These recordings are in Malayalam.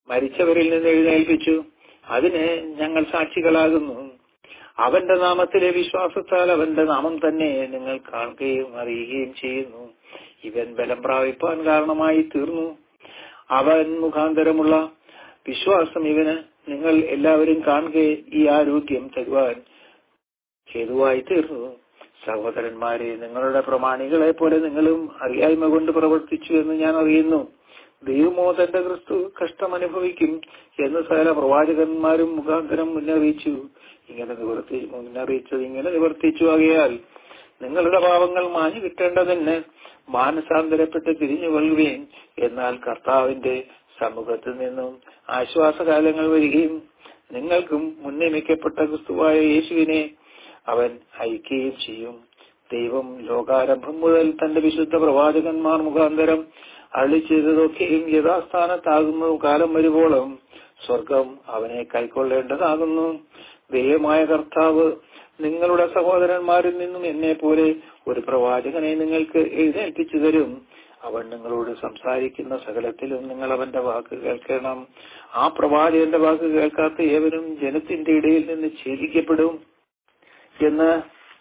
മരിച്ചവരിൽ നിന്ന് എഴുന്നേൽപ്പിച്ചു അതിന് ഞങ്ങൾ സാക്ഷികളാകുന്നു അവന്റെ നാമത്തിലെ വിശ്വാസത്താൽ അവന്റെ നാമം തന്നെ നിങ്ങൾ കാണുകയും അറിയുകയും ചെയ്യുന്നു ഇവൻ ബലം പ്രാപിപ്പാൻ കാരണമായി തീർന്നു അവൻ മുഖാന്തരമുള്ള വിശ്വാസം ഇവന് നിങ്ങൾ എല്ലാവരും കാണുക ഈ ആരോഗ്യം തരുവാൻ ഹേതുവായി തീർന്നു സഹോദരന്മാരെ നിങ്ങളുടെ പ്രമാണികളെ പോലെ നിങ്ങളും അറിയായ്മ കൊണ്ട് പ്രവർത്തിച്ചു എന്ന് ഞാൻ അറിയുന്നു ദൈവമോ തന്റെ ക്രിസ്തു കഷ്ടം അനുഭവിക്കും എന്ന് സകല പ്രവാചകന്മാരും മുഖാന്തരം മുന്നറിയിച്ചു ഇങ്ങനെ നിവർത്തി മുന്നറിയിച്ചത് ഇങ്ങനെ നിവർത്തിച്ചു ആകയാൽ നിങ്ങളുടെ പാവങ്ങൾ മാഞ്ഞു കിട്ടേണ്ടതിന് മാനസാന്തരപ്പെട്ട് തിരിഞ്ഞു കൊള്ളുകയും എന്നാൽ കർത്താവിന്റെ സമുഖത്ത് നിന്നും ആശ്വാസകാലങ്ങൾ വരികയും നിങ്ങൾക്കും മുൻനിയമിക്കപ്പെട്ട ക്രിസ്തുവായ യേശുവിനെ അവൻ അയക്കുകയും ചെയ്യും ദൈവം ലോകാരംഭം മുതൽ തന്റെ വിശുദ്ധ പ്രവാചകന്മാർ മുഖാന്തരം അരളി ചെയ്തതൊക്കെയും യഥാസ്ഥാനത്താകുന്നു കാലം വരുവോളം സ്വർഗം അവനെ കൈക്കൊള്ളേണ്ടതാകുന്നു ദൈവമായ കർത്താവ് നിങ്ങളുടെ സഹോദരന്മാരിൽ നിന്നും എന്നെ പോലെ ഒരു പ്രവാചകനെ നിങ്ങൾക്ക് എഴുന്നേൽപ്പിച്ചു തരും അവൻ നിങ്ങളോട് സംസാരിക്കുന്ന സകലത്തിലും നിങ്ങൾ അവന്റെ വാക്ക് കേൾക്കണം ആ പ്രവാചകന്റെ വാക്ക് കേൾക്കാത്ത ഏവരും ജനത്തിന്റെ ഇടയിൽ നിന്ന് ഛേദിക്കപ്പെടും എന്ന്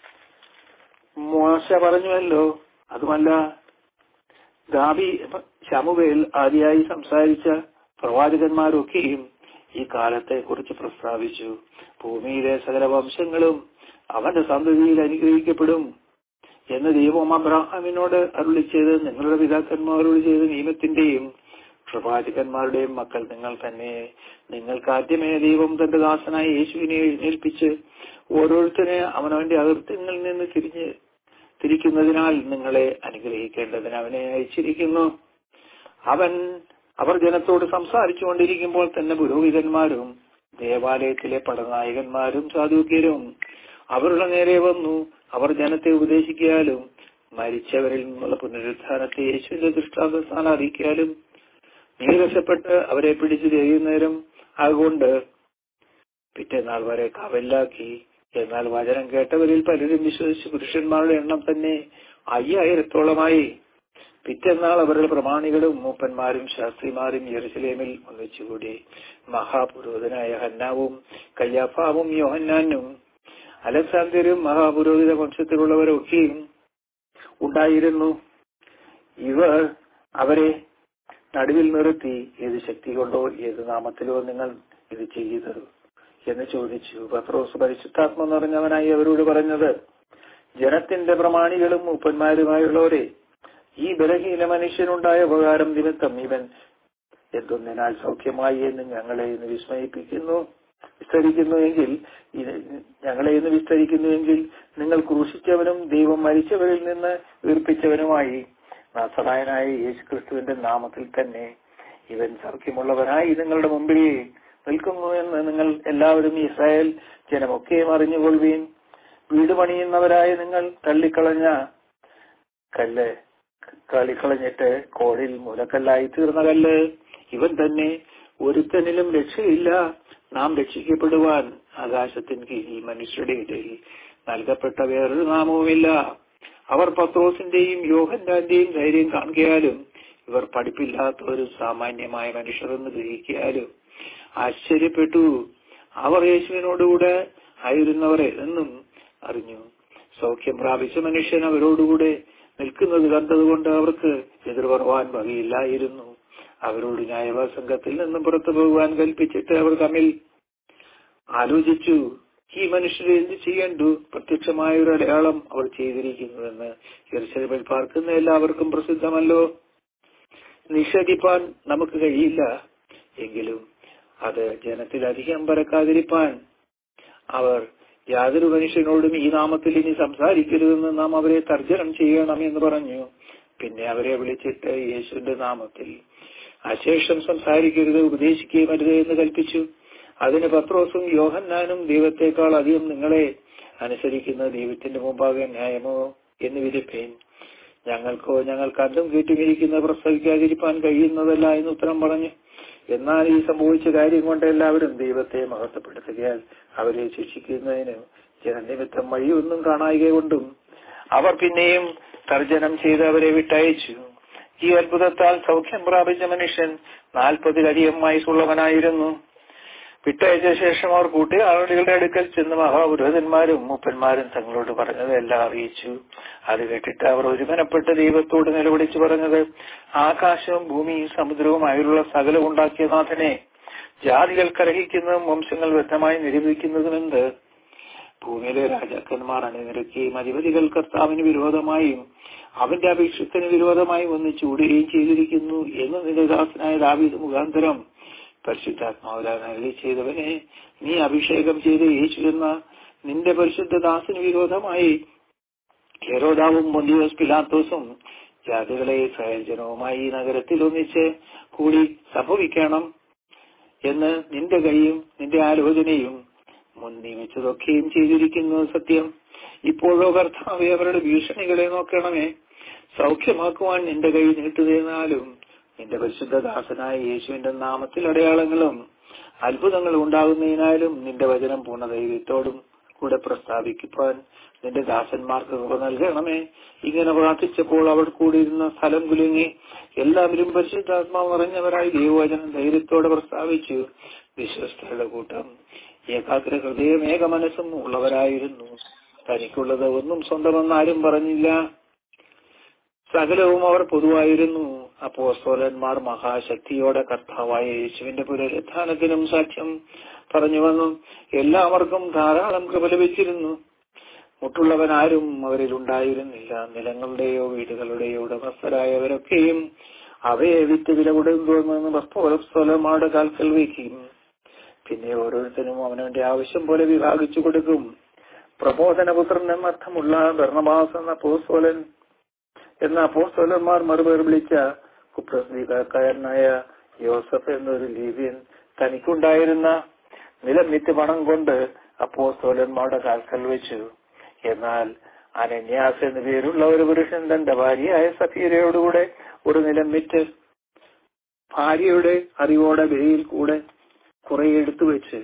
മോശ പറഞ്ഞുവല്ലോ അതുമല്ല ദാബി ശമുവേൽ ആദ്യമായി സംസാരിച്ച പ്രവാചകന്മാരൊക്കെയും ഈ കാലത്തെ കുറിച്ച് പ്രസ്താവിച്ചു ഭൂമിയിലെ സകല വംശങ്ങളും അവന്റെ സന്തതിയിൽ അനുഗ്രഹിക്കപ്പെടും എന്ന് ദൈവം അബ്രാഹാമിനോട് അരുളി ചെയ്ത് നിങ്ങളുടെ പിതാക്കന്മാരോട് ചെയ്ത നിയമത്തിന്റെയും പ്രവാചകന്മാരുടെയും മക്കൾ നിങ്ങൾ തന്നെ നിങ്ങൾക്ക് ആദ്യമേ ദൈവം തന്റെ ദാസനായ യേശുവിനെ എഴുന്നേൽപ്പിച്ച് ഓരോരുത്തരെ അവനവന്റെ അകൃത്യങ്ങളിൽ നിന്ന് തിരിഞ്ഞ് തിരിക്കുന്നതിനാൽ നിങ്ങളെ അനുഗ്രഹിക്കേണ്ടതിന് അവനെ അയച്ചിരിക്കുന്നു അവൻ അവർ ജനത്തോട് സംസാരിച്ചു കൊണ്ടിരിക്കുമ്പോൾ തന്നെ പുരോഹിതന്മാരും ദേവാലയത്തിലെ പടനായകന്മാരും സാധുക്യരും അവരുടെ നേരെ വന്നു അവർ ജനത്തെ ഉപദേശിക്കാലും മരിച്ചവരിൽ നിന്നുള്ള പുനരുത്ഥാനത്തെ യേശുവിന്റെ ദൃഷ്ടാന്തസ്ഥാനം അറിയിക്കാലും നീരസപ്പെട്ട് അവരെ പിടിച്ചു നേരം അതുകൊണ്ട് പിറ്റേനാൾ വരെ കാവലിലാക്കി എന്നാൽ വചനം കേട്ടവരിൽ പലരും വിശ്വസിച്ച് പുരുഷന്മാരുടെ എണ്ണം തന്നെ അയ്യായിരത്തോളമായി പിറ്റേന്നാൾ അവരുടെ പ്രമാണികളും മൂപ്പന്മാരും ശാസ്ത്രിമാരും യെറുസലേമിൽ ഒന്നിച്ചുകൂടി മഹാപുരോഹിതനായ ഹന്നാവും കയ്യാഫാവും യോഹന്നാനും അലക്സാന്ദ്രും മഹാപുരോഹിത വംശത്തിലുള്ളവരൊക്കെയും ഉണ്ടായിരുന്നു ഇവർ അവരെ നടുവിൽ നിർത്തി ഏത് ശക്തി കൊണ്ടോ ഏത് നാമത്തിലോ നിങ്ങൾ ഇത് ചെയ്തത് എന്ന് ചോദിച്ചു പത്രോസ് പരിശുദ്ധാത്മ നിറഞ്ഞവനായി അവരോട് പറഞ്ഞത് ജനത്തിന്റെ പ്രമാണികളും മൂപ്പന്മാരുമായുള്ളവരെ ഈ ബലഹീന മനുഷ്യനുണ്ടായ ഉപകാരം നിമിത്തം ഇവൻ എന്തൊന്നിനാൽ സൗഖ്യമായി എന്ന് ഞങ്ങളെ ഇന്ന് വിസ്മയിപ്പിക്കുന്നു വിസ്തരിക്കുന്നുവെങ്കിൽ ഞങ്ങളെ ഇന്ന് വിസ്തരിക്കുന്നുവെങ്കിൽ നിങ്ങൾ ക്രൂശിച്ചവനും ദൈവം മരിച്ചവരിൽ നിന്ന് വീർപ്പിച്ചവനുമായി നാസറായനായ യേശു ക്രിസ്തുവിന്റെ നാമത്തിൽ തന്നെ ഇവൻ സൗഖ്യമുള്ളവനായി നിങ്ങളുടെ മുമ്പിൽ നിൽക്കുന്നു എന്ന് നിങ്ങൾ എല്ലാവരും ഇസ്രായേൽ ജനമൊക്കെയും അറിഞ്ഞുകൊള്ളുകയും വീട് പണിയുന്നവരായ നിങ്ങൾ തള്ളിക്കളഞ്ഞ കല്ല് കളിക്കളഞ്ഞിട്ട് കോടിൽ മൂലക്കല്ലായി തീർന്ന കല്ല് ഇവൻ തന്നെ ഒരുത്തനിലും രക്ഷയില്ല നാം രക്ഷിക്കപ്പെടുവാൻ ആകാശത്തിന് കീഴിൽ മനുഷ്യരുടെ ഇടയിൽ നൽകപ്പെട്ട വേറൊരു നാമവുമില്ല അവർ പത്രോസിന്റെയും യോഹന്റാന്റെയും ധൈര്യം കാണുകയാലും ഇവർ പഠിപ്പില്ലാത്തവരും സാമാന്യമായ മനുഷ്യരെന്ന് ഗ്രഹിക്കാലും ആശ്ചര്യപ്പെട്ടു അവർ യേശുവിനോടുകൂടെ ആയിരുന്നവർ എന്നും അറിഞ്ഞു സൗഖ്യം പ്രാപിച്ച മനുഷ്യൻ അവരോടുകൂടെ നിൽക്കുന്നത് കണ്ടതുകൊണ്ട് അവർക്ക് എതിർ പറവാൻ വകയില്ലായിരുന്നു അവരോട് ന്യായവാസംഘത്തിൽ നിന്നും പുറത്തു പോകുവാൻ കൽപ്പിച്ചിട്ട് അവർ തമ്മിൽ ആലോചിച്ചു ഈ മനുഷ്യരെ എന്ത് ചെയ്യണ്ടു പ്രത്യക്ഷമായ ഒരു അടയാളം അവർ ചെയ്തിരിക്കുന്നുവെന്ന് യെറുശലേമിൽ പാർക്കുന്ന എല്ലാവർക്കും പ്രസിദ്ധമല്ലോ നിഷേധിപ്പാൻ നമുക്ക് കഴിയില്ല എങ്കിലും അത് ജനത്തിൽ അധികം പരക്കാതിരിപ്പാൻ അവർ യാതൊരു മനുഷ്യനോടും ഈ നാമത്തിൽ ഇനി സംസാരിക്കരുതെന്ന് നാം അവരെ തർജ്ജനം ചെയ്യണം എന്ന് പറഞ്ഞു പിന്നെ അവരെ വിളിച്ചിട്ട് യേശുവിന്റെ നാമത്തിൽ അശേഷം സംസാരിക്കരുത് ഉപദേശിക്കുകയും അരുത് എന്ന് കൽപ്പിച്ചു അതിന് പത്രോസും യോഹന്നാനും ദൈവത്തെക്കാൾ അധികം നിങ്ങളെ അനുസരിക്കുന്ന ദൈവത്തിന്റെ മുമ്പാകെ ന്യായമോ എന്ന് വിധിപ്പേൻ ഞങ്ങൾക്കോ ഞങ്ങൾ കണ്ടും കേട്ടുമിരിക്കുന്ന പ്രസവിക്കാതിരിപ്പാൻ കഴിയുന്നതല്ല എന്ന് ഉത്തരം പറഞ്ഞു എന്നാൽ ഈ സംഭവിച്ച കാര്യം കൊണ്ട് എല്ലാവരും ദൈവത്തെ മഹത്വപ്പെടുത്തുകയാൽ അവരെ ശിക്ഷിക്കുന്നതിന് ജനനിമിത്തം വഴിയൊന്നും കാണായിക കൊണ്ടും അവർ പിന്നെയും തർജനം ചെയ്ത് അവരെ വിട്ടയച്ചു ഈ അത്ഭുതത്താൽ സൗഖ്യം പ്രാപിച്ച മനുഷ്യൻ നാൽപ്പതിലധികം വയസ്സുള്ളവനായിരുന്നു വിട്ടയച്ച ശേഷം അവർ കൂട്ടുകാരുടെ അടുക്കൽ ചെന്ന് മഹാപുരോഹിതന്മാരും മൂപ്പന്മാരും തങ്ങളോട് പറഞ്ഞത് എല്ലാം അറിയിച്ചു അത് കേട്ടിട്ട് അവർ ഒരുമനപ്പെട്ട് ദൈവത്തോട് നിലവിളിച്ചു പറഞ്ഞത് ആകാശവും ഭൂമിയും സമുദ്രവുമായുള്ള സകലം ഉണ്ടാക്കിയ നാഥനെ ജാതികൾ കലഹിക്കുന്നതും വംശങ്ങൾ വ്യക്തമായി നിരൂപിക്കുന്നതുമെന്ത് ഭൂമിയിലെ രാജാക്കന്മാർ അണിനിരക്കുകയും അധിപതികൾ കർത്താവിന് വിരോധമായും അവന്റെ അപേക്ഷത്തിന് വിരോധമായി വന്ന് ചൂടുകയും ചെയ്തിരിക്കുന്നു എന്ന് നിന്റെ ദാസനായ ദാവീദ് മുഖാന്തരം പരിശുദ്ധാത്മാവിലാണ് അരളി ചെയ്തവനെ നീ അഭിഷേകം ചെയ്ത് യേശു എന്ന നിന്റെ പരിശുദ്ധ ദാസന് വിരോധമായി ഹെരോദാവും മൊന്തിയോസ് പിലാത്തോസും ജാതികളെ ഇസ്രായേൽ ജനവുമായി ഈ നഗരത്തിൽ ഒന്നിച്ച് കൂടി സംഭവിക്കണം എന്ന് നിന്റെ കൈയും നിന്റെ ആലോചനയും മുൻ നിയമിച്ചതൊക്കെയും ചെയ്തിരിക്കുന്നു സത്യം ഇപ്പോഴോ കർത്താവെ അവരുടെ ഭീഷണികളെ നോക്കണമേ സൗഖ്യമാക്കുവാൻ നിന്റെ കൈ നീട്ടുന്നതിനാലും നിന്റെ പരിശുദ്ധ ദാസനായ യേശുവിന്റെ നാമത്തിൽ അടയാളങ്ങളും അത്ഭുതങ്ങളും ഉണ്ടാകുന്നതിനാലും നിന്റെ വചനം പൂർണ്ണ ദൈവത്തോടും കൂടെ പ്രസ്താവിക്കുവാൻ നിന്റെ ദാസന്മാർക്ക് കൃപ നൽകണമേ ഇങ്ങനെ പ്രാർത്ഥിച്ചപ്പോൾ അവർ കൂടിയിരുന്ന സ്ഥലം കുലുങ്ങി എല്ലാവരും പരിശുദ്ധാത്മാവ് നിറഞ്ഞവരായി ദൈവവചനം ധൈര്യത്തോടെ പ്രസ്താവിച്ചു വിശ്വസ്തരുടെ കൂട്ടം ഏകാഗ്ര ഹൃദയം ഏക മനസ്സും ഉള്ളവരായിരുന്നു തനിക്കുള്ളത് ഒന്നും സ്വന്തമെന്ന് ആരും പറഞ്ഞില്ല സകലവും അവർ പൊതുവായിരുന്നു അപ്പോസ്തോലന്മാർ മഹാശക്തിയോടെ കർത്താവായ യേശുവിന്റെ പുനരുത്ഥാനത്തിനും സാക്ഷ്യം പറഞ്ഞു വന്നു എല്ലാവർക്കും ധാരാളം കൃപ ലഭിച്ചിരുന്നു മുട്ടുള്ളവൻ ആരും അവരിൽ ഉണ്ടായിരുന്നില്ല നിലങ്ങളുടെയോ വീടുകളുടെയോ ഉടമസ്ഥരായവരൊക്കെയും അവയെ വിറ്റ് വില കൊടുക്കുമെന്ന് വസ്തുവസ്തോലന്മാരുടെ കാൽക്കൽ വയ്ക്കും പിന്നെ ഓരോരുത്തരും അവനവന്റെ ആവശ്യം പോലെ വിഭാഗിച്ചു കൊടുക്കും പ്രബോധനപുത്രൻ എന്നർത്ഥമുള്ള ഭരണമാസ് എന്ന പോസ്തോലൻ എന്ന അപ്പോസ്തോലന്മാർ മറുപേർ വിളിച്ച കുപ്രസ്ലീകാരനായ യോസഫ് എന്നൊരു ലീവിയൻ തനിക്കുണ്ടായിരുന്ന നിലം വിറ്റ് പണം കൊണ്ട് അപ്പോസ്തോലന്മാരുടെ കാൽക്കൽ വെച്ചു എന്നാൽ അനന്യാസ് എന്നു പേരുള്ള ഒരു പുരുഷൻ തന്റെ ഭാര്യയായ സഫീരയോടുകൂടെ ഒരു നിലം വിറ്റ് ഭാര്യയുടെ അറിവോടെ വെയിൽ കൂടെ കുറെ എടുത്തു വെച്ച്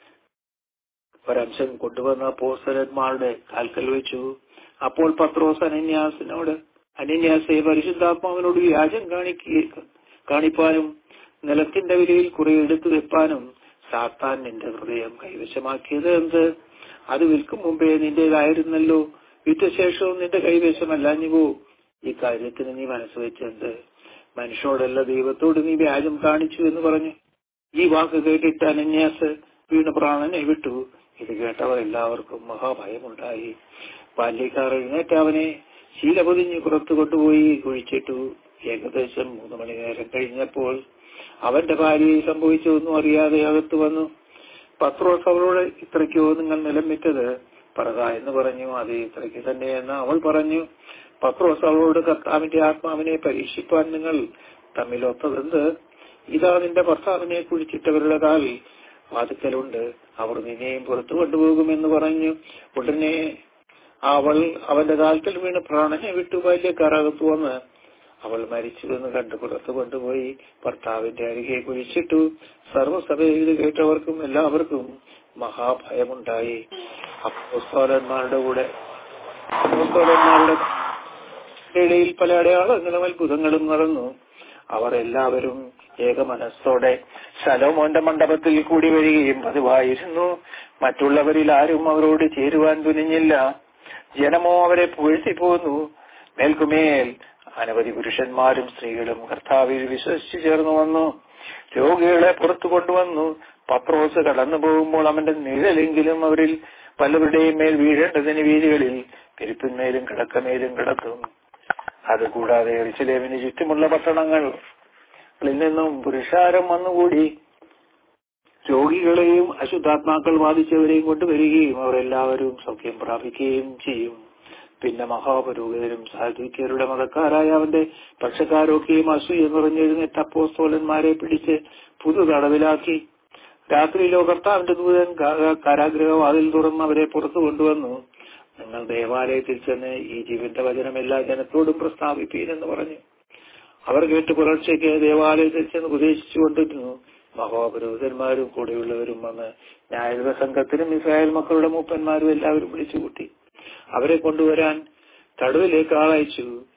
ഒരംശം കൊണ്ടുവന്ന അപ്പോസ്തലന്മാരുടെ കാൽക്കൽ വെച്ചു അപ്പോൾ പത്രോസ് അനന്യാസിനോട് അനന്യാസെ പരിശുദ്ധാത്മാവിനോട് വ്യാജം കാണിക്കുക കാണിപ്പാനും നിലത്തിന്റെ വിലയിൽ കുറെ എടുത്തു വെപ്പാനും സാത്താൻ നിന്റെ ഹൃദയം കൈവശമാക്കിയത് എന്ത് അത് വിൽക്കും മുമ്പേ നിന്റേതായിരുന്നല്ലോ വിറ്റ ശേഷവും നിന്റെ കൈവശമല്ലാഞ്ഞുവോ ഈ കാര്യത്തിന് നീ മനസ്സ് വെച്ചെന്ത് മനുഷ്യരോടല്ല ദൈവത്തോട് നീ വ്യാജം കാണിച്ചു എന്ന് പറഞ്ഞു ഈ വാക്ക് കേട്ടിട്ട് അനന്യാസ് വീണ പ്രാണനെ വിട്ടു ഇത് കേട്ടവർ എല്ലാവർക്കും മഹാഭയമുണ്ടായി ബാല്യക്കാർ എഴുന്നേറ്റ് അവനെ ശീല പൊതിഞ്ഞ് പുറത്തു കൊണ്ടുപോയി കുഴിച്ചിട്ടു ഏകദേശം മൂന്ന് മണി നേരം കഴിഞ്ഞപ്പോൾ അവന്റെ ഭാര്യയെ സംഭവിച്ചതൊന്നും അറിയാതെ അകത്തു വന്നു പത്രോസ് അവളോട് ഇത്രയ്ക്കോ നിങ്ങൾ നിലം വിറ്റത് പറക എന്ന് പറഞ്ഞു അത് ഇത്രയ്ക്ക് തന്നെയെന്ന് അവൾ പറഞ്ഞു പത്രോസ് അവളോട് കർത്താവിന്റെ ആത്മാവിനെ പരീക്ഷിപ്പാൻ നിങ്ങൾ തമ്മിലൊത്തതെന്ത് ഇതാ നിന്റെ ഭർത്താവിനെ കുഴിച്ചിട്ടവരുടെ കാൽ വാതുക്കലുണ്ട് അവർ നിന്നെയും പുറത്തു കൊണ്ടുപോകുമെന്ന് പറഞ്ഞു ഉടനെ അവൾ അവന്റെ കാൽക്കൽ വീണ് പ്രാണനെ വിട്ടു ബാല്യക്കാരകത്തു വന്ന് അവൾ മരിച്ചുവെന്ന് കണ്ടു പുറത്തു കൊണ്ടുപോയി ഭർത്താവിന്റെ അരികെ കുഴിച്ചിട്ടു സർവ്വസഭയിൽ ഇത് കേട്ടവർക്കും എല്ലാവർക്കും മഹാഭയമുണ്ടായി അപ്പോസ്തോലന്മാരുടെ കൂടെ അപ്പോസ്തോലന്മാരുടെ ഇടയിൽ പല അടയാളങ്ങളും അത്ഭുതങ്ങളും നടന്നു അവർ എല്ലാവരും ഏക മനസ്സോടെ ശലോമോന്റെ മണ്ഡപത്തിൽ കൂടി വരികയും പതിവായിരുന്നു മറ്റുള്ളവരിൽ ആരും അവരോട് ചേരുവാൻ തുനിഞ്ഞില്ല ജനമോ അവരെ പുകഴ്ത്തിപ്പോന്നു മേൽക്കുമേൽ അനവധി പുരുഷന്മാരും സ്ത്രീകളും കർത്താവിൽ വിശ്വസിച്ചു ചേർന്നു വന്നു രോഗികളെ പുറത്തു കൊണ്ടുവന്നു പത്രോസ് കടന്നു പോകുമ്പോൾ അവന്റെ നിഴലെങ്കിലും അവരിൽ പലരുടെയും മേൽ വീഴേണ്ടതിന് വീതികളിൽ പെരുപ്പിന്മേലും കിടക്കമേലും കിടക്കും അതുകൂടാതെ എറിച്ചിലേവിന് ചുറ്റുമുള്ള പട്ടണങ്ങളിൽ നിന്നും പുരുഷാരം വന്നുകൂടി രോഗികളെയും അശുദ്ധാത്മാക്കൾ ബാധിച്ചവരെയും കൊണ്ടുവരികയും അവർ എല്ലാവരും സൗഖ്യം പ്രാപിക്കുകയും ചെയ്യും പിന്നെ മഹാപുരോഹിതരും സാധുക്യരുടെ മതക്കാരായ അവന്റെ പക്ഷക്കാരൊക്കെയും അസൂയ നിറഞ്ഞെഴുന്നേറ്റ് അപ്പോസ്തോലന്മാരെ പിടിച്ച് പുതു തടവിലാക്കി രാത്രിയിലോ കർത്താവിന്റെ ദൂതൻ കാരാഗ്രഹവാതിൽ തുറന്ന് അവരെ പുറത്തു കൊണ്ടുവന്നു നിങ്ങൾ ദേവാലയത്തിൽ ചെന്ന് ഈ ജീവന്റെ വചനം എല്ലാ ജനത്തോടും പ്രസ്താവിപ്പീൻ എന്ന് പറഞ്ഞു അവർ കേട്ട് പുലർച്ചയ്ക്ക് ദേവാലയത്തിൽ ചെന്ന് ഉപദേശിച്ചു കൊണ്ടിരുന്നു മഹോപുരോഹിതന്മാരും കൂടെയുള്ളവരും വന്ന് ന്യായക സംഘത്തിനും ഇസ്രായേൽ മക്കളുടെ മൂപ്പന്മാരും എല്ലാവരും വിളിച്ചുകൂട്ടി അവരെ കൊണ്ടുവരാൻ തടവിലേക്ക് ആളയച്ചു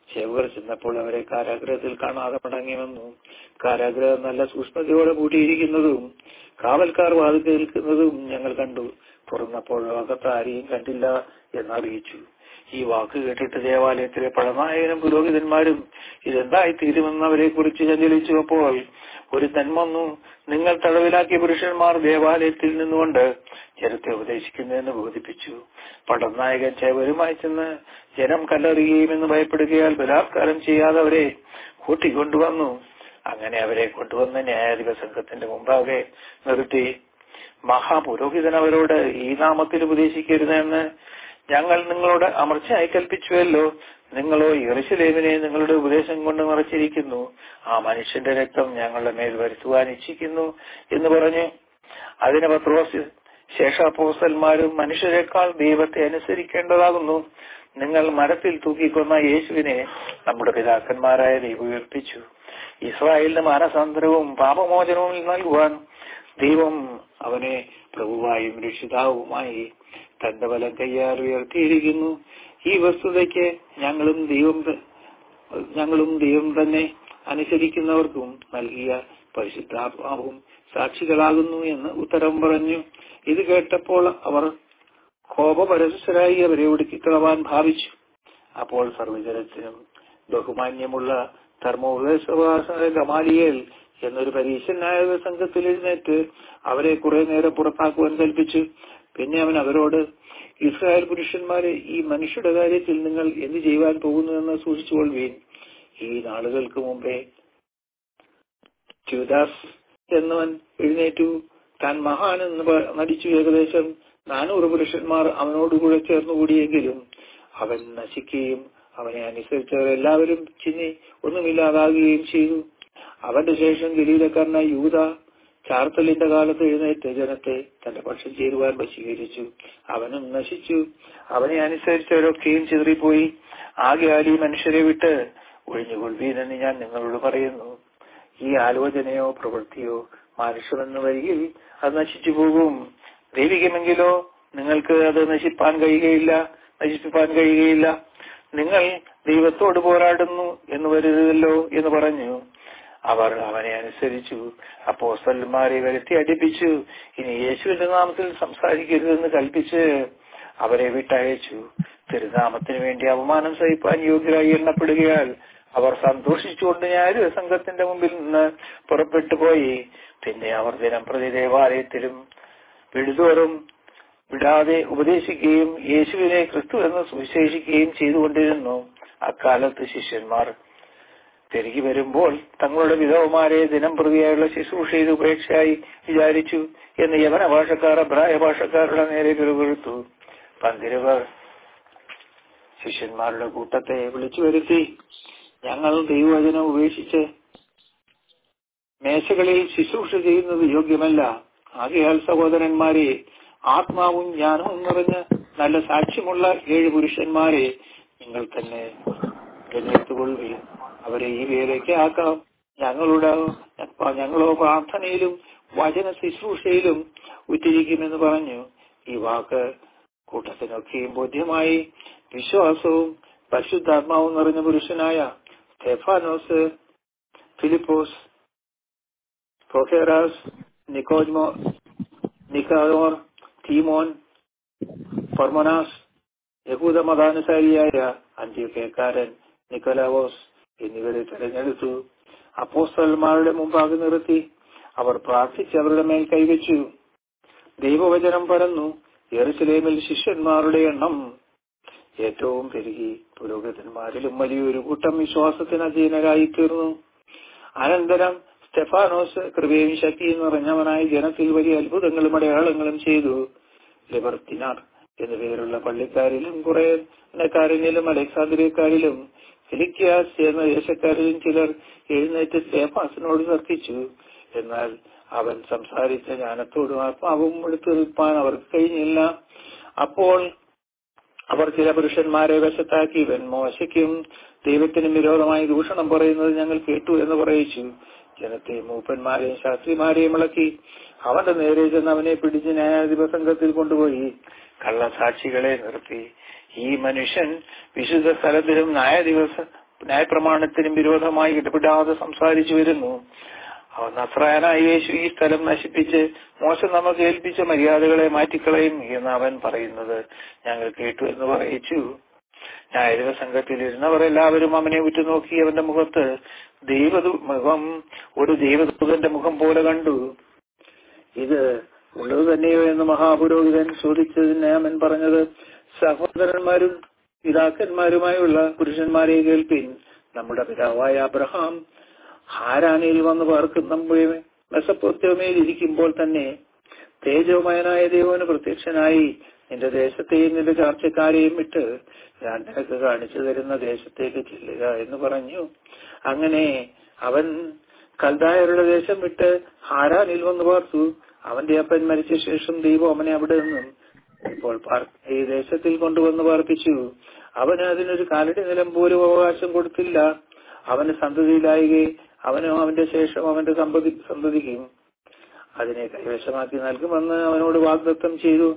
ചെവുകൾ ചെന്നപ്പോൾ അവരെ കാരാഗ്രഹത്തിൽ കാണാതെ മടങ്ങി വന്നു കാരാഗ്രഹം നല്ല സൂക്ഷ്മതയോടെ പൂട്ടിയിരിക്കുന്നതും കാവൽക്കാർ വാതിൽ നിൽക്കുന്നതും ഞങ്ങൾ കണ്ടു തുറന്നപ്പോഴോ അകത്ത് ആരെയും കണ്ടില്ല എന്നറിയിച്ചു ഈ വാക്ക് കേട്ടിട്ട് ദേവാലയത്തിലെ പഴനായകനും പുരോഹിതന്മാരും ഇതെന്തായി തീരുമെന്ന് അവരെ കുറിച്ച് ചഞ്ചലിച്ചു അപ്പോൾ ഒരു തന്മന്നു നിങ്ങൾ തടവിലാക്കിയ പുരുഷന്മാർ ദേവാലയത്തിൽ നിന്നുകൊണ്ട് ജനത്തെ ഉപദേശിക്കുന്നതെന്ന് ബോധിപ്പിച്ചു പടനായകൻ ചേവരുമായി ചെന്ന് ജനം കല്ലെറിയുമെന്ന് ഭയപ്പെടുകയാൽ ബലാത്കാരം ചെയ്യാതെ അവരെ കൂട്ടിക്കൊണ്ടുവന്നു അങ്ങനെ അവരെ കൊണ്ടുവന്ന് ന്യായാധിപ സംഘത്തിന്റെ മുമ്പാകെ നിർത്തി മഹാപുരോഹിതൻ അവരോട് ഈ നാമത്തിൽ ഉപദേശിക്കരുതെന്ന് ഞങ്ങൾ നിങ്ങളോട് അമർച്ചയായി കൽപ്പിച്ചുവല്ലോ നിങ്ങളോ യെറുശലേമിനെ നിങ്ങളുടെ ഉപദേശം കൊണ്ട് നിറച്ചിരിക്കുന്നു ആ മനുഷ്യന്റെ രക്തം ഞങ്ങളുടെ മേൽ വരുത്തുവാൻ ഇച്ഛിക്കുന്നു എന്ന് പറഞ്ഞ് അതിന് പത്രോസ് ശേഷാപ്പോസന്മാരും മനുഷ്യരെക്കാൾ ദൈവത്തെ അനുസരിക്കേണ്ടതാകുന്നു നിങ്ങൾ മരത്തിൽ തൂക്കിക്കൊന്ന യേശുവിനെ നമ്മുടെ പിതാക്കന്മാരായ ദൈവം ഉയർപ്പിച്ചു ഇസ്രായേലിന് മാനസാന്തരവും പാപമോചനവും നൽകുവാൻ ദൈവം അവനെ പ്രഭുവായും രക്ഷിതാവുമായി തന്റെ ബലം കയ്യാൽ ഉയർത്തിയിരിക്കുന്നു ഈ വസ്തുതയ്ക്ക് ഞങ്ങളും ദൈവം ത- ഞങ്ങളും ദൈവം തന്നെ അനുസരിക്കുന്നവർക്കും നൽകിയ പരിശുദ്ധാത്മാവും സാക്ഷികളാകുന്നു എന്ന് ഉത്തരം പറഞ്ഞു ഇത് കേട്ടപ്പോൾ അവർ കോപപരശരായി അവരെ ഒടുക്കിക്കളവാൻ ഭാവിച്ചു അപ്പോൾ സർവജനത്തിനും ബഹുമാന്യമുള്ള ധർമ്മോപദേശ ഗമാലിയേൽ എന്നൊരു പരീക്ഷനായ സംഘത്തിൽ എഴുന്നേറ്റ് അവരെ കുറെ നേരം പുറത്താക്കുവാൻ കൽപ്പിച്ചു പിന്നെ അവൻ അവരോട് ഇസ്രായേൽ പുരുഷന്മാരെ ഈ മനുഷ്യരുടെ കാര്യത്തിൽ നിങ്ങൾ എന്ത് ചെയ്യുവാൻ പോകുന്നുവെന്ന് സൂക്ഷിച്ചുകൊള്ളുവീൻ ഈ നാളുകൾക്ക് മുമ്പേ ചുദാസ് എന്നവൻ എഴുന്നേറ്റു താൻ മഹാൻ എന്ന് പ- നടിച്ചു ഏകദേശം നാനൂറ് പുരുഷന്മാർ അവനോടുകൂടെ ചേർന്നുകൂടിയെങ്കിലും അവൻ നശിക്കുകയും അവനെ അനുസരിച്ചവരെല്ലാവരും ചിന്നി ഒന്നുമില്ലാതാകുകയും ചെയ്തു അവന്റെ ശേഷം ഗലീലക്കാരനായ യൂത ചാർത്തലിന്റെ കാലത്ത് എഴുന്നേറ്റ് ജനത്തെ തന്റെ പക്ഷം ചേരുവാൻ വശീകരിച്ചു അവനും നശിച്ചു അവനെ അനുസരിച്ചവരൊക്കെയും ചിതറിപ്പോയി ആകെയാൽ ഈ മനുഷ്യരെ വിട്ട് ഒഴിഞ്ഞുകൊള്ളുവീനെന്ന് ഞാൻ നിങ്ങളോട് പറയുന്നു ഈ ആലോചനയോ പ്രവൃത്തിയോ മനുഷ്യമെന്ന് വരികിൽ അത് നശിച്ചു പോകും ദൈവികമെങ്കിലോ നിങ്ങൾക്ക് അത് നശിപ്പാൻ കഴിയുകയില്ല നശിപ്പിപ്പാൻ കഴിയുകയില്ല നിങ്ങൾ ദൈവത്തോട് പോരാടുന്നു എന്ന് വരുതല്ലോ എന്ന് പറഞ്ഞു അവർ അവനെ അനുസരിച്ചു അപ്പോസ്തലന്മാരെ വരുത്തി അടുപ്പിച്ചു ഇനി യേശുവിന്റെ നാമത്തിൽ സംസാരിക്കരുതെന്ന് കൽപ്പിച്ച് അവരെ വിട്ടയച്ചു തിരുനാമത്തിന് വേണ്ടി അപമാനം സഹിപ്പാൻ യോഗ്യരായി എണ്ണപ്പെടുകയാൽ അവർ സന്തോഷിച്ചുകൊണ്ട് ഞാനൊരു സംഘത്തിന്റെ മുമ്പിൽ നിന്ന് പുറപ്പെട്ടു പോയി പിന്നെ അവർ ദിനം പ്രതി ദേവാലയത്തിലും വിടുതോറും വിടാതെ ഉപദേശിക്കുകയും യേശുവിനെ ക്രിസ്തു എന്ന് സുവിശേഷിക്കുകയും ചെയ്തുകൊണ്ടിരുന്നു അക്കാലത്ത് ശിഷ്യന്മാർ തിരികെ വരുമ്പോൾ തങ്ങളുടെ വിധവമാരെ ദിനം പ്രതിയായുള്ള ശുശ്രൂഷയിൽ ഉപേക്ഷയായി വിചാരിച്ചു എന്ന് യവന ഭാഷക്കാർ അബ്രായ ഭാഷക്കാരുടെ നേരെ പിറുകൊടുത്തു പന്തിരവർ ശിഷ്യന്മാരുടെ കൂട്ടത്തെ വിളിച്ചു വരുത്തി ഞങ്ങൾ ദൈവവചനം ഉപേക്ഷിച്ച് മേശകളിൽ ശുശ്രൂഷ ചെയ്യുന്നത് യോഗ്യമല്ല ആകയാൽ സഹോദരന്മാരെ ആത്മാവും ജ്ഞാനവും നിറഞ്ഞ് നല്ല സാക്ഷ്യമുള്ള ഏഴ് പുരുഷന്മാരെ നിങ്ങൾ തന്നെ തിരഞ്ഞെടുത്തുകൊള്ളുകയും അവരെ ഈ വേലയ്ക്ക് ആക്കാം ഞങ്ങളുടെ ഞങ്ങളോ പ്രാർത്ഥനയിലും വചന ശുശ്രൂഷയിലും ഉറ്റിരിക്കുമെന്ന് പറഞ്ഞു ഈ വാക്ക് കൂട്ടത്തിനൊക്കെയും ബോധ്യമായി വിശ്വാസവും പരിശുദ്ധാത്മാവും നിറഞ്ഞ പുരുഷനായ സ്റ്റെഫാനോസ് ഫിലിപ്പോസ് പ്രൊഫേറാസ് നിക്കോജ്മോ നിക്കാദോർ തീമോൻ ഫർമോനാസ് യഹൂദ മതാനുസാരിയായ അന്ത്യോക്കേക്കാരൻ നിക്കോലാവോസ് എന്നിവരെ തെരഞ്ഞെടുത്തു അപ്പോസ്തലന്മാരുടെ മുമ്പാകെ നിർത്തി അവർ പ്രാർത്ഥിച്ച് അവരുടെ മേൽ കൈവച്ചു ദൈവവചനം പരന്നു യെറുസലേമിൽ ശിഷ്യന്മാരുടെ എണ്ണം ഏറ്റവും പെരുകി പുരോഹിതന്മാരിലും വലിയൊരു കൂട്ടം വിശ്വാസത്തിന് അധീനരായി തീർന്നു അനന്തരം സ്റ്റെഫാനോസ് കൃപയും ശക്തിയും നിറഞ്ഞവനായി ജനത്തിൽ വലിയ അത്ഭുതങ്ങളും അടയാളങ്ങളും ചെയ്തു ലിബർത്തിനാർ എന്നു പേരുള്ള പള്ളിക്കാരിലും കുറെ കാരിലും അലക്സാന്ദ്രിയക്കാരിലും ഫിലിക്യാസ് എന്ന ദേശക്കാരിലും ചിലർ എഴുന്നേറ്റ് സ്റ്റേഫാസിനോട് തർക്കിച്ചു എന്നാൽ അവൻ സംസാരിച്ച ജ്ഞാനത്തോടും ആത്മാവും എടുത്തു നിൽപ്പാൻ അവർക്ക് കഴിഞ്ഞില്ല അപ്പോൾ അവർ ചില പുരുഷന്മാരെ വശത്താക്കി ഇവൻ മോശയ്ക്കും ദൈവത്തിനും വിരോധമായി ദൂഷണം പറയുന്നത് ഞങ്ങൾ കേട്ടു എന്ന് പറയിച്ചു ജനത്തെ മൂപ്പന്മാരെയും ശാസ്ത്രിമാരെയും ഇളക്കി അവന്റെ നേരെ ചെന്ന് അവനെ പിടിച്ച് ന്യായാധിപ സംഘത്തിൽ കൊണ്ടുപോയി കള്ളസാക്ഷികളെ നിർത്തി ഈ മനുഷ്യൻ വിശുദ്ധ സ്ഥലത്തിലും ന്യായാധിപ ന്യായപ്രമാണത്തിനും വിരോധമായി ഇടപെടാതെ സംസാരിച്ചു വരുന്നു അവൻ നസ്രായനായ യേശു ഈ സ്ഥലം നശിപ്പിച്ച് മോശം നമുക്ക് ഏൽപ്പിച്ച മര്യാദകളെ മാറ്റിക്കളയും എന്ന് അവൻ പറയുന്നത് ഞങ്ങൾ കേട്ടു എന്ന് പറയിച്ചു ന്യായാധിപ സംഘത്തിൽ ഇരുന്നവർ എല്ലാവരും അവനെ ഉറ്റുനോക്കി അവന്റെ മുഖത്ത് ദൈവദൂ മുഖം ഒരു ദൈവദൂതന്റെ മുഖം പോലെ കണ്ടു ഇത് ഉള്ളത് തന്നെയോ എന്ന് മഹാപുരോഹിതൻ ചോദിച്ചതിന് അവൻ പറഞ്ഞത് സഹോദരന്മാരും പിതാക്കന്മാരുമായുള്ള പുരുഷന്മാരെ കേൾപ്പിൻ നമ്മുടെ പിതാവായ അബ്രഹാം ഹാരാനിൽ വന്ന് പാർക്കുന്ന മെസപ്പൊത്യമയിൽ ഇരിക്കുമ്പോൾ തന്നെ തേജോമയനായ ദൈവന് പ്രത്യക്ഷനായി നിന്റെ ദേശത്തെയും നിന്റെ ചാർച്ചക്കാരെയും വിട്ട് ഞാൻ നിനക്ക് കാണിച്ചു തരുന്ന ദേശത്തേക്ക് ചെല്ലുക എന്ന് പറഞ്ഞു അങ്ങനെ അവൻ കൽദായരുടെ ദേശം വിട്ട് ഹാരാനിൽ വന്ന് പാർത്തു അവന്റെ അപ്പൻ മരിച്ച ശേഷം ദൈവം അവനെ അവിടെ നിന്നും ഇപ്പോൾ പാർ- ഈ ദേശത്തിൽ കൊണ്ടുവന്ന് പാർപ്പിച്ചു അവന് അതിനൊരു കാലടി നിലം പോലും അവകാശം കൊടുത്തില്ല അവന് സന്തതിയിലായികെ അവനും അവന്റെ ശേഷം അവന്റെ സന്തതി സന്തതിക്കും അതിനെ കൈവശമാക്കി നൽകുമെന്ന് അവനോട് വാഗ്ദത്തം ചെയ്തു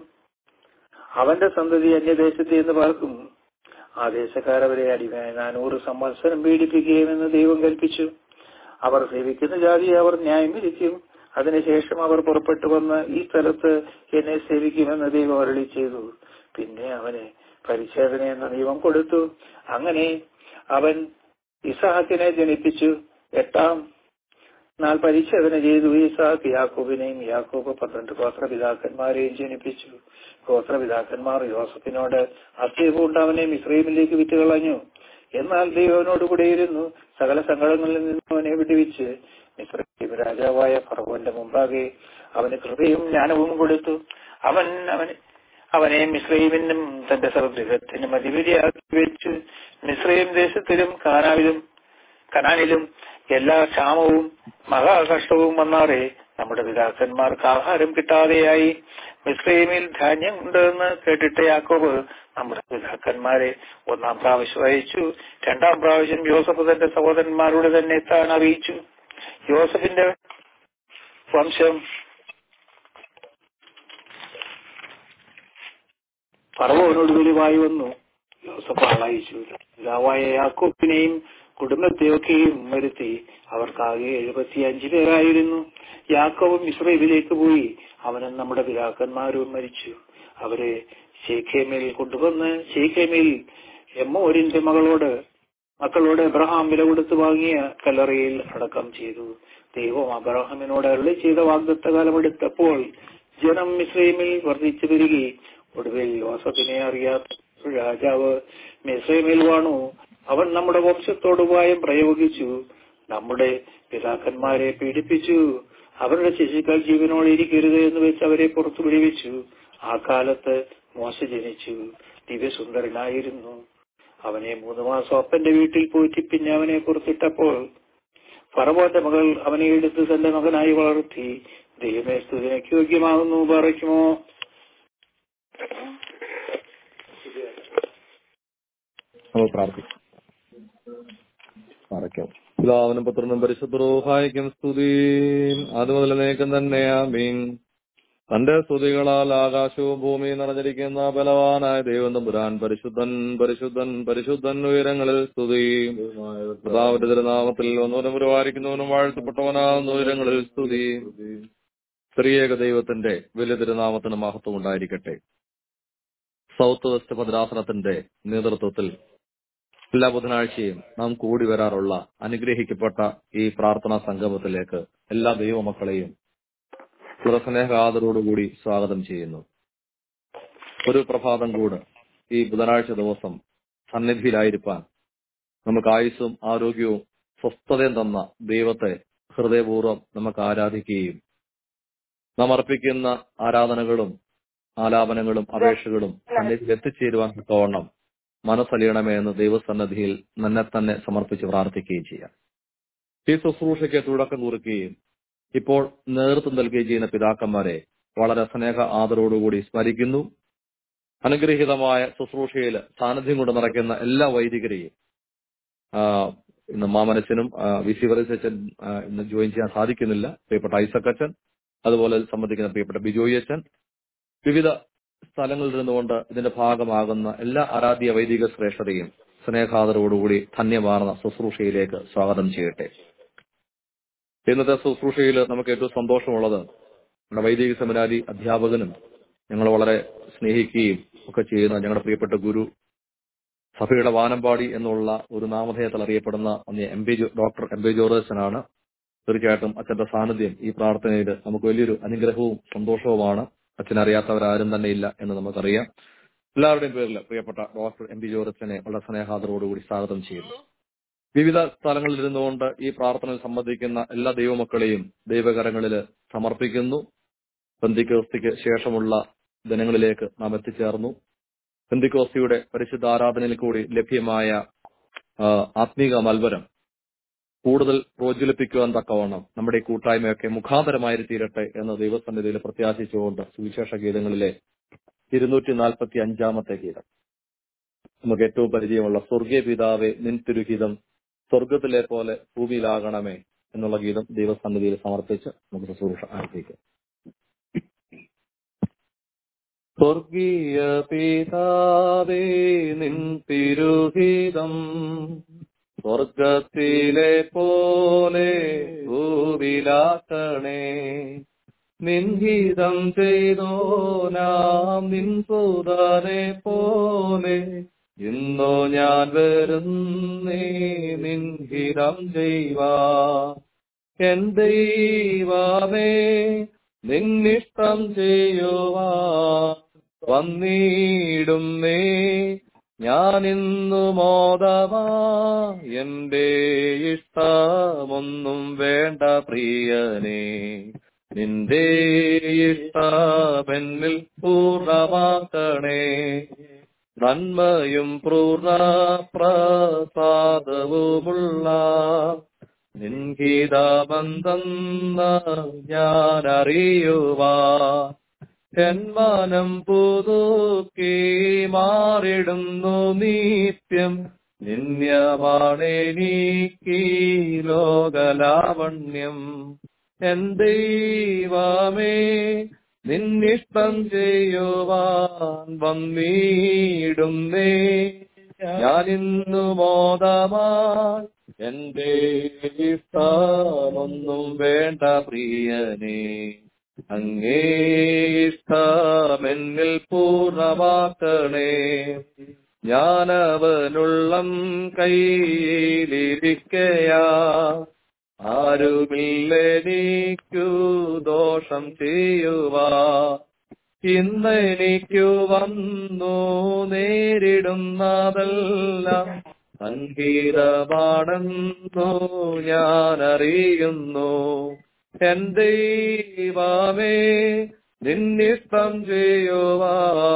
അവന്റെ സന്തതി അന്യദേശത്ത് എന്ന് പാർക്കും ആ ദേശക്കാരവരെ അടിമയായി നാനൂറ് സംവത്സരം പീഡിപ്പിക്കുകയുമെന്ന് ദൈവം കൽപ്പിച്ചു അവർ സേവിക്കുന്ന ജാതിയെ അവർ ന്യായം വിധിക്കും അതിനുശേഷം അവർ പുറപ്പെട്ടു വന്ന് ഈ സ്ഥലത്ത് എന്നെ സേവിക്കുമെന്ന് ദൈവം അരളി ചെയ്തു പിന്നെ അവന് പരിച്ഛേദന എന്ന നിയമം കൊടുത്തു അങ്ങനെ അവൻ ഇസഹാക്കിനെ ജനിപ്പിച്ചു എട്ടാം നാൾ പരിച്ഛേദന ചെയ്തു ഇസാഖ് യാക്കോബിനെയും യാക്കോബ് പന്ത്രണ്ട് ഗോത്രപിതാക്കന്മാരെയും ജനിപ്പിച്ചു ഗോത്രപിതാക്കന്മാർ യോസഫിനോട് അസ്യപൂണ്ട് അവനെ മിശ്രീമിലേക്ക് വിറ്റുകളഞ്ഞു എന്നാൽ ദൈവനോട് കൂടെയിരുന്നു സകല സങ്കടങ്ങളിൽ നിന്ന് അവനെ വിടുവിച്ച് മിശ്രീം രാജാവായ ഫറവോന്റെ മുമ്പാകെ അവന് കൃപയും ജ്ഞാനവും കൊടുത്തു അവൻ അവന് അവനെ മിശ്രീമിനും തന്റെ സർവഗൃഹത്തിനും അധിപതിയാക്കി വെച്ചു മിശ്രീം ദേശത്തിലും കാനാവിലും കനാനിലും എല്ലാ ക്ഷാമവും മഹാകഷ്ടവും വന്നാറെ നമ്മുടെ പിതാക്കന്മാർക്ക് ആഹാരം കിട്ടാതെയായി മിശ്രീമിൽ ധാന്യം ഉണ്ടെന്ന് കേട്ടിട്ട് യാക്കോബ് നമ്മുടെ പിതാക്കന്മാരെ ഒന്നാം പ്രാവശ്യം അയച്ചു രണ്ടാം പ്രാവശ്യം യോസഫ് തന്റെ സഹോദരന്മാരോട് തന്നെ താൻ അറിയിച്ചു യോസഫിന്റെ വംശം ഫറവോനോട് വെളിവായി വന്നു യോസഫ് ആളയച്ചു പിതാവായ യാക്കോബിനെയും കുടുംബത്തെയൊക്കെയും വരുത്തി അവർക്കാകെ എഴുപത്തിയഞ്ചു പേരായിരുന്നു യാക്കോബും ഇസ്രയേലിലേക്ക് പോയി അവനും നമ്മുടെ പിതാക്കന്മാരും മരിച്ചു അവരെ ശേഖേമിൽ കൊണ്ടുവന്ന് ശേഖേമിൽ എമ്മോരിന്റെ മകളോട് മക്കളോട് അബ്രഹാം വില കൊടുത്ത് വാങ്ങിയ കല്ലറയിൽ അടക്കം ചെയ്തു ദൈവം അബ്രഹാമിനോട് അരുളി ചെയ്ത വാഗ്ദത്ത കാലമെടുത്തപ്പോൾ ജനം മിസ്രൈമിൽ വർദ്ധിച്ചു വരികെ ഒടുവിൽ യോസഫിനെ അറിയാത്ത ഒരു രാജാവ് മിസ്രൈമിൽ വാണു അവൻ നമ്മുടെ വംശത്തോട് ഉപായം പ്രയോഗിച്ചു നമ്മുടെ പിതാക്കന്മാരെ പീഡിപ്പിച്ചു അവരുടെ ശിശുക്കൾ ജീവനോട് ഇരിക്കരുത് എന്ന് വെച്ച് അവരെ പുറത്തു വിടുവിച്ചു ആ കാലത്ത് മോശ ജനിച്ചു ദിവ്യസുന്ദരനായിരുന്നു അവനെ മൂന്ന് മാസം അപ്പന്റെ വീട്ടിൽ പോയിട്ട് പിന്നെ അവനെ പുറത്തിട്ടപ്പോൾ ഫറവോന്റെ മകൾ അവനെ എടുത്ത് തന്റെ മകനായി വളർത്തി ദൈവമേ സ്തുതിനയ്ക്ക് യോഗ്യമാകുന്നു പറയുമോ നമുക്ക് പ്രാർത്ഥിക്കാം മറയ്ക്കാം പിതാവിനും പുത്രനും പരിശുദ്ധരോഹായിക്കും സ്തുതി അത് മുതൽ നീക്കം തന്നെയാമീൻ തന്റെ സ്തുതികളാൽ ആകാശവും ഭൂമിയും നിറഞ്ഞിരിക്കുന്ന ബലവാനായ ദൈവം തമ്പുരാൻ പരിശുദ്ധൻ പരിശുദ്ധൻ പരിശുദ്ധൻ ഉയരങ്ങളിൽ സ്തുതി പിതാവിന്റെ തിരുനാമത്തിൽ ഒന്നൂരും പരിപാലിക്കുന്നവനും വാഴ്ത്തപ്പെട്ടവനാകുന്ന ഉയരങ്ങളിൽ സ്തുതി സ്ത്രീയേക ദൈവത്തിന്റെ വലിയ തിരുനാമത്തിന് മഹത്വം ഉണ്ടായിരിക്കട്ടെ സൗത്ത് വെസ്റ്റ് ഭദ്രാസനത്തിന്റെ നേതൃത്വത്തിൽ എല്ലാ ബുധനാഴ്ചയും നാം കൂടി വരാറുള്ള അനുഗ്രഹിക്കപ്പെട്ട ഈ പ്രാർത്ഥനാ സംഗമത്തിലേക്ക് എല്ലാ ദൈവമക്കളെയും സ്നേഹാദരോടുകൂടി സ്വാഗതം ചെയ്യുന്നു ഒരു പ്രഭാതം കൂട് ഈ ബുധനാഴ്ച ദിവസം സന്നിധിയിലായിരിക്കാൻ നമുക്ക് ആയുസ്സും ആരോഗ്യവും സ്വസ്ഥതയും തന്ന ദൈവത്തെ ഹൃദയപൂർവ്വം നമുക്ക് ആരാധിക്കുകയും നാം അർപ്പിക്കുന്ന ആരാധനകളും ആലാപനങ്ങളും അപേക്ഷകളും സന്നിധിയിൽ എത്തിച്ചേരുവാൻ തക്കവണ്ണം മനസ്സലിയണമേ എന്ന് ദൈവസന്നദ്ധിയിൽ തന്നെ തന്നെ സമർപ്പിച്ച് പ്രാർത്ഥിക്കുകയും ചെയ്യാം ഈ ശുശ്രൂഷയ്ക്ക് തുടക്കം കുറിക്കുകയും ഇപ്പോൾ നേതൃത്വം നൽകുകയും ചെയ്യുന്ന പിതാക്കന്മാരെ വളരെ സ്നേഹ ആദരവോടുകൂടി സ്മരിക്കുന്നു അനുഗ്രഹീതമായ ശുശ്രൂഷയിൽ സാന്നിധ്യം കൊണ്ട് നിറയ്ക്കുന്ന എല്ലാ വൈദികരെയും ആ, ഇന്ന് മാമനച്ചനും വി സി അച്ഛൻ ആ, ഇന്ന് ജോയിൻ ചെയ്യാൻ സാധിക്കുന്നില്ല പ്രിയപ്പെട്ട ഐസക് അച്ഛൻ അതുപോലെ സംബന്ധിക്കുന്ന പ്രിയപ്പെട്ട ബിജോയി അച്ഛൻ വിവിധ സ്ഥലങ്ങളിൽ നിന്നുകൊണ്ട് ഇതിന്റെ ഭാഗമാകുന്ന എല്ലാ ആരാധ്യ വൈദിക ശ്രേഷ്ഠതയും സ്നേഹാദരോടുകൂടി ധന്യമാർന്ന ശുശ്രൂഷയിലേക്ക് സ്വാഗതം ചെയ്യട്ടെ ഇന്നത്തെ ശുശ്രൂഷയിൽ നമുക്ക് ഏറ്റവും സന്തോഷമുള്ളത് നമ്മുടെ വൈദിക സെമിനാരി അധ്യാപകനും ഞങ്ങൾ വളരെ സ്നേഹിക്കുകയും ഒക്കെ ചെയ്യുന്ന ഞങ്ങളുടെ പ്രിയപ്പെട്ട ഗുരു സഭയുടെ വാനമ്പാടി എന്നുള്ള ഒരു നാമധേയത്തിൽ അറിയപ്പെടുന്ന അന്ന് M P doctor M P ജോർജനാണ് തീർച്ചയായിട്ടും അച്ഛന്റെ സാന്നിധ്യം ഈ പ്രാർത്ഥനയിൽ നമുക്ക് വലിയൊരു അനുഗ്രഹവും സന്തോഷവുമാണ് അച്ഛനെ അറിയാത്തവരാരും തന്നെ ഇല്ല എന്ന് നമുക്കറിയാം എല്ലാവരുടെയും പേരിൽ പ്രിയപ്പെട്ട ഡോക്ടർ എം പി ജോർജനെ വളരെ സ്നേഹാദരോടുകൂടി സ്വാഗതം ചെയ്യുന്നു വിവിധ സ്ഥലങ്ങളിൽ ഇരുന്നുകൊണ്ട് ഈ പ്രാർത്ഥനയിൽ സംബന്ധിക്കുന്ന എല്ലാ ദൈവമക്കളെയും ദൈവകരങ്ങളിൽ സമർപ്പിക്കുന്നു ബന്ധിക്കോസ്തിക്ക് ശേഷമുള്ള ദിനങ്ങളിലേക്ക് നാം എത്തിച്ചേർന്നു ബന്ധിക്കോസ്തിയുടെ പരിശുദ്ധ ആരാധനയിൽ കൂടി ലഭ്യമായ ആ, ആത്മീക മത്വരം കൂടുതൽ പ്രോജ്വലിപ്പിക്കുവാൻ തക്കവണ്ണം നമ്മുടെ ഈ കൂട്ടായ്മയൊക്കെ മുഖാന്തരമായി തീരട്ടെ എന്ന് ദൈവസന്നിധിയിൽ പ്രത്യാശിച്ചുകൊണ്ട് സുവിശേഷ ഗീതങ്ങളിലെ ഇരുന്നൂറ്റി നാൽപ്പത്തി അഞ്ചാമത്തെ ഗീതം നമുക്ക് ഏറ്റവും പരിചയമുള്ള സ്വർഗീയ പിതാവെ നിൻ തിരുഹിതം സ്വർഗത്തിലെ പോലെ ഭൂമിയിലാകണമേ എന്നുള്ള ഗീതം ദൈവസന്നിധിയിൽ സമർപ്പിച്ച് നമുക്ക് ശുശ്രൂഷ ആരംഭിക്കാം സ്വർഗീയ പിതാവേ നിൻ തിരുഹിതം സ്വർഗത്തിലെ പോലെ ഭൂവിലാക്കണേ നിൻഹിതം ചെയ്തോ നാം നിൻ സുതനെ പോലെ ഇന്നോ ഞാൻ വരുന്നേ നിൻഹിതം ചെയ്യുവാ എൻ ദൈവമേ നിന്നിഷ്ടം ചെയ്യുവാ വന്നിടുന്നേ ഞാൻ ഇന്നു മോദമാ എന്റെ ഇഷ്ടമൊന്നും വേണ്ട പ്രിയനേ നിന്റെ ഇഷ്ടമെന്നിൽ പൂർണ്ണമാക്കണേ നന്മയും പൂർണ്ണ പ്രസാദവുമുള്ള നിൻഹിതബന്ധം ഞാൻ അറിയുവാ ജന്മനം പുതുക്കി മാറിടുന്നു നിത്യം നിന്യമാണെനിക്ക് ലോകലാവണ്യം എൻ ദൈവമേ നിന്നിഷ്ടം ചെയ്യുവാൻ വന്നിടുന്നേ ഞാനിന്നു മോദമായി എന്റെ ഇഷ്ടമൊന്നും വേണ്ട പ്രിയനേ അങ്ങേ ഇഷ്ടമെന്നിൽ പൂർണ്ണമാക്കണേ ഞാനവനുള്ളം കയ്യിലിരിക്കയാ ആരുമില്ലെനിക്കു ദോഷം ചെയ്യുവാ ഇന്നെനിക്കു വന്നു നേരിടുന്നതെല്ലാം സംഗീതമാണെന്നു ഞാൻ അറിയുന്നു എൻ ദൈവമേ നിന്നിഷ്ടം ചെയ്യുവാ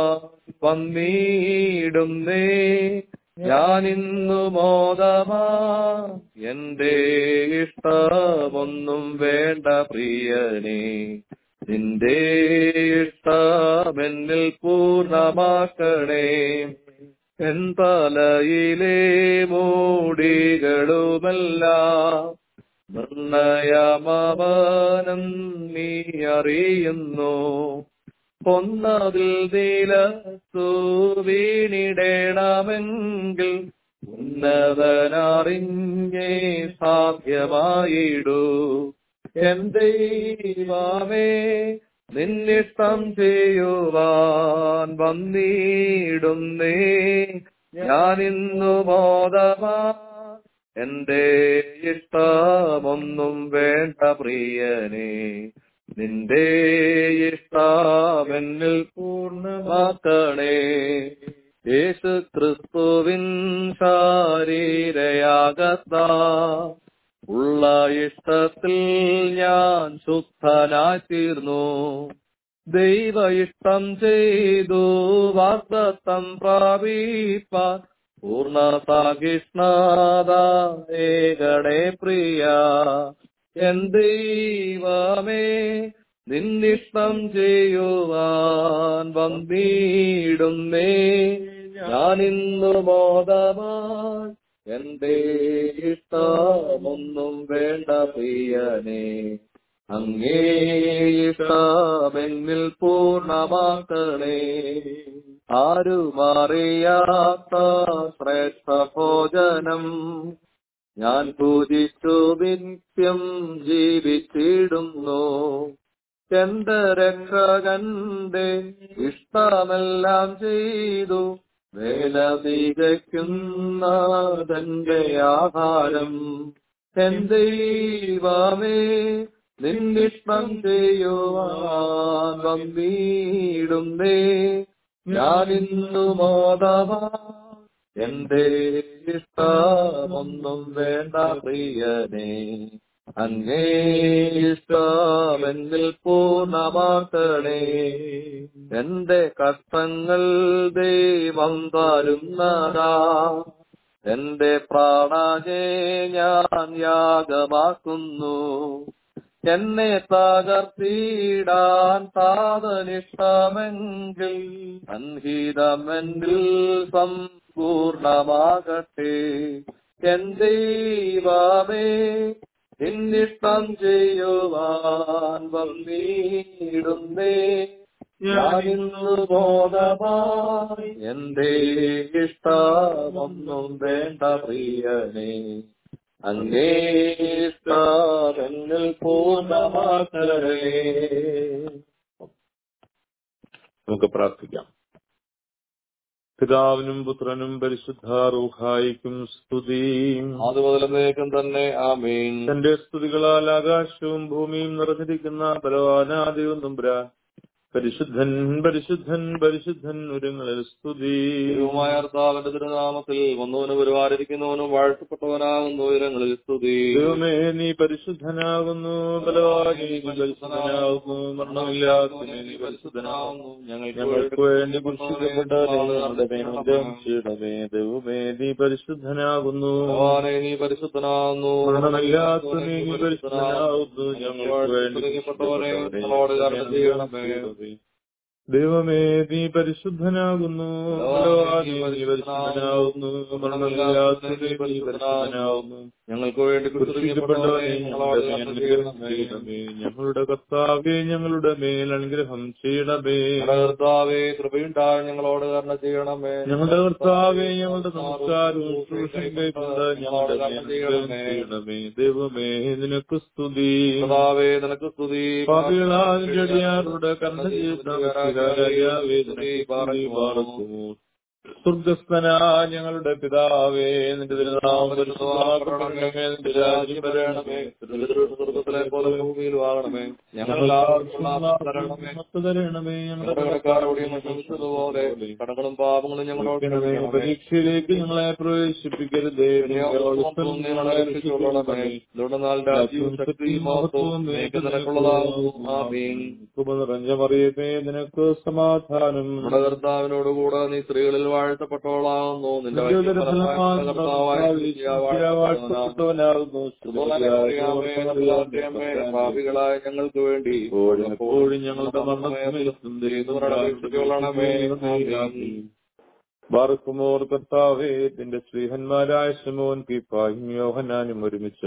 വന്നിടുന്നേ ഞാനിന്നു മോദമാ എന്റെ ഇഷ്ടമൊന്നും വേണ്ട പ്രിയനേ നിന്റെ ഇഷ്ടമെന്നിൽ പൂർണ്ണമാക്കണേ എൻ തലയിലെ മൂടികളുമല്ല നിർണയമവനം നീ അറിയുന്നു പൊന്നതിൽ നിലത്തു വീണിടണമെങ്കിൽ ഉന്നതനറിഞ്ഞേ സാധ്യമായിടൂ എൻ ദൈവമേ നിന്നിഷ്ടം ചെയ്യുവാൻ വന്നിടുന്നേ ഞാനിന്നു ബോധമാ എന്റെ ഇഷ്ടമൊന്നും വേണ്ട പ്രിയനേ നിന്റെ ഇഷ്ടമെന്നിൽ പൂർണ്ണമാക്കണേ യേശു ക്രിസ്തുവിൻ ശാരീരയാകത്താ ഉള്ള ഇഷ്ടത്തിൽ ഞാൻ ശുദ്ധനായി തീർന്നു ദൈവ ഇഷ്ടം ചെയ്തു വാഗ്ദത്തം പ്രാപിപ്പാൻ പൂർണ്ണ സഹിഷ്ണാത ഏകടേ പ്രിയ എൻ ദൈവമേ നിന്നിഷ്ടം ചെയ്യുവാൻ വന്നിടുന്നേ ഞാനിന്നു ബോധമാൻ എന്റെ ഇഷ്ടമൊന്നും വേണ്ട പ്രിയനേ അങ്ങേ ഇഷ്ടമെന്നിൽ പൂർണ്ണമാക്കണേ ആരും അറിയാത്ത ശ്രേഷ്ഠ ഭോജനം ഞാൻ പൂജിച്ചു നിത്യം ജീവിച്ചിടുന്നു എന്റെ രക്ഷകന്റെ ഇഷ്ടമെല്ലാം ചെയ്തു വേല തികയ്ക്കുന്നതെന്റെ ആഹാരം എന്തൈവമേ നിന്നിഷ്ടം ചെയ്യുവാൻ വന്നിടുന്നേ ഞാനിന്നു മോദമാ എന്റെ ഇഷ്ടമൊന്നും വേണ്ട പ്രിയനേ അങ്ങേ ഇഷ്ടമെന്നിൽ പൂർണ്ണമാക്കണേ എന്റെ കഷ്ടങ്ങൾ ദൈവം തരുന്നതാ എന്റെ പ്രാണനെ ഞാൻ യാഗമാക്കുന്നു എന്നെ തകർത്തിടാൻ സാധനിഷ്ടമെങ്കിൽ അൻഹിതമെന്നിൽ സമ്പൂർണമാകട്ടെ എന്തൈവമേ നിന്നിഷ്ടം ചെയ്യുവാൻ വന്നിടുന്നേ ഞാനിന്നു ബോധമായി എന്റെ ഇഷ്ടമൊന്നും വേണ്ട പ്രിയനേ അങ്ങേ ഇഷ്ടമെന്നിൽ പൂർണ്ണമാക്കണേ നമുക്ക് പ്രാർത്ഥിക്കാം പിതാവിനും പുത്രനും പരിശുദ്ധ റൂഹായിക്കും സ്തുതിയും അത് മുതലേക്കും തന്നെ ആമീൻ തന്റെ സ്തുതികളാൽ ആകാശവും ഭൂമിയും നിറഞ്ഞിരിക്കുന്ന ബലവാനാദിയും നമ്പുരാൻ പരിശുദ്ധൻ പരിശുദ്ധൻ പരിശുദ്ധൻ ഉരങ്ങളിൽ സ്തുതി ദൈവമായ കർത്താവിന്റെ തിരുനാമത്തിൽ വന്നവനും ഒരുവാരിരിക്കുന്നവനും വാഴ്ത്തപ്പെട്ടവനാകുന്ന ഉയരങ്ങളിൽ സ്തുതി ദൈവമേ നീ പരിശുദ്ധനാകുന്നു ബലവാനി നീ പരിശുദ്ധനാകുന്നു മരണമില്ലാത്തവനെ നീ പരിശുദ്ധനാകുന്നു ഞങ്ങൾക്ക് വേണ്ടി കുരിശിക്കപ്പെട്ട ഞങ്ങളുടെ മേലും ചെയ്യണമേ ദൈവമേ നീ പരിശുദ്ധനാകുന്നു ഭഗവാനെ നീ പരിശുദ്ധനാകുന്നു മരണമില്ലാത്ത നീ പരിശുദ്ധനാകുന്നു ഞങ്ങൾക്ക് വേണ്ടി പ്പെട്ടവരെ നിങ്ങളോട് കരുണ ചെയ്യണമേ ദൈവമേ നീ പരിശുദ്ധനാകുന്നു ബലവാനി നീ പരിശുദ്ധനാകുന്നു മരണമില്ലാത്ത നീ പരിശുദ്ധനാകുന്നു ഞങ്ങൾക്ക് വേണ്ടി കുരിശിക്കപ്പെട്ടവനെ നിങ്ങളോട് ഞങ്ങളുടെ കരുണ മേൽ ചെയ്യണമേ ചെയ്യണമേ ഞങ്ങളുടെ കർത്താവേ ഞങ്ങളുടെ മേൽ അനുഗ്രഹം ചെയ്യണമേ ഞങ്ങളുടെ കർത്താവേ കൃപയുണ്ടായി ഞങ്ങളോട് കരുണ ചെയ്യണമേ ഞങ്ങളുടെ കർത്താവേ ഞങ്ങളുടെ നമസ്കാരവും ശുശ്രൂഷയും കൈക്കൊണ്ട് ഞങ്ങളുടെ മേൽ അനുഗ്രഹം ചെയ്യണമേ ദൈവമേ നിനക്ക് സ്തുതി കർത്താവേ നിനക്ക് സ്തുതി പാപികളാതിന്റെ അടിയാറുടെ കർണ ചെയ്യുന്ന സ്വർഗസ്ഥന ഞങ്ങളുടെ പിതാവേ നിന്റെ തിരുനാമം പരിശുദ്ധമാക്കപ്പെടണമേ, നിന്റെ രാജ്യം വരണമേ സ്വർഗത്തിലെ പോലെ ഭൂമിയിൽ വാങ്ങണമേ ഞങ്ങൾ തരണമേ ഞങ്ങൾക്ക് തരണമേ ഞങ്ങളുടെ ഞങ്ങളുടെ കടക്കാരോട് ഞങ്ങൾ ക്ഷമിച്ചതുപോലെ കടകളും പാപങ്ങളും ഞങ്ങളോട് ക്ഷമിക്കണമേ. പരീക്ഷയിലേക്ക് ഞങ്ങളെ പ്രവേശിപ്പിക്കരുതേ ഞങ്ങളോട് ഞങ്ങളെ രക്ഷിച്ചുകൊള്ളണമേ. ഇതുകൊണ്ടെന്നാൽ രാജ്യവും ശക്തിയും മഹത്വവും നീക്ക് നിനക്കുള്ളതാകുന്നു. ആമീൻ. കൃപ നിറഞ്ഞ മറിയമേ നിനക്ക് സമാധാനം നമ്മുടെ കർത്താവിനോടുകൂടെ നീ സ്ത്രീകളിൽ വാഴ്ത്തപ്പെട്ടവളാകുന്നു നിന്റെ വൈദ്യഫലമായ കർത്താവായ യേശുവ വാഴ്ത്തപ്പെട്ടവനാകുന്നു. അതുപോലെ അറിയാമേ, നല്ലാത്തയമ്മേ, പാപികളായ ഞങ്ങൾക്ക് വേണ്ടി എപ്പോഴും എപ്പോഴും ഞങ്ങളുടെ മരണസമയത്തും ദൈവത്തോട് അപേക്ഷിച്ചുകൊള്ളണമേ. ആമീൻ. ബാർക്കുമോർ കർത്താവേ നിന്റെ ശ്രീഹന്മാരായ ശമോൻ കീപ്പായും യോഹനാനും ഒരുമിച്ച്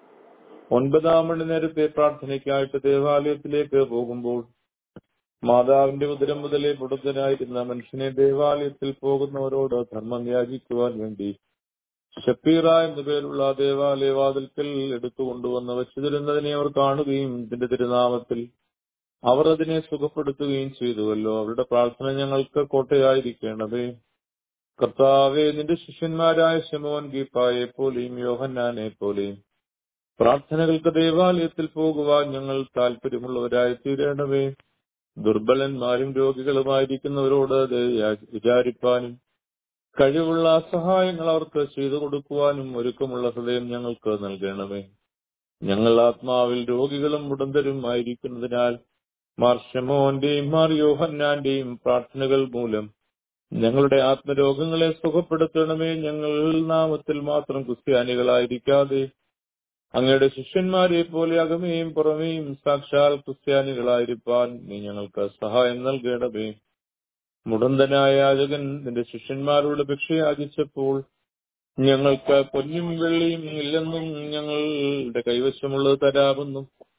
ഒൻപതാം മണി നേരത്തെ പ്രാർത്ഥനയ്ക്കായിട്ട് ദേവാലയത്തിലേക്ക് പോകുമ്പോൾ മാതാവിന്റെ ഉദരം മുതലേ പുടത്തനായിരുന്ന മനുഷ്യനെ ദേവാലയത്തിൽ പോകുന്നവരോട് ധർമ്മം യാചിക്കുവാൻ വേണ്ടി ഷപ്പീറ എന്നു പേരുള്ള ദേവാലയ വാതിൽക്കൽ എടുത്തു കൊണ്ടുവന്ന് വച്ചിരുന്നതിനെ അവർ കാണുകയും ഇതിന്റെ തിരുനാമത്തിൽ അവർ അതിനെ സുഖപ്പെടുത്തുകയും ചെയ്തുവല്ലോ അവരുടെ പ്രാർത്ഥന ഞങ്ങൾക്ക് കോട്ടയായിരിക്കണമേ കർത്താവെ നിന്റെ ശിഷ്യന്മാരായ ശമോൻ ഗീപ്പായെ പോലെയും യോഹന്നാനെ പോലെയും പ്രാർത്ഥനകൾക്ക് ദേവാലയത്തിൽ പോകുവാൻ ഞങ്ങൾ താല്പര്യമുള്ളവരായി തീരണമേ ദുർബലന്മാരും രോഗികളുമായിരിക്കുന്നവരോട് ദയ വിചാരിപ്പാനും കഴിവുള്ള സഹായങ്ങൾ അവർക്ക് ചെയ്തു കൊടുക്കുവാനും ഒരുക്കമുള്ള ഹൃദയം ഞങ്ങൾക്ക് നൽകണമേ ഞങ്ങൾ ആത്മാവിൽ രോഗികളും മുടന്തരും ആയിരിക്കുന്നതിനാൽ മാർ ഷമോന്റെയും മാർ യോഹന്നാന്റെയും പ്രാർത്ഥനകൾ മൂലം ഞങ്ങളുടെ ആത്മരോഗങ്ങളെ സുഖപ്പെടുത്തണമേ ഞങ്ങൾ നാമത്തിൽ മാത്രം ക്രിസ്ത്യാനികളായിരിക്കാതെ അങ്ങയുടെ ശിഷ്യന്മാരെ പോലെ അകമേയും പുറമേയും സാക്ഷാൽ ക്രിസ്ത്യാനികളായിരിക്കാൻ നീ ഞങ്ങൾക്ക് സഹായം നൽകണമേ മുടന്തനായ യാചകൻ നിന്റെ ശിഷ്യന്മാരോട് ഭിക്ഷയാചിച്ചപ്പോൾ ഞങ്ങൾക്ക് പൊന്നും വെള്ളിയും ഇല്ലെന്നും ഞങ്ങളുടെ കൈവശമുള്ളത് തരാമെന്നും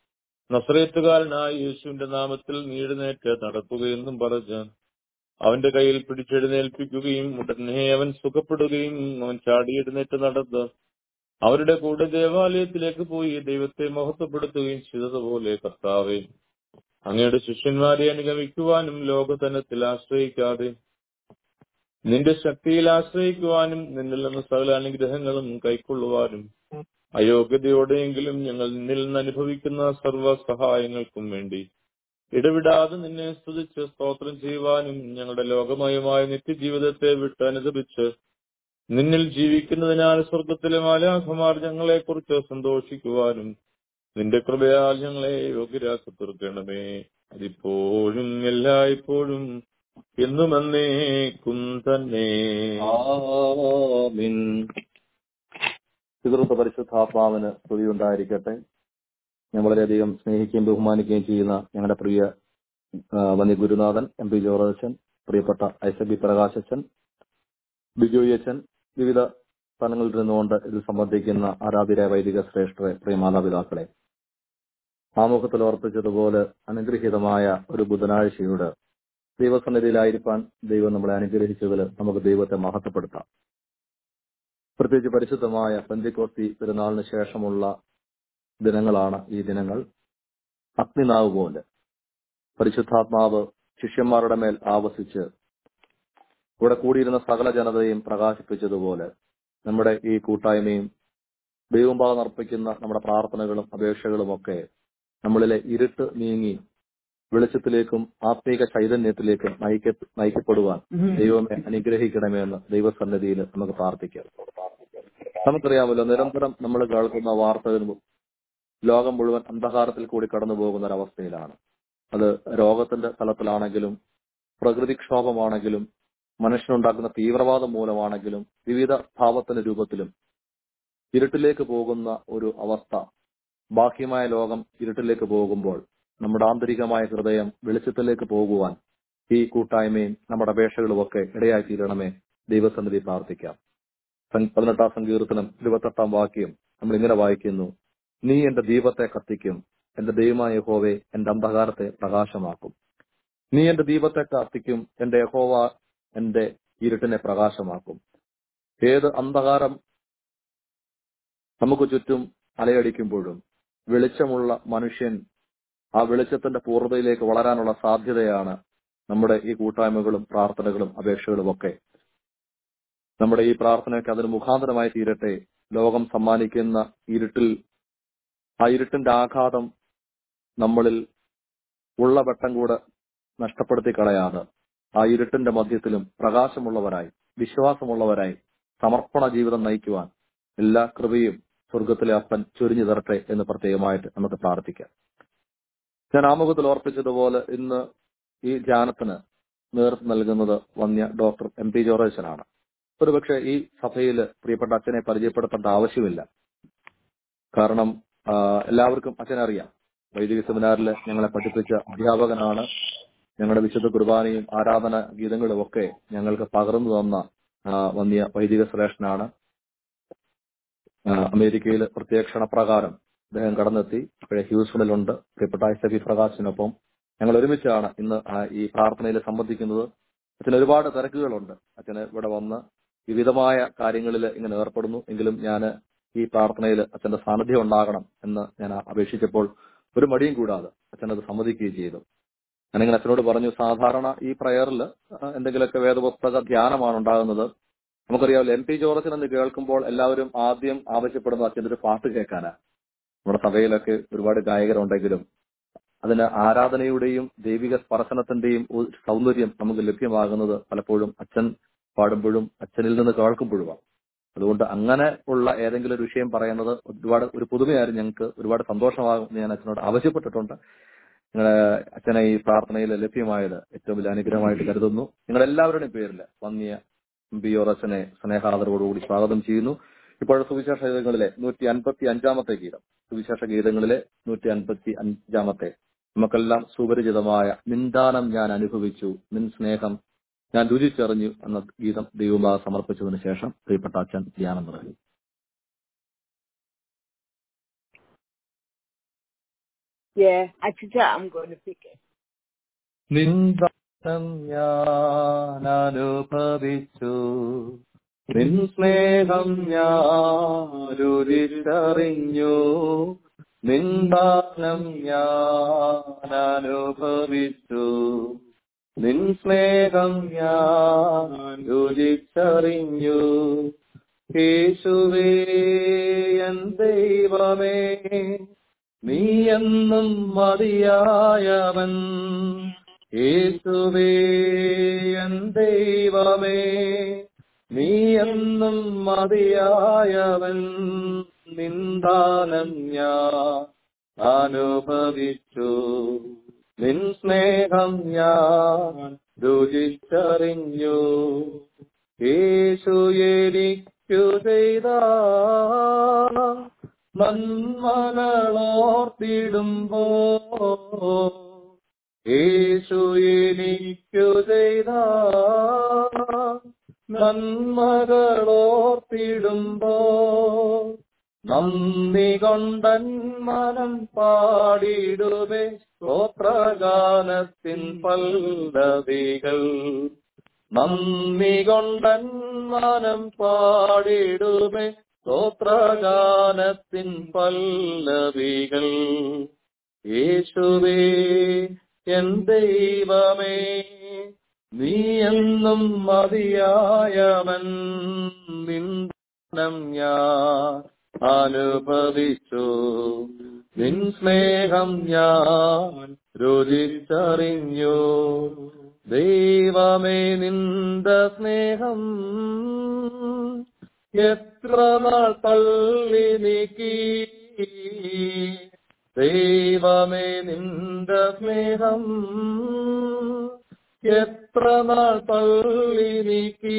നസ്രേറ്റുകാരനായ യേശുവിന്റെ നാമത്തിൽ നീടുന്നേറ്റ് നടക്കുകയെന്നും പറഞ്ഞ് അവന്റെ കയ്യിൽ പിടിച്ചെഴുന്നേൽപ്പിക്കുകയും ഉടനെ അവൻ സുഖപ്പെടുകയും അവൻ ചാടിയെഴുന്നേറ്റ് നടന്ന് അവരുടെ കൂടെ ദേവാലയത്തിലേക്ക് പോയി ദൈവത്തെ മഹത്വപ്പെടുത്തുകയും ചെയ്തതുപോലെ കർത്താവെ അങ്ങയുടെ ശിഷ്യന്മാരെ അനുഗമിക്കുവാനും ലോകതനത്തിൽ ആശ്രയിക്കാതെ നിന്റെ ശക്തിയിൽ ആശ്രയിക്കുവാനും നിന്നിൽ നിന്ന് സകല അനുഗ്രഹങ്ങളും കൈക്കൊള്ളുവാനും അയോഗ്യതയോടെയെങ്കിലും ഞങ്ങൾ നിന്നിൽ നിന്ന് അനുഭവിക്കുന്ന സർവ്വ സഹായങ്ങൾക്കും വേണ്ടി ഇടവിടാതെ നിന്നെ സ്തുതിച്ച് സ്തോത്രം ചെയ്യുവാനും ഞങ്ങളുടെ ലോകമയമായ നിത്യജീവിതത്തെ വിട്ട് അനുദപിച്ച് നിന്നിൽ ജീവിക്കുന്നതിനാൽ സ്വർഗത്തിലെ മാലാഖമാർ ഞങ്ങളെ കുറിച്ച് സന്തോഷിക്കുവാനും നിന്റെ കൃപയാൽ ഞങ്ങളെ യോഗ്യരാക്കി തീർക്കണമേ അതിപ്പോഴും എല്ലായ്പ്പോഴും എന്നും എന്നേക്കും തന്നെ ആമീൻ പിതൃത്വ പരിശുദ്ധാത്മാവിന് സ്തുതി ഉണ്ടായിരിക്കട്ടെ ഞാൻ വളരെയധികം സ്നേഹിക്കുകയും ബഹുമാനിക്കുകയും ചെയ്യുന്ന ഞങ്ങളുടെ പ്രിയ ആ, വന്യ ഗുരുനാഥൻ എം പി ജോർജൻ പ്രിയപ്പെട്ട ഐസ ബി പ്രകാശച്ചൻ ബിജോയ് അച്ഛൻ വിവിധ സ്ഥലങ്ങളിൽ നിന്നുകൊണ്ട് ഇതിൽ സംബന്ധിക്കുന്ന ആരാധ്യരായ വൈദിക ശ്രേഷ്ഠരെ പ്രിയ മാതാപിതാക്കളെ ആമുഖത്തിൽ ഓർപ്പിച്ചതുപോലെ അനുഗ്രഹീതമായ ഒരു ബുധനാഴ്ചയുടെ ദൈവസന്നിധിയിലായിരിക്കാൻ ദൈവം നമ്മളെ അനുഗ്രഹിച്ചതിൽ നമുക്ക് ദൈവത്തെ മഹത്വപ്പെടുത്താം പ്രത്യേകിച്ച് പരിശുദ്ധമായ പന്തിക്കോസ്തി പെരുന്നാളിന് ശേഷമുള്ള ദിനങ്ങളാണ് ഈ ദിനങ്ങൾ അഗ്നിനാവ് പോലെ പരിശുദ്ധാത്മാവ് ശിഷ്യന്മാരുടെ മേൽ ആവസിച്ച് ഇവിടെ കൂടിയിരുന്ന സകല ജനതയും പ്രകാശിപ്പിച്ചതുപോലെ നമ്മുടെ ഈ കൂട്ടായ്മയും ദൈവം അർപ്പിക്കുന്ന നമ്മുടെ പ്രാർത്ഥനകളും അപേക്ഷകളും ഒക്കെ നമ്മളിലെ ഇരുട്ട് നീങ്ങി വെളിച്ചത്തിലേക്കും ആത്മീക ചൈതന്യത്തിലേക്കും നയിക്ക നയിക്കപ്പെടുവാൻ ദൈവമെ അനുഗ്രഹിക്കണമേ എന്ന് ദൈവസന്നിധിയിൽ നമുക്ക് പ്രാർത്ഥിക്കാം നമുക്കറിയാമല്ലോ നിരന്തരം നമ്മൾ കേൾക്കുന്ന വാർത്തകളും ലോകം മുഴുവൻ അന്ധകാരത്തിൽ കൂടി കടന്നു പോകുന്ന ഒരവസ്ഥയിലാണ് അത് രോഗത്തിന്റെ തലത്തിലാണെങ്കിലും പ്രകൃതിക്ഷോഭമാണെങ്കിലും മനുഷ്യനുണ്ടാക്കുന്ന തീവ്രവാദം മൂലമാണെങ്കിലും വിവിധ ഭാവത്തിന്റെ രൂപത്തിലും ഇരുട്ടിലേക്ക് പോകുന്ന ഒരു അവസ്ഥ ബാഹ്യമായ ലോകം ഇരുട്ടിലേക്ക് പോകുമ്പോൾ നമ്മുടെ ആന്തരികമായ ഹൃദയം വെളിച്ചത്തിലേക്ക് പോകുവാൻ ഈ കൂട്ടായ്മയും നമ്മുടെ അപേക്ഷകളുമൊക്കെ ഇടയായി തീരണമേ ദൈവസന്നിധി പ്രാർത്ഥിക്കാം സം- പതിനെട്ടാം സങ്കീർത്തനം ഇരുപത്തെട്ടാം വാക്യം നമ്മൾ ഇങ്ങനെ വായിക്കുന്നു നീ എന്റെ ദീപത്തെ കത്തിക്കും എന്റെ ദൈവമായ യഹോവെ എന്റെ അന്ധകാരത്തെ പ്രകാശമാക്കും നീ എന്റെ ദീപത്തെ കത്തിക്കും എന്റെ യഹോവ എന്റെ ഇരുട്ടിനെ പ്രകാശമാക്കും ഏത് അന്ധകാരം നമുക്ക് ചുറ്റും അലയടിക്കുമ്പോഴും വെളിച്ചമുള്ള മനുഷ്യൻ ആ വെളിച്ചത്തിന്റെ പൂർണ്ണതയിലേക്ക് വളരാനുള്ള സാധ്യതയാണ് നമ്മുടെ ഈ കൂട്ടായ്മകളും പ്രാർത്ഥനകളും അപേക്ഷകളും ഒക്കെ നമ്മുടെ ഈ പ്രാർത്ഥനയൊക്കെ അതിന് മുഖാന്തരമായി തീരട്ടെ ലോകം സമ്മാനിക്കുന്ന ഇരുട്ടിൽ ആ ഇരുട്ടിന്റെ ആഘാതം നമ്മളിൽ ഉള്ള വെട്ടം കൂടെ നഷ്ടപ്പെടുത്തി കളയാതെ ആ ഇരുട്ടിന്റെ മധ്യത്തിലും പ്രകാശമുള്ളവരായി വിശ്വാസമുള്ളവരായി സമർപ്പണ ജീവിതം നയിക്കുവാൻ എല്ലാ കൃപയും സ്വർഗത്തിലെ അപ്പൻ ചൊരിഞ്ഞു തരട്ടെ എന്ന് പ്രത്യേകമായിട്ട് നമുക്ക് പ്രാർത്ഥിക്കാം ഞാൻ ആമുഖത്തിൽ ഓർപ്പിച്ചതുപോലെ ഇന്ന് ഈ ധ്യാനത്തിന് നേതൃത്വം നൽകുന്നത് വന്യ ഡോക്ടർ എം പി ജോറേശനാണ് ഒരുപക്ഷെ ഈ സഭയിൽ പ്രിയപ്പെട്ട അച്ഛനെ പരിചയപ്പെടുത്തേണ്ട ആവശ്യമില്ല കാരണം ആ, എല്ലാവർക്കും അച്ഛനെ അറിയാം വൈദിക സെമിനാറിൽ ഞങ്ങളെ പഠിപ്പിച്ച അധ്യാപകനാണ് ഞങ്ങളുടെ വിശുദ്ധ കുർബാനയും ആരാധന ഗീതങ്ങളും ഒക്കെ ഞങ്ങൾക്ക് പകർന്നു തന്ന ആ, വന്യ വൈദിക ശ്രേഷ്ഠനാണ് ആ, അമേരിക്കയിൽ പ്രത്യക്ഷണ പ്രകാരം അദ്ദേഹം കടന്നെത്തി ഇപ്പോഴേ ഹ്യൂസ്റ്റണിലുണ്ട് പ്രിയപ്പെട്ട എസ് എഫ് പ്രകാശിനൊപ്പം ഞങ്ങൾ ഒരുമിച്ചാണ് ഇന്ന് ആ ഈ പ്രാർത്ഥനയിൽ സംബന്ധിക്കുന്നത് അച്ഛന് ഒരുപാട് തിരക്കുകളുണ്ട് അച്ഛന് ഇവിടെ വന്ന് വിവിധമായ കാര്യങ്ങളിൽ ഇങ്ങനെ ഏർപ്പെടുന്നു എങ്കിലും ഞാൻ ഈ പ്രാർത്ഥനയിൽ അച്ഛന്റെ സാന്നിധ്യം ഉണ്ടാകണം എന്ന് ഞാൻ അപേക്ഷിച്ചപ്പോൾ ഒരു മടിയും കൂടാതെ അച്ഛൻ അത് സമ്മതിക്കുകയും ചെയ്തു ഞാനിങ്ങനെ അച്ഛനോട് പറഞ്ഞു സാധാരണ ഈ പ്രയറിൽ എന്തെങ്കിലുമൊക്കെ വേദപുസ്തക ധ്യാനമാണ് ഉണ്ടാകുന്നത് നമുക്കറിയാമല്ലോ എം പി ജോർജൻ എന്ന് കേൾക്കുമ്പോൾ എല്ലാവരും ആദ്യം ആവശ്യപ്പെടുന്നത് അച്ഛൻ്റെ ഒരു പാട്ട് കേൾക്കാനാ നമ്മുടെ സഭയിലൊക്കെ ഒരുപാട് ഗായകരുണ്ടെങ്കിലും അതിന് ആരാധനയുടെയും ദൈവിക സ്പർശനത്തിന്റെയും ഒരു സൗന്ദര്യം നമുക്ക് ലഭ്യമാകുന്നത് പലപ്പോഴും അച്ഛൻ പാടുമ്പോഴും അച്ഛനിൽ നിന്ന് കേൾക്കുമ്പോഴുമാണ് അതുകൊണ്ട് അങ്ങനെ ഉള്ള ഏതെങ്കിലും ഒരു വിഷയം പറയുന്നത് ഒരുപാട് ഒരു പുതുമയായിരുന്നു ഞങ്ങൾക്ക് ഒരുപാട് സന്തോഷമാകും എന്ന് ഞാൻ അച്ഛനോട് ആവശ്യപ്പെട്ടിട്ടുണ്ട് നിങ്ങളെ അച്ഛനെ ഈ പ്രാർത്ഥനയിൽ ലഭ്യമായത് ഏറ്റവും വലിയ അനുഗ്രഹമായിട്ട് കരുതുന്നു നിങ്ങൾ എല്ലാവരുടെയും പേരിൽ വന്നിയ ബി ഓർ അച്ഛനെ സ്നേഹാദരവോടുകൂടി സ്വാഗതം ചെയ്യുന്നു ഇപ്പോൾ സുവിശേഷ ഗീതങ്ങളിലെ നൂറ്റി അൻപത്തി അഞ്ചാമത്തെ ഗീതം സുവിശേഷ ഗീതങ്ങളിലെ നൂറ്റി അൻപത്തി അഞ്ചാമത്തെ നമുക്കെല്ലാം സുപരിചിതമായ നിന്ദാനം ഞാൻ അനുഭവിച്ചു നിൻ സ്നേഹം ഞാൻ രുചിച്ചറിഞ്ഞു എന്ന ഗീതം ദൈവമാ സമർപ്പിച്ചതിന് ശേഷം പ്രിയപ്പെട്ട അച്ഛൻ ധ്യാനം തുടങ്ങി Yeah, Achicha, I'm going to pick it. നിന്ദാനം ഞാൻ അനുഭവിച്ചു നിൻ സ്നേഹം ഞാൻ രുചിച്ചറിഞ്ഞു നിന്ദാനം ഞാൻ അനുഭവിച്ചു നിൻ സ്നേഹം ഞാൻ രുചിച്ചറിഞ്ഞു യേശുവേ എൻ ദൈവമേ നീ എന്നും മതിയായവൻ യേശുവേ എൻ ദൈവമേ നീ എന്നും മതിയായവൻ നിന്ദാനം ഞാൻ അനുഭവിച്ചു നിൻ സ്നേഹം ഞാൻ രുചിച്ചറിഞ്ഞു യേശു എനിക്കു ചെയ്ത നന്മകളോർത്തിടുമ്പോ യേശു എനിക്കു ചെയ്ത നന്മകളോർത്തിടുമ്പോ നന്ദി കൊണ്ടൻ മനം പാടിടുവേ സ്തോത്രഗാനത്തിൻ പല്ലവികൾ നന്ദി കൊണ്ടൻ മനം പാടിടുമേ സ്തോത്രഗാനത്തിൻ പല്ലവികൾ യേശുവേ എൻ ദൈവമേ നീ എന്നും മതിയായവൻ നിന്ദനം ഞാൻ അനുഭവിച്ചു നിൻ സ്നേഹം ഞാൻ രുചിച്ചറിഞ്ഞു ദൈവമേ നിന്ദ സ്നേഹം എത്ര നാൾ തള്ളി നീക്കി ദൈവമേ നിന്ദ സ്നേഹം എത്ര നാൾ തള്ളി നീക്കി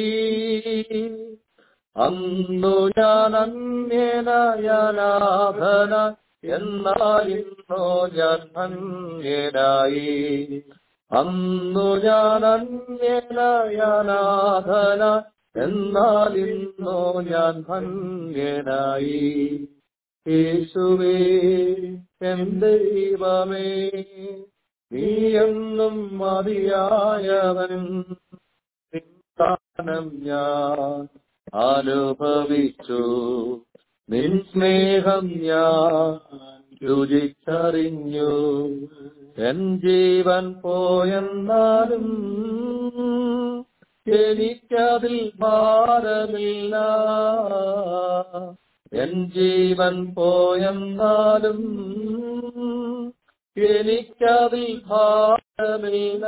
അന്നു ഞാൻ അന്യനായനാഥന എന്നാൽ ഇന്നോ ഞാൻ അന്യനായി അന്നു ഞാൻ അന്യനായനാഥന എന്നാൽ ഇന്നോ ഞാൻ ധന്യനായി യേശുവേ എൻ ദൈവമേ നീ എന്നും മതിയായവൻ നിന്ദാനം ഞാൻ അനുഭവിച്ചു നിൻ സ്നേഹം ഞാൻ രുചിച്ചറിഞ്ഞു എൻ ജീവൻ പോയെന്നാലും എനിക്കതിൽ ഭാരമില്ല എൻ ജീവൻ പോയെന്നാലും എനിക്കതിൽ ഭാരമില്ല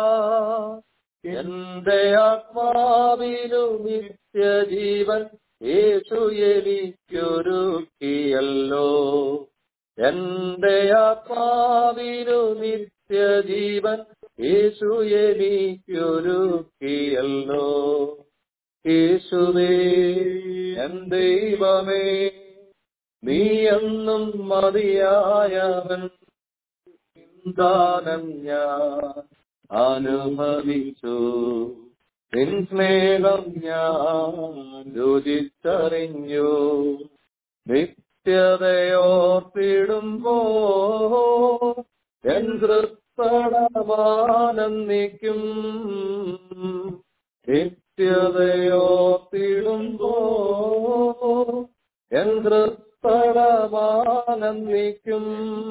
എന്റെ ആത്മാവിനു നിത്യജീവൻ യേശു എനിക്കൊരുക്കിയല്ലോ എന്റെ ആത്മാവിനു നിത്യജീവൻ യേശു എനിക്കൊരുക്കിയല്ലോ യേശുവേ എൻ ദൈവമേ നീ എന്നും മതിയായവൻ ദാനം ഞാൻ അനുഭവിച്ചു നിൻ സ്നേഹം ഞാൻ രുചിച്ചറിഞ്ഞു നിത്യതയോർത്തിടുമ്പോ എൻ കൃത്തടമാനന്ദിക്കും നിത്യതയോർത്തിടുമ്പോ എൻ കൃത്തടമാനന്ദിക്കും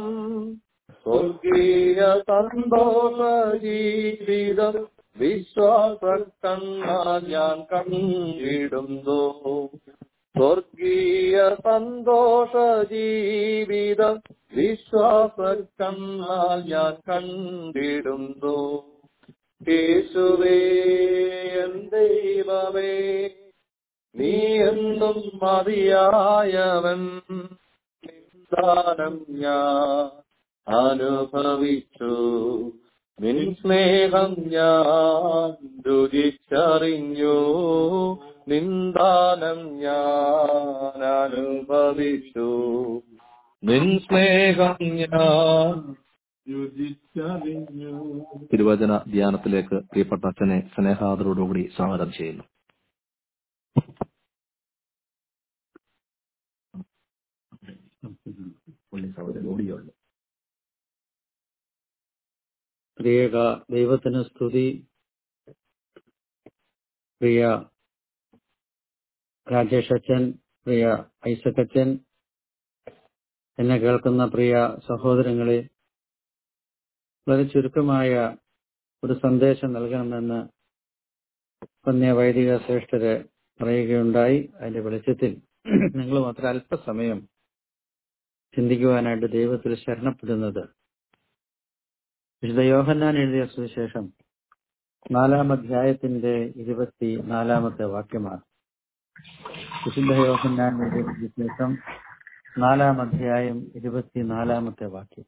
സ്വർഗീയ സന്തോഷ ജീവിതം വിശ്വാസ കണ്ണ ഞാൻ കണ്ടിടുന്നു സ്വർഗീയ സന്തോഷ ജീവിതം വിശ്വാസ കണ്ണ ഞാൻ കണ്ടിടുന്നു യേശുവേ എൻ ദൈവമേ നീ എന്നും മതിയായവൻ നിന്ദാനം ഞാൻ അനുഭവിച്ചു നിൻ സ്നേഹം ഞാൻ രുചിച്ചറിഞ്ഞു നിന്ദാനം ഞാൻ അനുഭവിച്ചു നിൻ സ്നേഹം ഞാൻ രുചിച്ചറിഞ്ഞു തിരുവചന ധ്യാനത്തിലേക്ക് പ്രിയപ്പെട്ട അച്ഛനെ സ്നേഹാദരോടുകൂടി സ്വാഗതം ചെയ്യുന്നു പുള്ളി സൗകര്യം ഓടിയുള്ളു പ്രിയക ദൈവത്തിന് സ്തുതി പ്രിയ രാജേഷ് അച്ഛൻ പ്രിയ ഐസക് അച്ഛൻ എന്നെ കേൾക്കുന്ന പ്രിയ സഹോദരങ്ങളെ വളരെ ചുരുക്കമായ ഒരു സന്ദേശം നൽകണമെന്ന് പന്യ വൈദിക ശ്രേഷ്ഠര് പറയുകയുണ്ടായി അതിന്റെ വെളിച്ചത്തിൽ നിങ്ങൾ മാത്രം അല്പസമയം ചിന്തിക്കുവാനായിട്ട് ദൈവത്തിൽ ശരണപ്പെടുന്നത് വിശുദ്ധ യോഹന്നാൻ എഴുതിയ സുവിശേഷം നാലാം അധ്യായത്തിന്റെ ഇരുപത്തി നാലാമത്തെ വാക്യമാണ് വിശുദ്ധ യോഹന്നാൻ എഴുതിയ സുവിശേഷം നാലാം അധ്യായം ഇരുപത്തിനാലാമത്തെ വാക്യം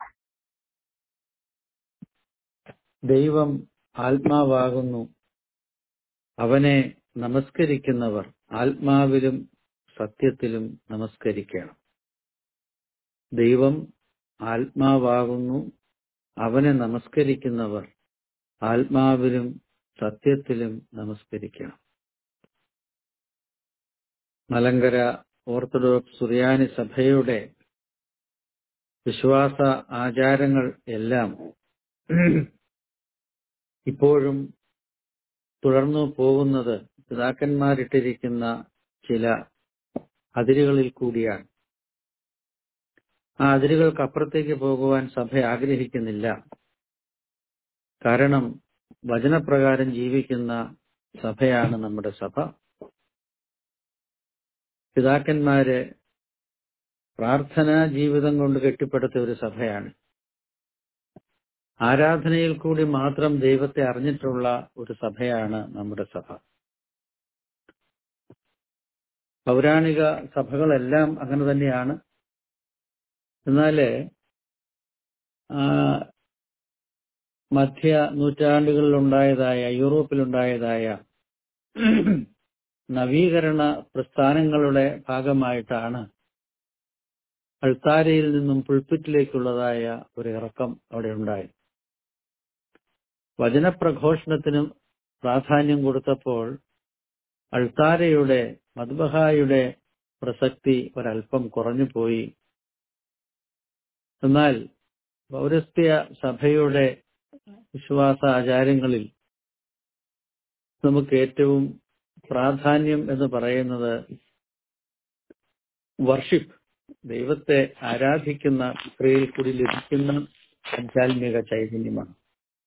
ദൈവം ആത്മാവാകുന്നു അവനെ നമസ്കരിക്കുന്നവർ ആത്മാവിലും സത്യത്തിലും നമസ്കരിക്കണം ദൈവം ആത്മാവാകുന്നു അവനെ നമസ്കരിക്കുന്നവർ ആത്മാവിലും സത്യത്തിലും നമസ്കരിക്കണം മലങ്കര ഓർത്തഡോക്സ് സുറിയാനി സഭയുടെ വിശ്വാസ ആചാരങ്ങൾ എല്ലാം ഇപ്പോഴും തുടർന്നു പോകുന്നത് പിതാക്കന്മാരിട്ടിരിക്കുന്ന ചില അതിരുകളിൽ കൂടിയാണ് ആ അതിരുകൾക്കപ്പുറത്തേക്ക് പോകുവാൻ സഭ ആഗ്രഹിക്കുന്നില്ല കാരണം വചനപ്രകാരം ജീവിക്കുന്ന സഭയാണ് നമ്മുടെ സഭ പിതാക്കന്മാര് പ്രാർത്ഥനാ ജീവിതം കൊണ്ട് കെട്ടിപ്പടുത്ത ഒരു സഭയാണ് ആരാധനയിൽ കൂടി മാത്രം ദൈവത്തെ അറിഞ്ഞിട്ടുള്ള ഒരു സഭയാണ് നമ്മുടെ സഭ പൗരാണിക സഭകളെല്ലാം അങ്ങനെ തന്നെയാണ് എന്നാല് മധ്യ നൂറ്റാണ്ടുകളിലുണ്ടായതായ യൂറോപ്പിലുണ്ടായതായ നവീകരണ പ്രസ്ഥാനങ്ങളുടെ ഭാഗമായിട്ടാണ് അൾത്താരയിൽ നിന്നും പുൾപ്പിറ്റിലേക്കുള്ളതായ ഒരു ഇറക്കം അവിടെ ഉണ്ടായി വചനപ്രഘോഷണത്തിനും പ്രാധാന്യം കൊടുത്തപ്പോൾ അൾത്താരയുടെ മദ്ബഹായുടെ പ്രസക്തി ഒരല്പം കുറഞ്ഞുപോയി എന്നാൽ പൗരസ്ത്യ സഭയുടെ വിശ്വാസ ആചാരങ്ങളിൽ നമുക്ക് ഏറ്റവും പ്രാധാന്യം എന്ന് പറയുന്നത് വർഷിപ്പ് ദൈവത്തെ ആരാധിക്കുന്ന പ്രക്രിയയിൽ കൂടി ലഭിക്കുന്ന ആധ്യാത്മിക ചൈതന്യമാണ്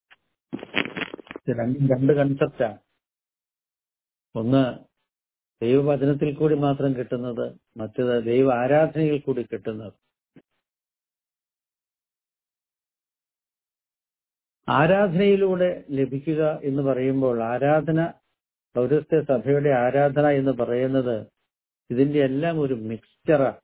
രണ്ടും രണ്ട് കൺസെപ്റ്റാണ് ഒന്ന് ദൈവവചനത്തിൽ കൂടി മാത്രം കിട്ടുന്നത് മറ്റത് ദൈവ ആരാധനയിൽ കൂടി കിട്ടുന്നത് ആരാധനയിലൂടെ ലഭിക്കുക എന്ന് പറയുമ്പോൾ ആരാധന പൗരസ്ത്യ സഭയുടെ ആരാധന എന്ന് പറയുന്നത് ഇതിന്റെ എല്ലാം ഒരു മിക്സ്ചറാണ്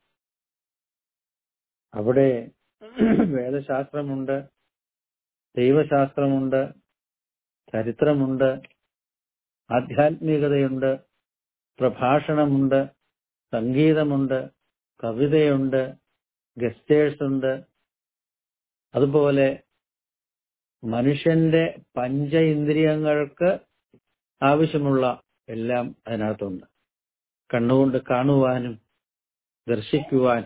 അവിടെ വേദശാസ്ത്രമുണ്ട് ദൈവശാസ്ത്രമുണ്ട് ചരിത്രമുണ്ട് ആധ്യാത്മികതയുണ്ട് പ്രഭാഷണമുണ്ട് സംഗീതമുണ്ട് കവിതയുണ്ട് ഗസ്റ്റേഴ്സ് ഉണ്ട് അതുപോലെ മനുഷ്യന്റെ പഞ്ച ഇന്ദ്രിയങ്ങൾക്ക് ആവശ്യമുള്ള എല്ലാം അതിനകത്തുണ്ട് കണ്ണുകൊണ്ട് കാണുവാനും ദർശിക്കുവാൻ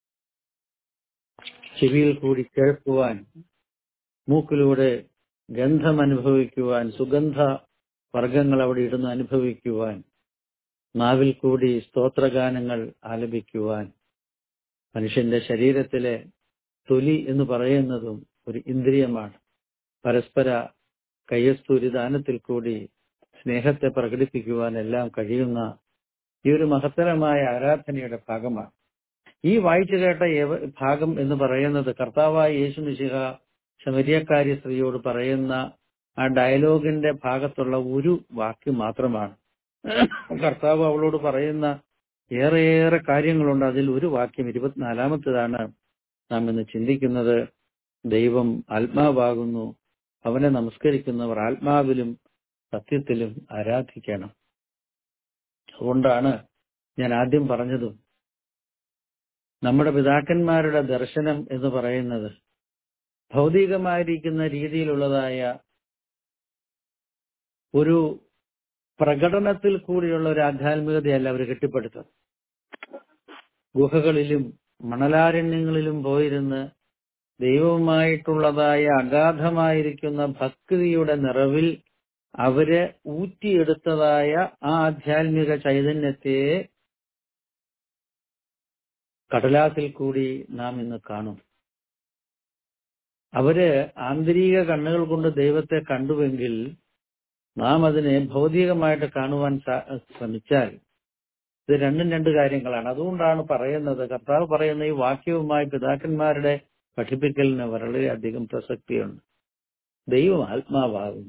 ചെവിയിൽ കൂടി കേൾക്കുവാൻ മൂക്കിലൂടെ ഗന്ധം അനുഭവിക്കുവാൻ സുഗന്ധ വർഗങ്ങൾ അവിടെ ഇടുന്ന് അനുഭവിക്കുവാൻ നാവിൽ കൂടി സ്തോത്രഗാനങ്ങൾ ആലപിക്കുവാൻ മനുഷ്യന്റെ ശരീരത്തിലെ തൊലി എന്ന് പറയുന്നതും ഒരു ഇന്ദ്രിയമാണ് പരസ്പര കയ്യസ്തുരിദാനത്തിൽ കൂടി സ്നേഹത്തെ പ്രകടിപ്പിക്കുവാൻ എല്ലാം കഴിയുന്ന ഈ ഒരു മഹത്തരമായ ആരാധനയുടെ ഭാഗമാണ് ഈ വായിച്ചു കേട്ട ഭാഗം എന്ന് പറയുന്നത് കർത്താവായ യേശു മിശിഹ ശമരിയക്കാരി സ്ത്രീയോട് പറയുന്ന ആ ഡയലോഗിന്റെ ഭാഗത്തുള്ള ഒരു വാക്യം മാത്രമാണ് കർത്താവ് അവളോട് പറയുന്ന ഏറെയേറെ കാര്യങ്ങളുണ്ട് അതിൽ ഒരു വാക്യം ഇരുപത്തിനാലാമത്തേതാണ് നാം ഇന്ന് ചിന്തിക്കുന്നത് ദൈവം ആത്മാവാകുന്നു അവനെ നമസ്കരിക്കുന്നവർ ആത്മാവിലും സത്യത്തിലും ആരാധിക്കണം അതുകൊണ്ടാണ് ഞാൻ ആദ്യം പറഞ്ഞതും നമ്മുടെ പിതാക്കന്മാരുടെ ദർശനം എന്ന് പറയുന്നത് ഭൗതികമായിരിക്കുന്ന രീതിയിലുള്ളതായ ഒരു പ്രകടനത്തിൽ കൂടിയുള്ള ഒരു ആധ്യാത്മികതയല്ല അവർ കെട്ടിപ്പടുത്തത് ഗുഹകളിലും മണലാരണ്യങ്ങളിലും പോയിരുന്ന് ദൈവവുമായിട്ടുള്ളതായ അഗാധമായിരിക്കുന്ന ഭക്തിയുടെ നിറവിൽ അവര് ഊറ്റിയെടുത്തതായ ആ ആധ്യാത്മിക ചൈതന്യത്തെ കടലാസിൽ കൂടി നാം ഇന്ന് കാണും അവര് ആന്തരിക കണ്ണുകൾ കൊണ്ട് ദൈവത്തെ കണ്ടുവെങ്കിൽ നാം അതിനെ ഭൗതികമായിട്ട് കാണുവാൻ സാ- ശ്രമിച്ചാൽ ഇത് രണ്ടും രണ്ട് കാര്യങ്ങളാണ് അതുകൊണ്ടാണ് പറയുന്നത് കർത്താവ് പറയുന്ന ഈ വാക്യവുമായി പിതാക്കന്മാരുടെ പഠിപ്പിക്കലിന് വളരെയധികം പ്രസക്തിയുണ്ട് ദൈവം ആത്മാവാകും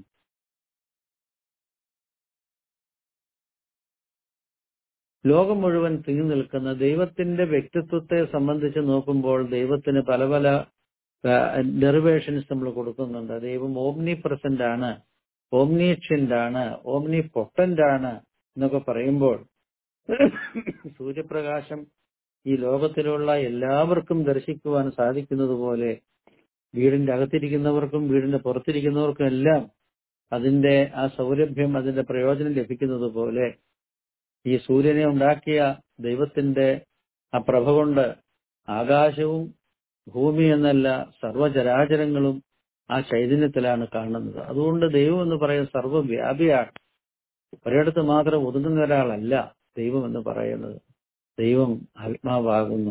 ലോകം മുഴുവൻ തിങ്ങി നിൽക്കുന്ന ദൈവത്തിന്റെ വ്യക്തിത്വത്തെ സംബന്ധിച്ച് നോക്കുമ്പോൾ ദൈവത്തിന് പല പല ഡെറിവേഷൻസ് നമ്മൾ കൊടുക്കുന്നുണ്ട് ദൈവം ഓംനി പ്രസന്റ് ആണ് ഓംനീഷ്യന്റ് ആണ് ഓംനി പൊട്ടന്റ് ആണ് എന്നൊക്കെ പറയുമ്പോൾ സൂര്യപ്രകാശം ഈ ലോകത്തിലുള്ള എല്ലാവർക്കും ദർശിക്കുവാൻ സാധിക്കുന്നത് പോലെ വീടിന്റെ അകത്തിരിക്കുന്നവർക്കും വീടിന്റെ പുറത്തിരിക്കുന്നവർക്കും എല്ലാം അതിന്റെ ആ സൗരഭ്യം അതിന്റെ പ്രയോജനം ലഭിക്കുന്നത് പോലെ ഈ സൂര്യനെ ഉണ്ടാക്കിയ ദൈവത്തിന്റെ ആ പ്രഭ കൊണ്ട് ആകാശവും ഭൂമി എന്നല്ല സർവചരാചരങ്ങളും ആ ചൈതന്യത്തിലാണ് കാണുന്നത് അതുകൊണ്ട് ദൈവം എന്ന് പറയുന്നത് സർവവ്യാപിയാണ് ഒരിടത്ത് മാത്രം ഒതുങ്ങുന്ന ഒരാളല്ല ദൈവം എന്ന് പറയുന്നത് ദൈവം ആത്മാവാകുന്നു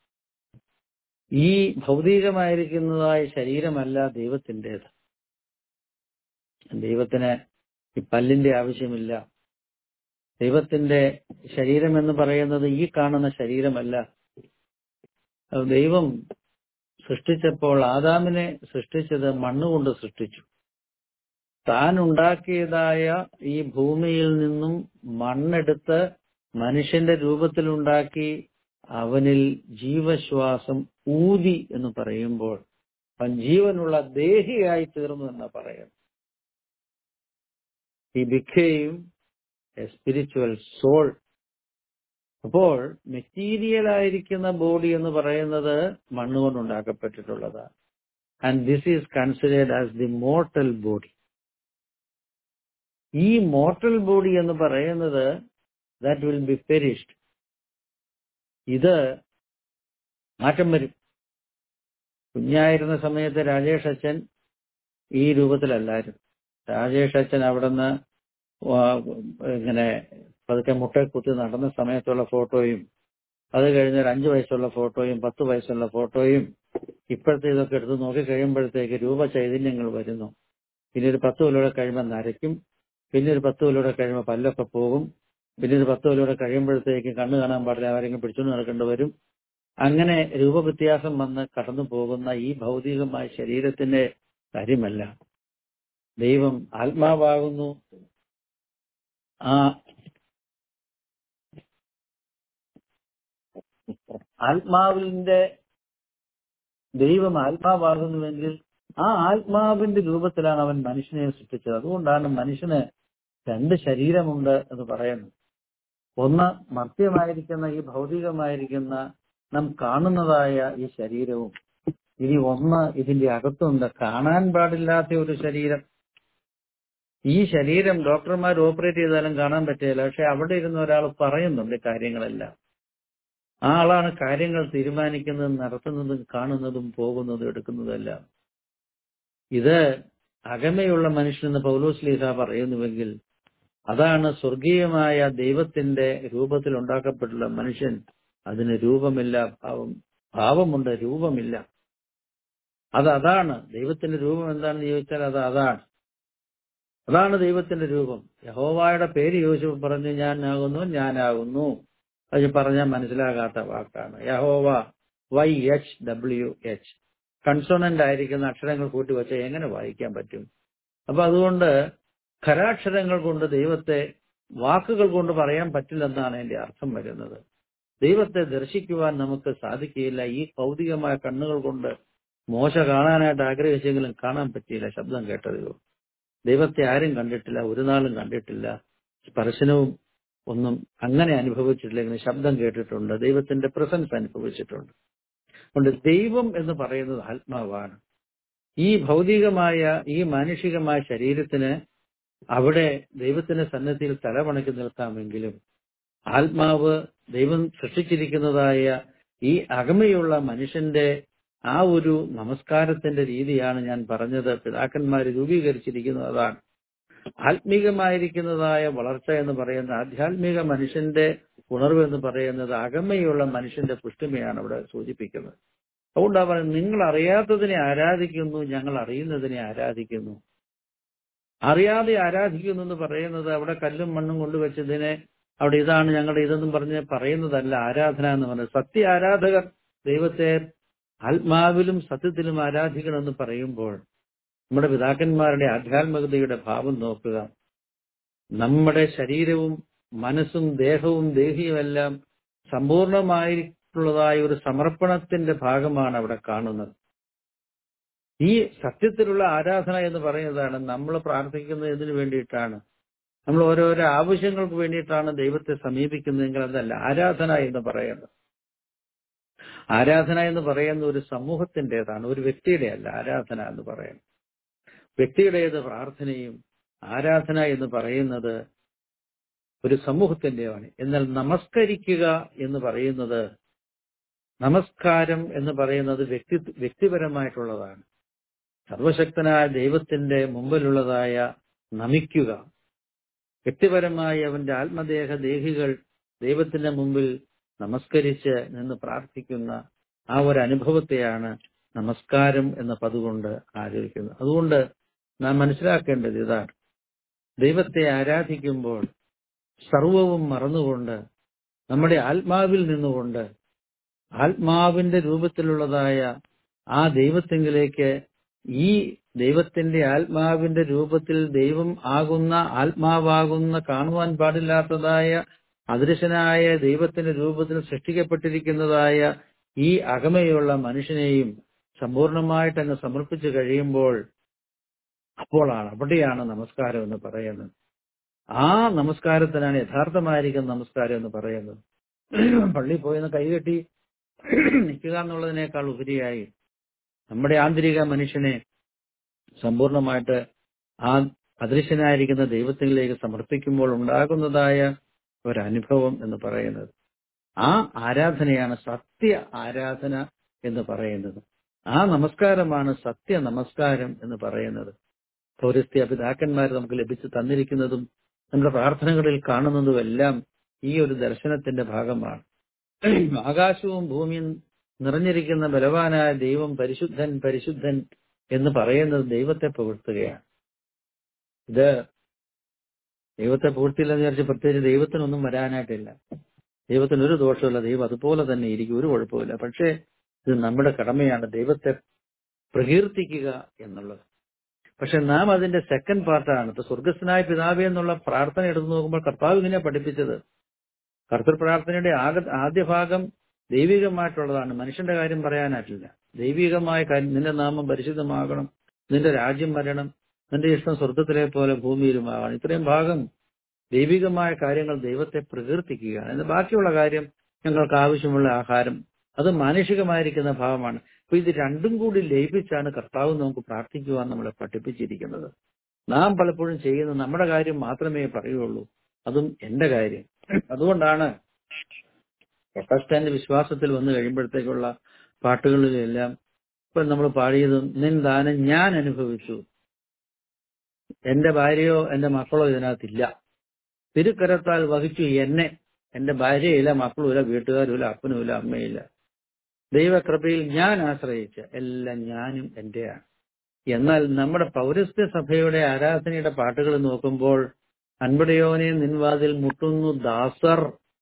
ഈ ഭൗതികമായിരിക്കുന്നതായ ശരീരമല്ല ദൈവത്തിൻ്റെത് ദൈവത്തിന് ഈ പല്ലിന്റെ ആവശ്യമില്ല ദൈവത്തിന്റെ ശരീരം എന്ന് പറയുന്നത് ഈ കാണുന്ന ശരീരമല്ല അത് ദൈവം സൃഷ്ടിച്ചപ്പോൾ ആദാമിനെ സൃഷ്ടിച്ചത് മണ്ണുകൊണ്ട് സൃഷ്ടിച്ചു താൻ ഉണ്ടാക്കിയതായ ഈ ഭൂമിയിൽ നിന്നും മണ്ണെടുത്ത് മനുഷ്യന്റെ രൂപത്തിലുണ്ടാക്കി അവനിൽ ജീവശ്വാസം ഊതി എന്ന് പറയുമ്പോൾ അവൻ ജീവനുള്ള ദേഹിയായി തീർന്നു എന്ന് പറയുന്നു ഈ ബിക്കെയും എ സ്പിരിച്വൽ സോൾ അപ്പോൾ മെറ്റീരിയൽ ആയിരിക്കുന്ന ബോഡി എന്ന് പറയുന്നത് മണ്ണുകൊണ്ട് ഉണ്ടാക്കപ്പെട്ടിട്ടുള്ളതാണ് and this is considered as the mortal body ഈ മോർട്ടൽ ബോഡി എന്ന് പറയുന്നത് ദാറ്റ് വിൽ ബി പെരിഷ്ഡ് ഇത് മാറ്റം വരും കുഞ്ഞായിരുന്ന സമയത്ത് രാജേഷ് അച്ഛൻ ഈ രൂപത്തിലല്ലായിരുന്നു രാജേഷ് അച്ഛൻ അവിടുന്ന് ഇങ്ങനെ പതുക്കെ മുട്ട കുത്തി നടന്ന സമയത്തുള്ള ഫോട്ടോയും അത് കഴിഞ്ഞ് ഒരു അഞ്ചു വയസ്സുള്ള ഫോട്ടോയും പത്ത് വയസ്സുള്ള ഫോട്ടോയും ഇപ്പോഴത്തെ ഇതൊക്കെ എടുത്ത് നോക്കി കഴിയുമ്പോഴത്തേക്ക് രൂപ ചൈതന്യങ്ങൾ വരുന്നു പിന്നെ ഒരു പത്ത് കൊല്ലൂടെ കഴിയുമ്പോൾ നരയ്ക്കും പിന്നെ ഒരു പത്ത് കൊല്ലൂടെ കഴിയുമ്പോൾ പല്ലൊക്കെ പോകും പിന്നെ ഒരു പത്ത് കൊല്ലൂടെ കഴിയുമ്പോഴത്തേക്ക് കണ്ണു കാണാൻ പാടില്ല ആരെങ്കിലും പിടിച്ചുകൊണ്ട് നടക്കേണ്ടി വരും അങ്ങനെ രൂപവ്യത്യാസം വന്ന് കടന്നു പോകുന്ന ഈ ഭൗതികമായ ശരീരത്തിന്റെ കാര്യമല്ല ദൈവം ആത്മാവാകുന്നു ആ ആത്മാവിന്റെ ദൈവം ആത്മാവാകുന്നുവെങ്കിൽ ആ ആത്മാവിന്റെ രൂപത്തിലാണ് അവൻ മനുഷ്യനെ സൃഷ്ടിച്ചത് അതുകൊണ്ടാണ് മനുഷ്യന് രണ്ട് ശരീരമുണ്ട് എന്ന് പറയുന്നത് ഒന്ന് മർത്യമായിരിക്കുന്ന ഈ ഭൗതികമായിരിക്കുന്ന നാം കാണുന്നതായ ഈ ശരീരവും ഇനി ഒന്ന് ഇതിന്റെ അകത്തുണ്ട് കാണാൻ പാടില്ലാത്ത ഒരു ശരീരം ഈ ശരീരം ഡോക്ടർമാർ ഓപ്പറേറ്റ് ചെയ്താലും കാണാൻ പറ്റില്ല പക്ഷെ അവിടെ ഇരുന്ന ഒരാൾ പറയുന്നുണ്ട് കാര്യങ്ങളെല്ലാം ആ ആളാണ് കാര്യങ്ങൾ തീരുമാനിക്കുന്നതും നടത്തുന്നതും കാണുന്നതും പോകുന്നതും എടുക്കുന്നതെല്ലാം ഇത് അകമയുള്ള മനുഷ്യനെന്ന് പൗലോസ് ലീസ പറയുന്നുവെങ്കിൽ അതാണ് സ്വർഗീയമായ ദൈവത്തിന്റെ രൂപത്തിൽ ഉണ്ടാക്കപ്പെട്ടുള്ള മനുഷ്യൻ അതിന് രൂപമില്ല ഭാവം ഭാവമുണ്ട് രൂപമില്ല അത് അതാണ് ദൈവത്തിന്റെ രൂപം എന്താണെന്ന് ചോദിച്ചാൽ അത് അതാണ് അതാണ് ദൈവത്തിന്റെ രൂപം യഹോവായുടെ പേര് ചോദിച്ചപ്പോൾ പറഞ്ഞു ഞാനാകുന്നു ഞാനാകുന്നു അത് പറഞ്ഞാൽ മനസ്സിലാകാത്ത വാക്കാണ് Jehovah Y H W H consonant ആയിരിക്കുന്ന അക്ഷരങ്ങൾ കൂട്ടി വെച്ചാൽ എങ്ങനെ വായിക്കാൻ പറ്റും അപ്പൊ അതുകൊണ്ട് ഖരാക്ഷരങ്ങൾ കൊണ്ട് ദൈവത്തെ വാക്കുകൾ കൊണ്ട് പറയാൻ പറ്റില്ലെന്നാണ് എന്റെ അർത്ഥം വരുന്നത് ദൈവത്തെ ദർശിക്കുവാൻ നമുക്ക് സാധിക്കുകയില്ല ഈ ഭൗതികമായ കണ്ണുകൾ കൊണ്ട് മോശ കാണാനായിട്ട് ആഗ്രഹിച്ചെങ്കിലും കാണാൻ പറ്റിയില്ല ശബ്ദം കേട്ടതിലോ ദൈവത്തെ ആരും കണ്ടിട്ടില്ല ഒരു നാളും കണ്ടിട്ടില്ല സ്പർശനവും ഒന്നും അങ്ങനെ അനുഭവിച്ചിട്ടില്ലെങ്കിൽ ശബ്ദം കേട്ടിട്ടുണ്ട് ദൈവത്തിന്റെ പ്രസൻസ് അനുഭവിച്ചിട്ടുണ്ട് അതുകൊണ്ട് ദൈവം എന്ന് പറയുന്നത് ആത്മാവാണ് ഈ ഭൗതികമായ ഈ മാനുഷികമായ ശരീരത്തിന് അവിടെ ദൈവത്തിന്റെ സന്നദ്ധിയിൽ തലവണക്കി നിൽക്കാമെങ്കിലും ആത്മാവ് ദൈവം സൃഷ്ടിച്ചിരിക്കുന്നതായ ഈ അകമയുള്ള മനുഷ്യന്റെ ആ ഒരു നമസ്കാരത്തിന്റെ രീതിയാണ് ഞാൻ പറഞ്ഞത് പിതാക്കന്മാർ രൂപീകരിച്ചിരിക്കുന്നത് അതാണ് ആത്മീകമായിരിക്കുന്നതായ വളർച്ച എന്ന് പറയുന്ന ആധ്യാത്മിക മനുഷ്യന്റെ ഉണർവ് എന്ന് പറയുന്നത് അകമയുള്ള മനുഷ്യന്റെ പുഷ്ടിമയാണ് അവിടെ സൂചിപ്പിക്കുന്നത് അതുകൊണ്ടാ പറയുന്നത് നിങ്ങൾ അറിയാത്തതിനെ ആരാധിക്കുന്നു ഞങ്ങൾ അറിയുന്നതിനെ ആരാധിക്കുന്നു അറിയാതെ ആരാധിക്കുന്നു എന്ന് പറയുന്നത് അവിടെ കല്ലും മണ്ണും കൊണ്ടുവച്ചതിനെ അവിടെ ഇതാണ് ഞങ്ങളുടെ ഇതെന്നും പറഞ്ഞ് പറയുന്നതല്ല ആരാധന എന്ന് പറയുന്നത് സത്യ ആരാധകർ ദൈവത്തെ ആത്മാവിലും സത്യത്തിലും ആരാധിക്കണമെന്ന് പറയുമ്പോൾ നമ്മുടെ പിതാക്കന്മാരുടെ ആധ്യാത്മികതയുടെ ഭാവം നോക്കുക നമ്മുടെ ശരീരവും മനസ്സും ദേഹവും ദേഹിയുമെല്ലാം സമ്പൂർണമായിട്ടുള്ളതായ ഒരു സമർപ്പണത്തിന്റെ ഭാഗമാണ് അവിടെ കാണുന്നത് ഈ സത്യത്തിലുള്ള ആരാധന എന്ന് പറയുന്നതാണ് നമ്മൾ പ്രാർത്ഥിക്കുന്നത് ഇതിനു വേണ്ടിയിട്ടാണ് നമ്മൾ ഓരോരോ ആവശ്യങ്ങൾക്ക് വേണ്ടിയിട്ടാണ് ദൈവത്തെ സമീപിക്കുന്നതെങ്കിൽ അതല്ല ആരാധന എന്ന് പറയുന്നത് ആരാധന എന്ന് പറയുന്ന ഒരു സമൂഹത്തിൻ്റെതാണ് ഒരു വ്യക്തിയുടെ അല്ല ആരാധന എന്ന് പറയുന്നത് വ്യക്തിയുടേത് പ്രാർത്ഥനയും ആരാധന എന്ന് പറയുന്നത് ഒരു സമൂഹത്തിന്റെയാണ് എന്നാൽ നമസ്കരിക്കുക എന്ന് പറയുന്നത് നമസ്കാരം എന്ന് പറയുന്നത് വ്യക്തി വ്യക്തിപരമായിട്ടുള്ളതാണ് സർവശക്തനായ ദൈവത്തിന്റെ മുമ്പിലുള്ളതായ നമിക്കുക വ്യക്തിപരമായി അവന്റെ ആത്മദേഹ ദേഹികൾ ദൈവത്തിന്റെ മുമ്പിൽ നമസ്കരിച്ച് നിന്ന് പ്രാർത്ഥിക്കുന്ന ആ ഒരു അനുഭവത്തെയാണ് നമസ്കാരം എന്ന പതുകൊണ്ട് ആചരിക്കുന്നത് അതുകൊണ്ട് നാം മനസ്സിലാക്കേണ്ടത് ഇതാണ് ദൈവത്തെ ആരാധിക്കുമ്പോൾ സർവവും മറന്നുകൊണ്ട് നമ്മുടെ ആത്മാവിൽ നിന്നുകൊണ്ട് ആത്മാവിന്റെ രൂപത്തിലുള്ളതായ ആ ദൈവത്തെങ്കിലേക്ക് ഈ ദൈവത്തിന്റെ ആത്മാവിന്റെ രൂപത്തിൽ ദൈവം ആകുന്ന ആത്മാവാകുന്ന കാണുവാൻ പാടില്ലാത്തതായ അദൃശനായ ദൈവത്തിന്റെ രൂപത്തിൽ സൃഷ്ടിക്കപ്പെട്ടിരിക്കുന്നതായ ഈ അകമയുള്ള മനുഷ്യനെയും സമ്പൂർണമായിട്ട് അങ്ങ് സമർപ്പിച്ചു കഴിയുമ്പോൾ അപ്പോഴാണ് അവിടെയാണ് നമസ്കാരം എന്ന് പറയുന്നത് ആ നമസ്കാരത്തിനാണ് യഥാർത്ഥമായിരിക്കുന്ന നമസ്കാരം എന്ന് പറയുന്നത് പള്ളി പോയെന്ന് കൈകെട്ടി നിൽക്കുക എന്നുള്ളതിനേക്കാൾ ഉപരിയായി നമ്മുടെ ആന്തരിക മനുഷ്യനെ സമ്പൂർണമായിട്ട് ആ അദൃശ്യനായിരിക്കുന്ന ദൈവത്തിലേക്ക് സമർപ്പിക്കുമ്പോൾ ഉണ്ടാകുന്നതായ ഒരനുഭവം എന്ന് പറയുന്നത് ആ ആരാധനയാണ് സത്യ ആരാധന എന്ന് പറയുന്നത് ആ നമസ്കാരമാണ് സത്യ നമസ്കാരം എന്ന് പറയുന്നത് പൗരസ്ത്യ പിതാക്കന്മാർ നമുക്ക് ലഭിച്ചു തന്നിരിക്കുന്നതും നമ്മുടെ പ്രാർത്ഥനകളിൽ കാണുന്നതുമെല്ലാം ഈ ഒരു ദർശനത്തിന്റെ ഭാഗമാണ് ആകാശവും ഭൂമിയും നിറഞ്ഞിരിക്കുന്ന ബലവാനായ ദൈവം പരിശുദ്ധൻ പരിശുദ്ധൻ എന്ന് പറയുന്നത് ദൈവത്തെ പുകഴ്ത്തുകയാണ് ഇത് ദൈവത്തെ പൂർത്തിയില്ലെന്ന് വിചാരിച്ച് പ്രത്യേകിച്ച് ദൈവത്തിനൊന്നും വരാനായിട്ടില്ല ദൈവത്തിന് ഒരു ദോഷമില്ല ദൈവം അതുപോലെ തന്നെ ഇരിക്കും ഒരു കുഴപ്പമില്ല പക്ഷേ ഇത് നമ്മുടെ കടമയാണ് ദൈവത്തെ പ്രകീർത്തിക്കുക എന്നുള്ളത് പക്ഷെ നാം അതിന്റെ സെക്കൻഡ് പാർട്ടാണ് ഇപ്പൊ സ്വർഗസ്നായ പിതാവേ എന്നുള്ള പ്രാർത്ഥന എടുത്തു നോക്കുമ്പോൾ കർത്താവ് ഇങ്ങനെ പഠിപ്പിച്ചത് കർത്തൃ പ്രാർത്ഥനയുടെ ആക ആദ്യ ഭാഗം ദൈവികമായിട്ടുള്ളതാണ് മനുഷ്യന്റെ കാര്യം പറയാനായിട്ടില്ല ദൈവികമായ കാര്യം നിന്റെ നാമം പരിശുദ്ധമാകണം നിന്റെ രാജ്യം വരണം നിന്റെ ഇഷ്ടം സ്വർഗത്തിലെ പോലെ ഭൂമിയിലുമാകണം ഇത്രയും ഭാഗം ദൈവികമായ കാര്യങ്ങൾ ദൈവത്തെ പ്രകീർത്തിക്കുകയാണ് എന്നാൽ ബാക്കിയുള്ള കാര്യം ഞങ്ങൾക്ക് ആവശ്യമുള്ള ആഹാരം അത് മാനുഷികമായിരിക്കുന്ന ഭാവമാണ് അപ്പൊ ഇത് രണ്ടും കൂടി ലയിപ്പിച്ചാണ് കർത്താവ് നമുക്ക് പ്രാർത്ഥിക്കുവാൻ നമ്മളെ പഠിപ്പിച്ചിരിക്കുന്നത് നാം പലപ്പോഴും ചെയ്യുന്ന നമ്മുടെ കാര്യം മാത്രമേ പറയുള്ളൂ അതും എന്റെ കാര്യം അതുകൊണ്ടാണ് പ്രൊട്ടസ്റ്റന്റ് വിശ്വാസത്തിൽ വന്നു കഴിയുമ്പോഴത്തേക്കുള്ള പാട്ടുകളിലെല്ലാം ഇപ്പൊ നമ്മൾ പാടിയത് നിൻ ദാനം ഞാൻ അനുഭവിച്ചു എന്റെ ഭാര്യയോ എന്റെ മക്കളോ ഇതിനകത്തില്ല തിരുക്കരത്താൽ വഹിച്ചു എന്നെ എന്റെ ഭാര്യയില്ല മക്കളുമില്ല വീട്ടുകാരുമില്ല അപ്പനുമില്ല അമ്മയില്ല ദൈവകൃപയിൽ ഞാൻ ആശ്രയിച്ച എല്ലാം ഞാനും എന്റെയാണ് എന്നാൽ നമ്മുടെ പൗരസ്ത്യ സഭയുടെ ആരാധനയുടെ പാട്ടുകൾ നോക്കുമ്പോൾ അൻപടയോനെ നിൻവാതിൽ മുട്ടുന്നു ദാസർ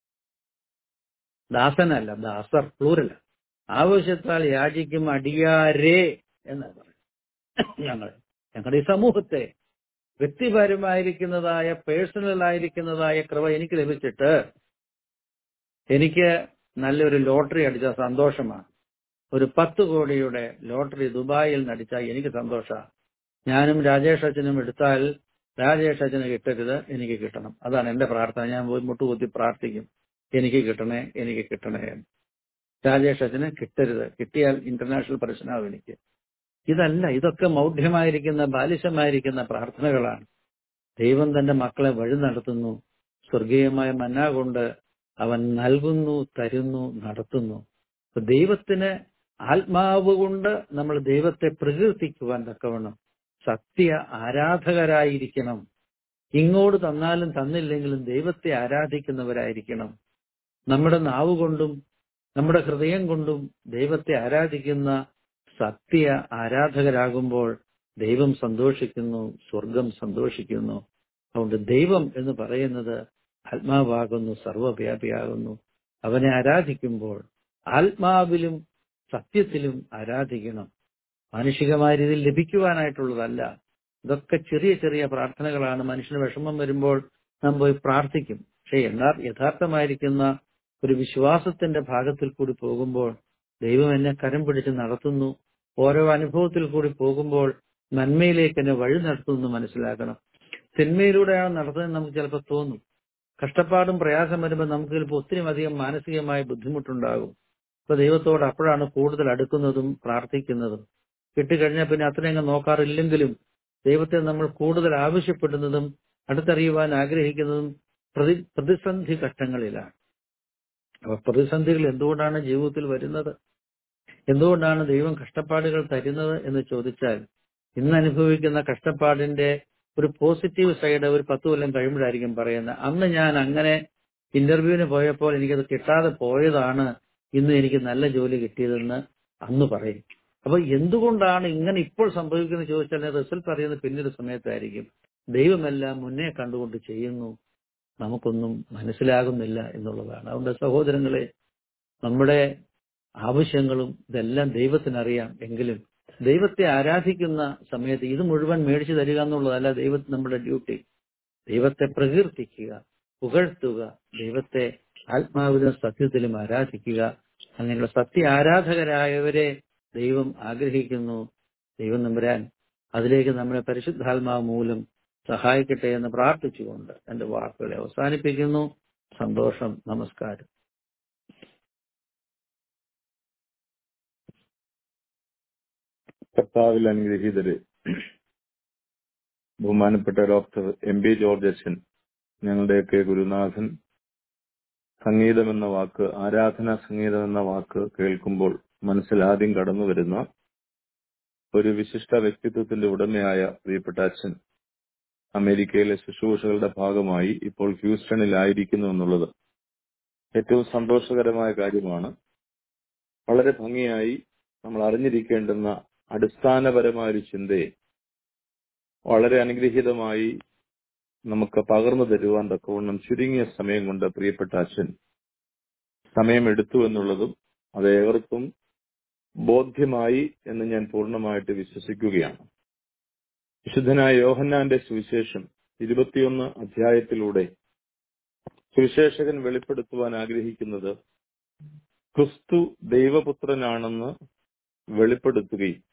ദാസനല്ല ദാസർ പ്ലൂരല്ല ആവശ്യത്താൽ യാചിക്കും അടിയാരേ എന്നാണ് പറയുന്നത് ഞങ്ങൾ ഞങ്ങളുടെ ഈ സമൂഹത്തെ വ്യക്തിപരമായിരിക്കുന്നതായ പേഴ്സണൽ ആയിരിക്കുന്നതായ കൃപ എനിക്ക് ലഭിച്ചിട്ട് എനിക്ക് നല്ലൊരു ലോട്ടറി അടിച്ച സന്തോഷമാണ് ഒരു പത്ത് കോടിയുടെ ലോട്ടറി ദുബായിൽ നടിച്ചാൽ എനിക്ക് സന്തോഷമാണ് ഞാനും രാജേഷ് അച്ഛനും എടുത്താൽ രാജേഷ് അച്ഛന് കിട്ടരുത് എനിക്ക് കിട്ടണം അതാണ് എന്റെ പ്രാർത്ഥന ഞാൻ പോയി മുട്ടുകുത്തി പ്രാർത്ഥിക്കും എനിക്ക് കിട്ടണേ എനിക്ക് കിട്ടണേ എന്ന് രാജേഷ് അച്ഛന് കിട്ടരുത് കിട്ടിയാൽ ഇന്റർനാഷണൽ പ്രശ്നമാവും എനിക്ക് ഇതല്ല ഇതൊക്കെ മൗഢ്യമായിരിക്കുന്ന ബാലിശമായിരിക്കുന്ന പ്രാർത്ഥനകളാണ് ദൈവം തന്റെ മക്കളെ വഴി നടത്തുന്നു സ്വർഗീയമായ മന്ന കൊണ്ട് അവൻ നൽകുന്നു തരുന്നു നടത്തുന്നു ദൈവത്തിന് ആത്മാവ് കൊണ്ട് നമ്മൾ ദൈവത്തെ പ്രകീർത്തിക്കുവാൻ തക്കവണ്ണം സത്യ ആരാധകരായിരിക്കണം ഇങ്ങോട്ട് തന്നാലും തന്നില്ലെങ്കിലും ദൈവത്തെ ആരാധിക്കുന്നവരായിരിക്കണം നമ്മുടെ നാവ് കൊണ്ടും നമ്മുടെ ഹൃദയം കൊണ്ടും ദൈവത്തെ ആരാധിക്കുന്ന സത്യ ആരാധകരാകുമ്പോൾ ദൈവം സന്തോഷിക്കുന്നു സ്വർഗം സന്തോഷിക്കുന്നു അതുകൊണ്ട് ദൈവം എന്ന് പറയുന്നത് ആത്മാവാകുന്നു സർവവ്യാപിയാകുന്നു അവനെ ആരാധിക്കുമ്പോൾ ആത്മാവിലും സത്യത്തിലും ആരാധിക്കണം മാനുഷികമായ രീതിയിൽ ലഭിക്കുവാനായിട്ടുള്ളതല്ല ഇതൊക്കെ ചെറിയ ചെറിയ പ്രാർത്ഥനകളാണ് മനുഷ്യന് വിഷമം വരുമ്പോൾ നാം പോയി പ്രാർത്ഥിക്കും പക്ഷെ എന്നാൽ യഥാർത്ഥമായിരിക്കുന്ന ഒരു വിശ്വാസത്തിന്റെ ഭാഗത്തിൽ കൂടി പോകുമ്പോൾ ദൈവം എന്നെ കരം പിടിച്ച് നടത്തുന്നു ഓരോ അനുഭവത്തിൽ കൂടി പോകുമ്പോൾ നന്മയിലേക്ക് എന്നെ വഴി നടത്തുന്നു മനസ്സിലാക്കണം തിന്മയിലൂടെയാണ് നടത്തുന്നത് നമുക്ക് ചിലപ്പോൾ തോന്നും കഷ്ടപ്പാടും പ്രയാസം വരുമ്പോൾ നമുക്ക് ചിലപ്പോൾ ഒത്തിരി അധികം മാനസികമായ ബുദ്ധിമുട്ടുണ്ടാകും അപ്പൊ ദൈവത്തോട് അപ്പോഴാണ് കൂടുതൽ അടുക്കുന്നതും പ്രാർത്ഥിക്കുന്നതും കിട്ടിക്കഴിഞ്ഞാൽ പിന്നെ അത്രയങ്ങ് നോക്കാറില്ലെങ്കിലും ദൈവത്തെ നമ്മൾ കൂടുതൽ ആവശ്യപ്പെടുന്നതും അടുത്തറിയുവാൻ ആഗ്രഹിക്കുന്നതും പ്രതി പ്രതിസന്ധി ഘട്ടങ്ങളിലാണ് അപ്പൊ പ്രതിസന്ധികൾ എന്തുകൊണ്ടാണ് ജീവിതത്തിൽ വരുന്നത് എന്തുകൊണ്ടാണ് ദൈവം കഷ്ടപ്പാടുകൾ തരുന്നത് എന്ന് ചോദിച്ചാൽ ഇന്ന് അനുഭവിക്കുന്ന കഷ്ടപ്പാടിന്റെ ഒരു പോസിറ്റീവ് സൈഡ് ഒരു പത്ത് കൊല്ലം കഴിയുമ്പോഴായിരിക്കും പറയുന്നത് അന്ന് ഞാൻ അങ്ങനെ ഇന്റർവ്യൂവിന് പോയപ്പോൾ എനിക്കത് കിട്ടാതെ പോയതാണ് ഇന്ന് എനിക്ക് നല്ല ജോലി കിട്ടിയതെന്ന് അന്ന് പറയും അപ്പൊ എന്തുകൊണ്ടാണ് ഇങ്ങനെ ഇപ്പോൾ സംഭവിക്കുന്നത് ചോദിച്ചാൽ റിസൾട്ട് അറിയുന്നത് പിന്നീട് സമയത്തായിരിക്കും ദൈവമെല്ലാം മുന്നേ കണ്ടുകൊണ്ട് ചെയ്യുന്നു നമുക്കൊന്നും മനസ്സിലാകുന്നില്ല എന്നുള്ളതാണ് അതുകൊണ്ട് സഹോദരങ്ങളെ നമ്മുടെ ആവശ്യങ്ങളും ഇതെല്ലാം ദൈവത്തിനറിയാം എങ്കിലും ദൈവത്തെ ആരാധിക്കുന്ന സമയത്ത് ഇത് മുഴുവൻ മേടിച്ചു തരിക എന്നുള്ളതല്ല ദൈവത്തിന് നമ്മുടെ ഡ്യൂട്ടി ദൈവത്തെ പ്രകീർത്തിക്കുക പുകഴ്ത്തുക ദൈവത്തെ ആത്മാവിലും സത്യത്തിലും ആരാധിക്കുക അങ്ങനെയുള്ള സത്യ ആരാധകരായവരെ ദൈവം ആഗ്രഹിക്കുന്നു ദൈവം നമ്പുരാൻ അതിലേക്ക് നമ്മളെ പരിശുദ്ധാത്മാവ് മൂലം സഹായിക്കട്ടെ എന്ന് പ്രാർത്ഥിച്ചുകൊണ്ട് എന്റെ വാക്കുകളെ അവസാനിപ്പിക്കുന്നു സന്തോഷം നമസ്കാരം കർത്താവിൽ അനുഗ്രഹീതര് ബഹുമാനപ്പെട്ട ഡോക്ടർ എം ബി ജോർജ് അച്ഛൻ ഞങ്ങളുടെയൊക്കെ ഗുരുനാഥൻ സംഗീതം എന്ന വാക്ക് ആരാധന സംഗീതം എന്ന വാക്ക് കേൾക്കുമ്പോൾ മനസ്സിൽ ആദ്യം കടന്നു വരുന്ന ഒരു വിശിഷ്ട വ്യക്തിത്വത്തിന്റെ ഉടമയായ പ്രിയപ്പെട്ട അച്ഛൻ അമേരിക്കയിലെ ശുശ്രൂഷകളുടെ ഭാഗമായി ഇപ്പോൾ ഹ്യൂസ്റ്റണിലായിരിക്കുന്നു എന്നുള്ളത് ഏറ്റവും സന്തോഷകരമായ കാര്യമാണ് വളരെ ഭംഗിയായി നമ്മൾ അറിഞ്ഞിരിക്കേണ്ടുന്ന അടിസ്ഥാനപരമായ ഒരു ചിന്തയെ വളരെ അനുഗ്രഹീതമായി നമുക്ക് പകർന്നു തരുവാൻ തക്കവണ്ണം ചുരുങ്ങിയ സമയം കൊണ്ട് പ്രിയപ്പെട്ട അച്ഛൻ സമയമെടുത്തു എന്നുള്ളതും അത് ഏവർക്കും ബോധ്യമായി എന്ന് ഞാൻ പൂർണ്ണമായിട്ട് വിശ്വസിക്കുകയാണ് വിശുദ്ധനായ യോഹന്നാന്റെ സുവിശേഷം ഇരുപത്തിയൊന്ന് അധ്യായത്തിലൂടെ സുവിശേഷകൻ വെളിപ്പെടുത്തുവാൻ ആഗ്രഹിക്കുന്നത് ക്രിസ്തു ദൈവപുത്രനാണെന്ന് വെളിപ്പെടുത്തുകയും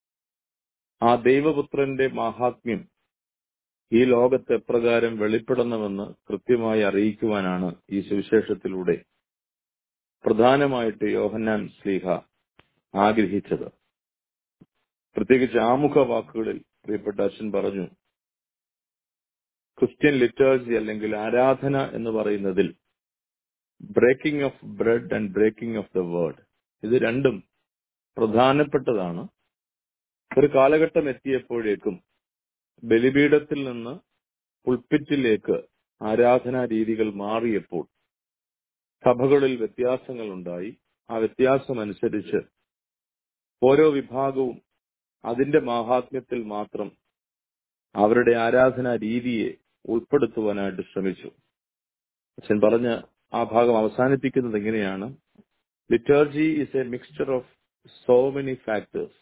ആ ദൈവപുത്രന്റെ മാഹാത്മ്യം ഈ ലോകത്ത് എപ്രകാരം വെളിപ്പെടണമെന്ന് കൃത്യമായി അറിയിക്കുവാനാണ് ഈ സുവിശേഷത്തിലൂടെ പ്രധാനമായിട്ട് യോഹന്നാൻ സ്ലീഹ ആഗ്രഹിച്ചത് പ്രത്യേകിച്ച് ആമുഖ വാക്കുകളിൽ പ്രിയപ്പെട്ട അച്ഛൻ പറഞ്ഞു ക്രിസ്ത്യൻ ലിറ്റേഴ്സി അല്ലെങ്കിൽ ആരാധന എന്ന് പറയുന്നതിൽ breaking of bread and breaking of the word ഇത് രണ്ടും പ്രധാനപ്പെട്ടതാണ് ഒരു കാലഘട്ടം എത്തിയപ്പോഴേക്കും ബലിപീഠത്തിൽ നിന്ന് പുൾപ്പിറ്റിലേക്ക് ആരാധനാ രീതികൾ മാറിയപ്പോൾ സഭകളിൽ വ്യത്യാസങ്ങൾ ഉണ്ടായി ആ വ്യത്യാസം അനുസരിച്ച് ഓരോ വിഭാഗവും അതിന്റെ മാഹാത്മ്യത്തിൽ മാത്രം അവരുടെ ആരാധനാ രീതിയെ ഉൾപ്പെടുത്തുവാനായിട്ട് ശ്രമിച്ചു അച്ഛൻ പറഞ്ഞ ആ ഭാഗം അവസാനിപ്പിക്കുന്നത് എങ്ങനെയാണ് liturgy is a mixture of so many factors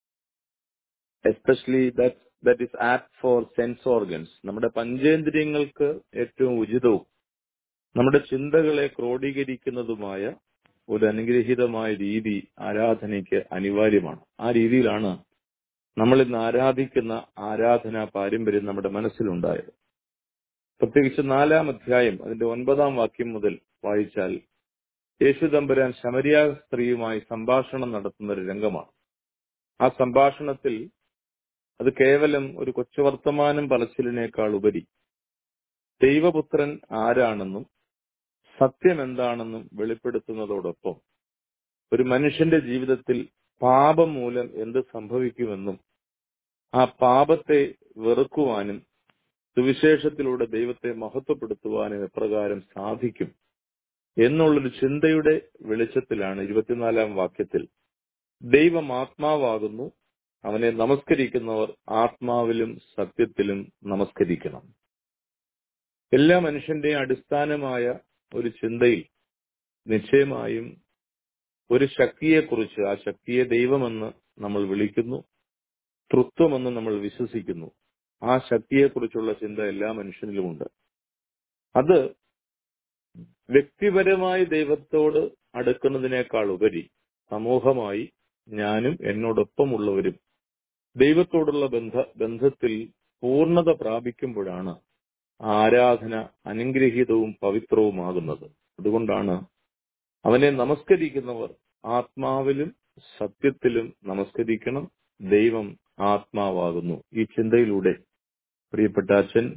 especially that that is apt for sense organs നമ്മുടെ പഞ്ചേന്ദ്രിയങ്ങൾക്ക് ഏറ്റവും ഉചിതവും നമ്മുടെ ചിന്തകളെ ക്രോഡീകരിക്കുന്നതുമായ ഒരു അനുഗ്രഹീതമായ രീതി ആരാധനയ്ക്ക് അനിവാര്യമാണ് ആ രീതിയിലാണ് നമ്മൾ ഇന്ന് ആരാധിക്കുന്ന ആരാധനാ പാരമ്പര്യം നമ്മുടെ മനസ്സിലുണ്ടായത് പ്രത്യേകിച്ച് നാലാം അധ്യായം അതിന്റെ ഒൻപതാം വാക്യം മുതൽ വായിച്ചാൽ യേശു തമ്പുരാൻ ശമരിയ സ്ത്രീയുമായി സംഭാഷണം നടത്തുന്ന ഒരു രംഗമാണ് ആ സംഭാഷണത്തിൽ അത് കേവലം ഒരു കൊച്ചു വർത്തമാനം പറച്ചിലിനേക്കാൾ ഉപരി ദൈവപുത്രൻ ആരാണെന്നും സത്യം എന്താണെന്നും വെളിപ്പെടുത്തുന്നതോടൊപ്പം ഒരു മനുഷ്യന്റെ ജീവിതത്തിൽ പാപം മൂലം എന്ത് സംഭവിക്കുമെന്നും ആ പാപത്തെ വെറുക്കുവാനും സുവിശേഷത്തിലൂടെ ദൈവത്തെ മഹത്വപ്പെടുത്തുവാനും എപ്രകാരം സാധിക്കും എന്നുള്ളൊരു ചിന്തയുടെ വെളിച്ചത്തിലാണ് ഇരുപത്തിനാലാം വാക്യത്തിൽ ദൈവം ആത്മാവാകുന്നു അവനെ നമസ്കരിക്കുന്നവർ ആത്മാവിലും സത്യത്തിലും നമസ്കരിക്കണം എല്ലാ മനുഷ്യന്റെയും അടിസ്ഥാനമായ ഒരു ചിന്തയിൽ നിശ്ചയമായും ഒരു ശക്തിയെക്കുറിച്ച് ആ ശക്തിയെ ദൈവമെന്ന് നമ്മൾ വിളിക്കുന്നു തൃത്വമെന്ന് നമ്മൾ വിശ്വസിക്കുന്നു ആ ശക്തിയെക്കുറിച്ചുള്ള ചിന്ത എല്ലാ മനുഷ്യനിലുമുണ്ട് അത് വ്യക്തിപരമായി ദൈവത്തോട് അടുക്കുന്നതിനേക്കാൾ ഉപരി സമൂഹമായി ഞാനും എന്നോടൊപ്പമുള്ളവരും ദൈവത്തോടുള്ള ബന്ധ ബന്ധത്തിൽ പൂർണ്ണത പ്രാപിക്കുമ്പോഴാണ് ആരാധന അനുഗ്രഹീതവും പവിത്രവുമാകുന്നത് അതുകൊണ്ടാണ് അവനെ നമസ്കരിക്കുന്നവർ ആത്മാവിലും സത്യത്തിലും നമസ്കരിക്കണം ദൈവം ആത്മാവാകുന്നു ഈ ചിന്തയിലൂടെ പ്രിയപ്പെട്ട അച്ഛൻ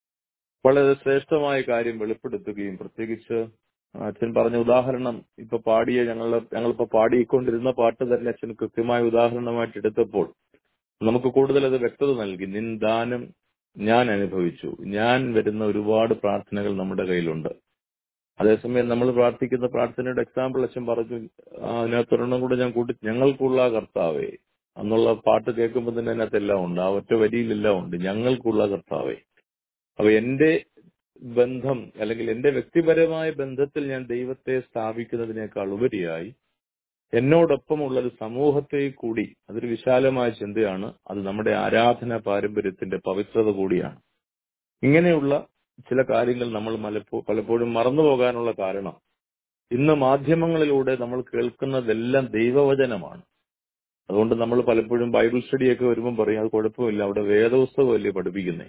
വളരെ ശ്രേഷ്ഠമായ കാര്യം വെളിപ്പെടുത്തുകയും പ്രത്യേകിച്ച് അച്ഛൻ പറഞ്ഞ ഉദാഹരണം ഇപ്പൊ പാടിയ ഞങ്ങൾ ഞങ്ങളിപ്പോ പാടിക്കൊണ്ടിരുന്ന പാട്ട് തന്നെ അച്ഛൻ കൃത്യമായ ഉദാഹരണമായിട്ട് എടുത്തപ്പോൾ നമുക്ക് കൂടുതൽ അത് വ്യക്തത നൽകി നിന്ദാനം ഞാൻ അനുഭവിച്ചു ഞാൻ വരുന്ന ഒരുപാട് പ്രാർത്ഥനകൾ നമ്മുടെ കയ്യിലുണ്ട് അതേസമയം നമ്മൾ പ്രാർത്ഥിക്കുന്ന പ്രാർത്ഥനയുടെ എക്സാമ്പിൾ അച്ഛൻ പറഞ്ഞു ആ, അതിനകത്തൊരെണ്ണം കൂടെ ഞാൻ കൂട്ടി ഞങ്ങൾക്കുള്ള കർത്താവേ എന്നുള്ള പാട്ട് കേൾക്കുമ്പോൾ തന്നെ അതിനകത്തെല്ലാം ഉണ്ട് ആ ഒറ്റ വരിയിലെല്ലാം ഉണ്ട് ഞങ്ങൾക്കുള്ള കർത്താവേ അപ്പൊ എന്റെ ബന്ധം അല്ലെങ്കിൽ എന്റെ വ്യക്തിപരമായ ബന്ധത്തിൽ ഞാൻ ദൈവത്തെ സ്ഥാപിക്കുന്നതിനേക്കാൾ ഉപരിയായി എന്നോടൊപ്പമുള്ള ഒരു സമൂഹത്തെ കൂടി അതൊരു വിശാലമായ ചിന്തയാണ് അത് നമ്മുടെ ആരാധന പാരമ്പര്യത്തിന്റെ പവിത്രത കൂടിയാണ് ഇങ്ങനെയുള്ള ചില കാര്യങ്ങൾ നമ്മൾ മലപ്പോ പലപ്പോഴും മറന്നു പോകാനുള്ള കാരണം ഇന്ന് മാധ്യമങ്ങളിലൂടെ നമ്മൾ കേൾക്കുന്നതെല്ലാം ദൈവവചനമാണ് അതുകൊണ്ട് നമ്മൾ പലപ്പോഴും ബൈബിൾ സ്റ്റഡിയൊക്കെ വരുമ്പോൾ പറയും അത് കുഴപ്പമില്ല അവിടെ വേദപുസ്തകമല്ലേ പഠിപ്പിക്കുന്നേ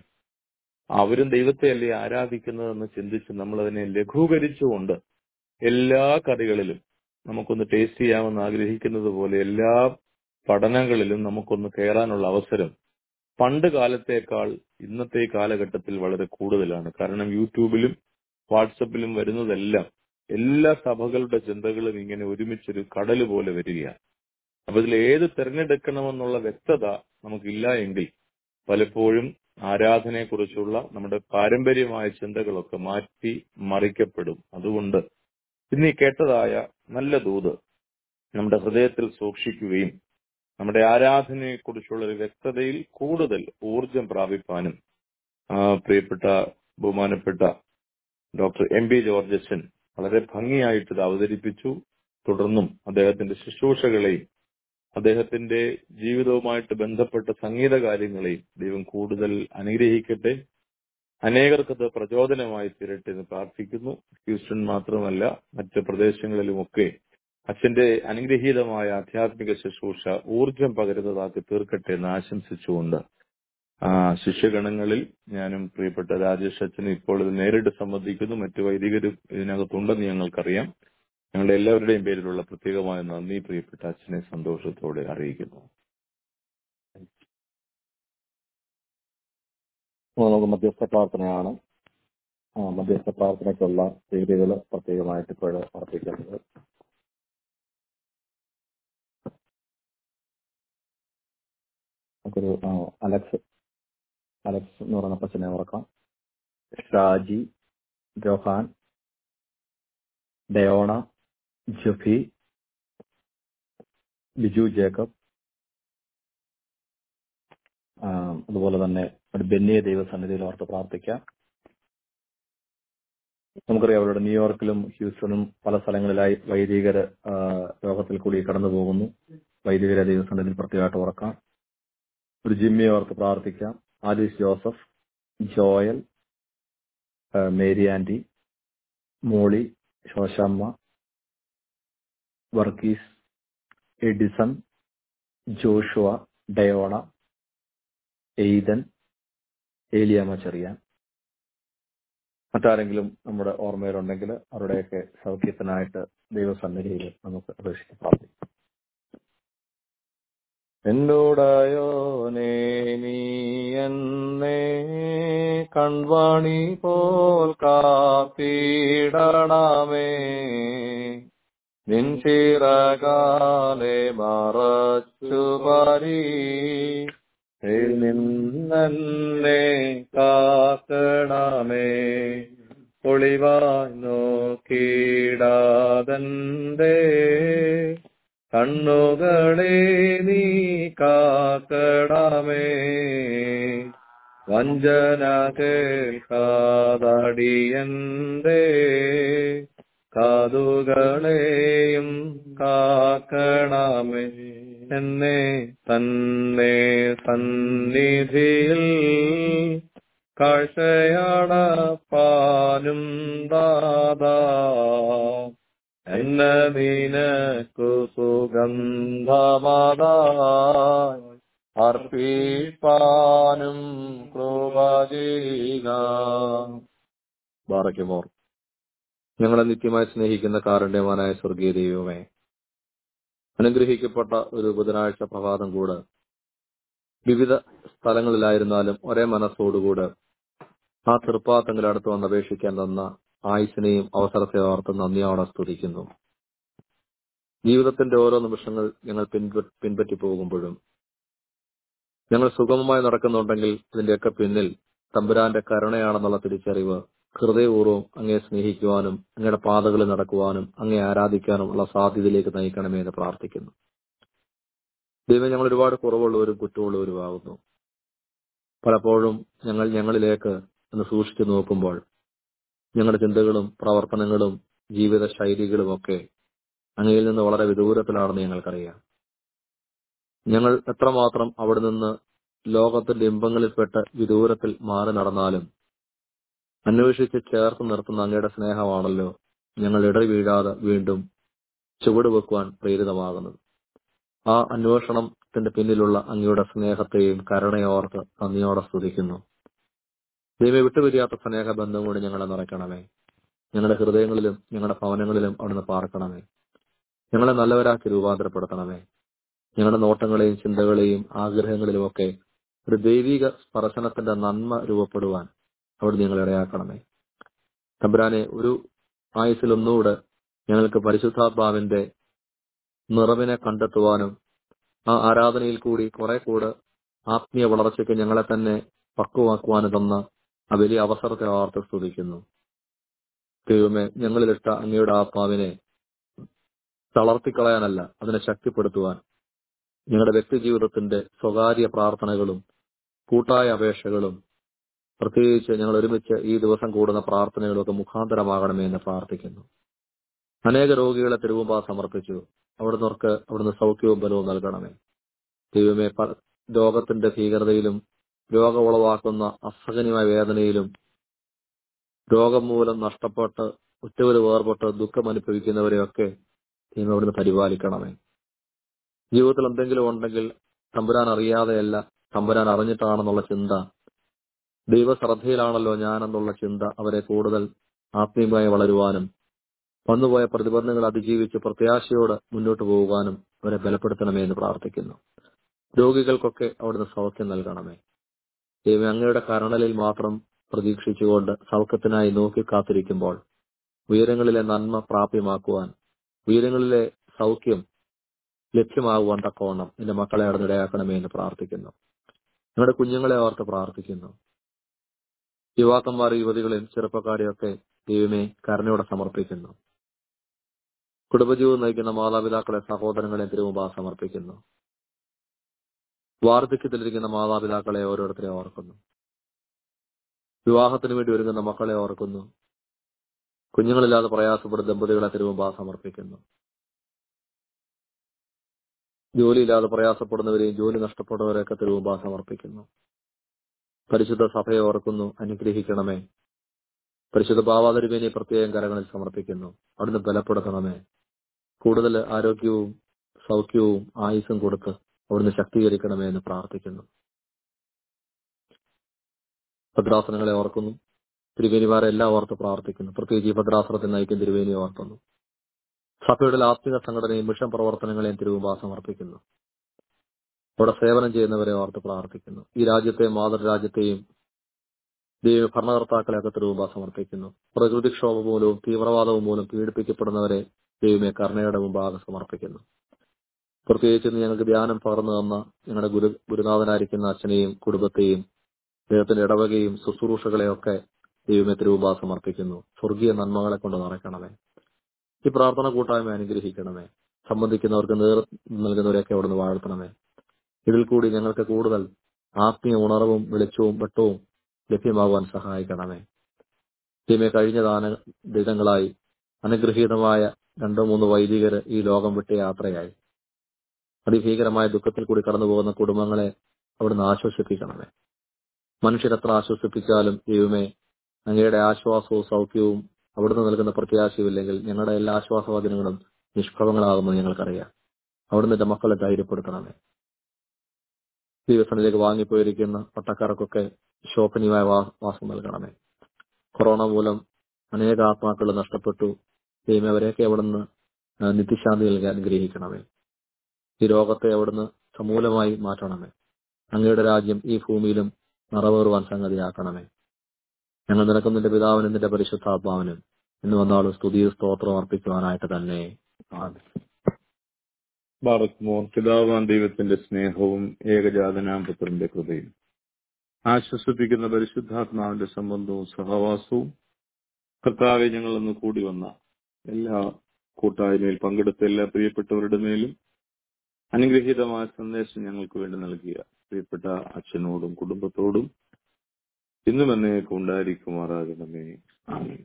അവരും ദൈവത്തെയല്ലേ ആരാധിക്കുന്നതെന്ന് ചിന്തിച്ച് നമ്മൾ അതിനെ ലഘൂകരിച്ചുകൊണ്ട് എല്ലാ കറികളിലും നമുക്കൊന്ന് ടേസ്റ്റ് ചെയ്യാമെന്ന് ആഗ്രഹിക്കുന്നത് പോലെ എല്ലാ പഠനങ്ങളിലും നമുക്കൊന്ന് കയറാനുള്ള അവസരം പണ്ട് കാലത്തേക്കാൾ ഇന്നത്തെ കാലഘട്ടത്തിൽ വളരെ കൂടുതലാണ് കാരണം യൂട്യൂബിലും വാട്സപ്പിലും വരുന്നതെല്ലാം എല്ലാ സഭകളുടെ ചിന്തകളും ഇങ്ങനെ ഒരുമിച്ചൊരു കടല് പോലെ വരികയാണ് അപ്പൊ ഇതിൽ ഏത് തിരഞ്ഞെടുക്കണമെന്നുള്ള വ്യക്തത നമുക്കില്ല എങ്കിൽ പലപ്പോഴും ആരാധനയെക്കുറിച്ചുള്ള നമ്മുടെ പാരമ്പര്യമായ ചിന്തകളൊക്കെ മാറ്റി മറിക്കപ്പെടും അതുകൊണ്ട് ഇന്ന് ഈ കേട്ടതായ നല്ല ദൂത് നമ്മുടെ ഹൃദയത്തിൽ സൂക്ഷിക്കുകയും നമ്മുടെ ആരാധനയെക്കുറിച്ചുള്ള ഒരു വ്യക്തതയിൽ കൂടുതൽ ഊർജം പ്രാപിപ്പാനും ആ, പ്രിയപ്പെട്ട ബഹുമാനപ്പെട്ട ഡോക്ടർ എം പി ജോർജ് അച്ഛൻ വളരെ ഭംഗിയായിട്ട് ഇത് അവതരിപ്പിച്ചു തുടർന്നും അദ്ദേഹത്തിന്റെ ശുശ്രൂഷകളെയും അദ്ദേഹത്തിന്റെ ജീവിതവുമായിട്ട് ബന്ധപ്പെട്ട സംഗീത കാര്യങ്ങളെയും ദൈവം കൂടുതൽ അനുഗ്രഹിക്കട്ടെ അനേകർക്കത് പ്രചോദനമായി തീരട്ടെ എന്ന് പ്രാർത്ഥിക്കുന്നു ഹ്യൂസ്റ്റൺ മാത്രമല്ല മറ്റ് പ്രദേശങ്ങളിലുമൊക്കെ അച്ഛന്റെ അനുഗ്രഹീതമായ ആധ്യാത്മിക ശുശ്രൂഷ ഊർജം പകരുന്നതാക്കി തീർക്കട്ടെ എന്ന് ആശംസിച്ചുകൊണ്ട് ആ ശിഷ്യഗണങ്ങളിൽ ഞാനും പ്രിയപ്പെട്ട രാജേഷ് അച്ഛനും ഇപ്പോൾ ഇത് നേരിട്ട് സംബന്ധിക്കുന്നു മറ്റു വൈദികരും ഇതിനകത്തുണ്ടെന്ന് ഞങ്ങൾക്കറിയാം ഞങ്ങളുടെ എല്ലാവരുടെയും പേരിലുള്ള പ്രത്യേകമായ നന്ദി പ്രിയപ്പെട്ട അച്ഛനെ സന്തോഷത്തോടെ അറിയിക്കുന്നു അപ്പോൾ നമുക്ക് മധ്യസ്ഥ പ്രാർത്ഥനയാണ് ആ, മധ്യസ്ഥ പ്രാർത്ഥനയ്ക്കുള്ള രീതികൾ പ്രത്യേകമായിട്ട് ഇപ്പോൾ അർപ്പിക്കുന്നത് നമുക്കൊരു ആ, അലക്സ് അലക്സ് എന്ന് പറയുന്ന പച്ചനെ ഓർക്കാം Shaji Johan Diona Jufi Biju Jacob ആ, അതുപോലെ തന്നെ ഒരു ബെന്നിയെ ദൈവസന്നിധിയിൽ ഓർത്ത് പ്രാർത്ഥിക്കാം നമുക്കറിയാം അവരുടെ ന്യൂയോർക്കിലും ഹ്യൂസ്റ്റണും പല സ്ഥലങ്ങളിലായി വൈദികര് ആ, രോഗത്തിൽ കൂടി കടന്നു പോകുന്നു വൈദികരെ ദൈവസന്നിധിയിൽ പ്രത്യേകമായിട്ട് ഓർക്കാം ഒരു ജിമ്മിയെ ഓർത്ത് പ്രാർത്ഥിക്കാം ആലീസ് ജോസഫ് ജോയൽ ആ, Mary aunty Molly Soshamma Varghese Edison Joshua Diona Ethan Eliyamma Cherian മറ്റാരെങ്കിലും നമ്മുടെ ഓർമ്മയിലുണ്ടെങ്കിൽ അവരുടെയൊക്കെ സൗഖ്യത്തിനായിട്ട് ദൈവസന്നിധിയിൽ നമുക്ക് അപേക്ഷിച്ച് പ്രാർത്ഥിക്കാം എന്നോടായോനേ നീ എന്നെ കൺവാണി പോൽ കാത്തിടണമേ നിൻ ചിറകാലെ മറച്ചു പരി നിന്നെ കാക്കണമേ ഒളിവായി നോക്കിടാതന്റെ കണ്ണുകളെ നീ കാക്കണമേ വഞ്ചന കേൾക്കാതടിയന്റെ കാതുകളെയും കാക്കണമേ എന്നെ തന്നെ സന്നിധിയിൽ കാഴ്ചയടപ്പാനും ദാദാ എന്ന നിനക്കു സുഗന്ധമതായി അർപ്പിപ്പാനും കൃപ ചെയ്യുക ബാറയ്ക്കുമോർ ഞങ്ങളെ നിത്യമായി സ്നേഹിക്കുന്ന കാരുണ്യവാനായ സ്വർഗീയ ദൈവമേ അനുഗ്രഹിക്കപ്പെട്ട ഒരു ബുധനാഴ്ച പ്രഭാതം കൂടെ വിവിധ സ്ഥലങ്ങളിലായിരുന്നാലും ഒരേ മനസ്സോടുകൂടെ ആ തൃപ്പാത്തങ്ങൾ അടുത്ത് വന്ന് അപേക്ഷിക്കാൻ തന്ന ആയുസിനെയും അവസരത്തെ ഓർത്ത് നന്ദിയോടെ സ്തുതിക്കുന്നു ജീവിതത്തിന്റെ ഓരോ നിമിഷങ്ങൾ ഞങ്ങൾ പിൻപ പിൻപറ്റി പോകുമ്പോഴും ഞങ്ങൾ സുഗമമായി നടക്കുന്നുണ്ടെങ്കിൽ ഇതിന്റെയൊക്കെ പിന്നിൽ തമ്പുരാന്റെ കരുണയാണെന്നുള്ള തിരിച്ചറിവ് ഹൃദയപൂർവ്വം അങ്ങയെ സ്നേഹിക്കുവാനും അങ്ങയുടെ പാതകളിൽ നടക്കുവാനും അങ്ങേ ആരാധിക്കാനും ഉള്ള സാധ്യതയിലേക്ക് നയിക്കണമേ എന്ന് പ്രാർത്ഥിക്കുന്നു ദൈവം ഞങ്ങൾ ഒരുപാട് കുറവുള്ളവരും കുറ്റമുള്ളവരുമാകുന്നു പലപ്പോഴും ഞങ്ങൾ ഞങ്ങളിലേക്ക് ഒന്ന് സൂക്ഷിച്ചു നോക്കുമ്പോൾ ഞങ്ങളുടെ ചിന്തകളും പ്രവർത്തനങ്ങളും ജീവിത ശൈലികളും ഒക്കെ അങ്ങയിൽ നിന്ന് വളരെ വിദൂരത്തിലാണെന്ന് ഞങ്ങൾക്കറിയാം ഞങ്ങൾ എത്രമാത്രം അവിടെ നിന്ന് ലോകത്തിന്റെ ഇമ്പങ്ങളിൽപ്പെട്ട് വിദൂരത്തിൽ മാറി നടന്നാലും അന്വേഷിച്ച് ചേർത്ത് നിർത്തുന്ന അങ്ങയുടെ സ്നേഹമാണല്ലോ ഞങ്ങൾ ഇടറി വീഴാതെ വീണ്ടും ചുവട് വെക്കുവാൻ പ്രേരിതമാകുന്നത് ആ അന്വേഷണത്തിന്റെ പിന്നിലുള്ള അങ്ങയുടെ സ്നേഹത്തെയും കരുണയോർത്ത് നന്ദിയോടെ സ്തുതിക്കുന്നു ദൈവം വിട്ടുപിരിയാത്ത സ്നേഹബന്ധം കൊണ്ട് ഞങ്ങളെ നിറയ്ക്കണമേ ഞങ്ങളുടെ ഹൃദയങ്ങളിലും ഞങ്ങളുടെ ഭവനങ്ങളിലും അവിടുന്ന് പാർക്കണമേ ഞങ്ങളെ നല്ലവരാക്കി രൂപാന്തരപ്പെടുത്തണമേ ഞങ്ങളുടെ നോട്ടങ്ങളെയും ചിന്തകളെയും ആഗ്രഹങ്ങളിലുമൊക്കെ ഒരു ദൈവിക സ്പർശനത്തിന്റെ നന്മ രൂപപ്പെടുവാൻ അവിടെ നിങ്ങൾ ഇടയാക്കണമേ തമ്പുരാനെ ഒരു ആയുസിൽ ഒന്നുകൂടെ ഞങ്ങൾക്ക് പരിശുദ്ധാത്മാവിന്റെ നിറവിനെ കണ്ടെത്തുവാനും ആ ആരാധനയിൽ കൂടി കുറെ കൂടെ ആത്മീയ വളർച്ചയ്ക്ക് ഞങ്ങളെ തന്നെ പക്വമാക്കുവാനും തന്ന ആ വലിയ അവസരത്തെ ഓർത്ത് സ്തുതിക്കുന്നു ദൈവമേ ഞങ്ങളിലിട്ട അങ്ങയുടെ ആത്മാവിനെ തളർത്തിക്കളയാനല്ല അതിനെ ശക്തിപ്പെടുത്തുവാൻ ഞങ്ങളുടെ വ്യക്തിജീവിതത്തിന്റെ സ്വകാര്യ പ്രാർത്ഥനകളും കൂട്ടായ അപേക്ഷകളും പ്രത്യേകിച്ച് ഞങ്ങൾ ഒരുമിച്ച് ഈ ദിവസം കൂടുന്ന പ്രാർത്ഥനകളൊക്കെ മുഖാന്തരമാകണമേ എന്ന് പ്രാർത്ഥിക്കുന്നു അനേക രോഗികളെ തിരുവുമ്പാ സമർപ്പിച്ചു അവിടുന്നവർക്ക് അവിടുന്ന് സൗഖ്യവും ബലവും നൽകണമേ ദൈവമേ പ- രോഗത്തിന്റെ ഭീകരതയിലും രോഗം ഉളവാക്കുന്ന അസഹനീയമായ വേദനയിലും രോഗം മൂലം നഷ്ടപ്പെട്ട് ഉറ്റവര് വേർപെട്ട് ദുഃഖം അനുഭവിക്കുന്നവരെയൊക്കെ ദൈവം അവിടുന്ന് പരിപാലിക്കണമേ ജീവിതത്തിൽ എന്തെങ്കിലും ഉണ്ടെങ്കിൽ തമ്പുരാൻ അറിയാതെയല്ല തമ്പുരാൻ അറിഞ്ഞിട്ടാണെന്നുള്ള ചിന്ത ദൈവശ്രദ്ധയിലാണല്ലോ ഞാനെന്നുള്ള ചിന്ത അവരെ കൂടുതൽ ആത്മീയമായി വളരുവാനും വന്നുപോയ പ്രതിബന്ധങ്ങൾ അതിജീവിച്ച് പ്രത്യാശയോടെ മുന്നോട്ട് പോകുവാനും അവരെ ബലപ്പെടുത്തണമേ എന്ന് പ്രാർത്ഥിക്കുന്നു രോഗികൾക്കൊക്കെ അവിടുന്ന് സൗഖ്യം നൽകണമേ ദൈവം അങ്ങയുടെ കരുണലിൽ മാത്രം പ്രതീക്ഷിച്ചുകൊണ്ട് സൗഖ്യത്തിനായി നോക്കി കാത്തിരിക്കുമ്പോൾ ഉയരങ്ങളിലെ നന്മ പ്രാപ്യമാക്കുവാൻ ഉയരങ്ങളിലെ സൗഖ്യം ലഭ്യമാകുവാൻ തക്കവണ്ണം നിന്റെ മക്കളെ അവിടെ ഇടയാക്കണമേ എന്ന് പ്രാർത്ഥിക്കുന്നു നിങ്ങളുടെ കുഞ്ഞുങ്ങളെ ഓർത്ത് പ്രാർത്ഥിക്കുന്നു യുവാക്കന്മാർ യുവതികളെയും ചെറുപ്പക്കാരെയൊക്കെ ദൈവമേ കരുണയോടെ സമർപ്പിക്കുന്നു കുടുംബജീവിതം നയിക്കുന്ന മാതാപിതാക്കളെ സഹോദരങ്ങളെ തിരുമുമ്പാ സമർപ്പിക്കുന്നു വാർദ്ധക്യത്തിലിരിക്കുന്ന മാതാപിതാക്കളെ ഓരോരുത്തരെ ഓർക്കുന്നു വിവാഹത്തിന് വേണ്ടി ഒരുങ്ങുന്ന മക്കളെ ഓർക്കുന്നു കുഞ്ഞുങ്ങളില്ലാതെ പ്രയാസപ്പെടുന്ന ദമ്പതികളെ തിരുമുമ്പാ സമർപ്പിക്കുന്നു ജോലിയില്ലാതെ പ്രയാസപ്പെടുന്നവരെയും ജോലി നഷ്ടപ്പെടുന്നവരെയൊക്കെ തിരുമുമ്പാ സമർപ്പിക്കുന്നു പരിശുദ്ധ സഭയെ ഓർക്കുന്നു അനുഗ്രഹിക്കണമേ പരിശുദ്ധ ഭാവാതിരുവേനെ പ്രത്യേകം കരങ്ങളിൽ സമർപ്പിക്കുന്നു അവിടുന്ന് ബലപ്പെടുത്തണമേ കൂടുതൽ ആരോഗ്യവും സൗഖ്യവും ആയുസ്സും കൊടുത്ത് അവിടുന്ന് ശക്തീകരിക്കണമേ എന്ന് പ്രാർത്ഥിക്കുന്നു ഭദ്രാസനങ്ങളെ ഓർക്കുന്നു തിരുവേനിമാരെ എല്ലാം ഓർത്ത് പ്രാർത്ഥിക്കുന്നു പ്രത്യേകിച്ച് ഈ ഭദ്രാസനത്തിൽ നയിക്കുന്ന തിരുവേനി ഓർക്കുന്നു സഭയുടെ ആത്മിക സംഘടനയും മിഷൻ പ്രവർത്തനങ്ങളെയും തിരുവുമ്പാ സമർപ്പിക്കുന്നു അവിടെ സേവനം ചെയ്യുന്നവരെ ഓർത്ത് പ്രാർത്ഥിക്കുന്നു ഈ രാജ്യത്തെയും മാതൃരാജ്യത്തെയും ദൈവ ഭരണകർത്താക്കളെയൊക്കെ തിരുവുമ്പാ സമർപ്പിക്കുന്നു പ്രകൃതിക്ഷോഭം മൂലവും തീവ്രവാദവും മൂലം പീഡിപ്പിക്കപ്പെടുന്നവരെ ദൈവമേ കരുണയുടെ മുമ്പാകെ സമർപ്പിക്കുന്നു പ്രത്യേകിച്ച് ഇന്ന് ഞങ്ങൾക്ക് ധ്യാനം പകർന്നു തന്ന ഞങ്ങളുടെ ഗുരു ഗുരുനാഥനായിരിക്കുന്ന അച്ഛനെയും കുടുംബത്തെയും അദ്ദേഹത്തിന്റെ ഇടവകയും ശുശ്രൂഷകളെയൊക്കെ ദൈവമേ തിരുവുമ്പാ സമർപ്പിക്കുന്നു സ്വർഗീയ നന്മകളെ കൊണ്ട് നിറയ്ക്കണമേ ഈ പ്രാർത്ഥന കൂട്ടായ്മ അനുഗ്രഹിക്കണമേ സംബന്ധിക്കുന്നവർക്ക് നേതൃത്വം നൽകുന്നവരെയൊക്കെ അവിടുന്ന് വാഴ്ത്തണമേ ഇതിൽ കൂടി ഞങ്ങൾക്ക് കൂടുതൽ ആത്മീയ ഉണർവും വെളിച്ചവും വെട്ടവും ലഭ്യമാകുവാൻ സഹായിക്കണമേ ദൈവമേ കഴിഞ്ഞ ദാന ദിനങ്ങളായി അനുഗ്രഹീതമായ രണ്ടോ മൂന്നോ വൈദികര് ഈ ലോകം വിട്ട് യാത്രയായി അതിഭീകരമായ ദുഃഖത്തിൽ കൂടി കടന്നു പോകുന്ന കുടുംബങ്ങളെ അവിടുന്ന് ആശ്വസിപ്പിക്കണമേ മനുഷ്യരെത്ര ആശ്വസിപ്പിച്ചാലും ദൈവമേ അങ്ങയുടെ ആശ്വാസവും സൗഖ്യവും അവിടുന്ന് നൽകുന്ന പ്രത്യാശയുമില്ലെങ്കിൽ ഞങ്ങളുടെ എല്ലാ ആശ്വാസവചനങ്ങളും നിഷ്ഫലങ്ങളാകുമെന്ന് ഞങ്ങൾക്കറിയാം അവിടുന്ന് എന്റെ മക്കളെ ധൈര്യപ്പെടുത്തണമേ ദിവസങ്ങളിലേക്ക് വാങ്ങിപ്പോയിരിക്കുന്ന പട്ടക്കാർക്കൊക്കെ ശോഭനീയമായ വാ- വാസം നൽകണമേ കൊറോണ മൂലം അനേക ആത്മാക്കൾ നഷ്ടപ്പെട്ടു ദൈവമേ അവരെയൊക്കെ അവിടുന്ന് ആ, നിത്യശാന്തി നൽകി അനുഗ്രഹിക്കണമേ ഈ രോഗത്തെ അവിടുന്ന് സമൂലമായി മാറ്റണമേ അങ്ങയുടെ രാജ്യം ഈ ഭൂമിയിലും നിറവേറുവാൻ സംഗതിയാക്കണമേ ഞങ്ങൾ നിനക്കും നിന്റെ പിതാവിനും നിന്റെ പരിശുദ്ധാത്മാവിനും ഇന്ന് വന്നാളും സ്തുതി സ്തോത്രം അർപ്പിക്കുവാനായിട്ട് തന്നെ ആമേൻ. ബാറക്മോർ പിതാവാൻ ദൈവത്തിന്റെ സ്നേഹവും ഏകജാതനാം പുത്രന്റെ കൃപയും ആശ്വസിപ്പിക്കുന്ന പരിശുദ്ധാത്മാവിന്റെ സംബന്ധവും സഹവാസവും കർത്താവെ ഞങ്ങൾ ഇന്ന് കൂടി വന്ന എല്ലാ കൂട്ടായ്മയിൽ പങ്കെടുത്ത എല്ലാ പ്രിയപ്പെട്ടവരുടെ മേലും അനുഗ്രഹീതമായ സന്ദേശം ഞങ്ങൾക്ക് വേണ്ടി നൽകിയ പ്രിയപ്പെട്ട അച്ഛനോടും കുടുംബത്തോടും ഇന്നും എന്നേക്കും ഉണ്ടായിരിക്കുമാറാകണമേ ആമേൻ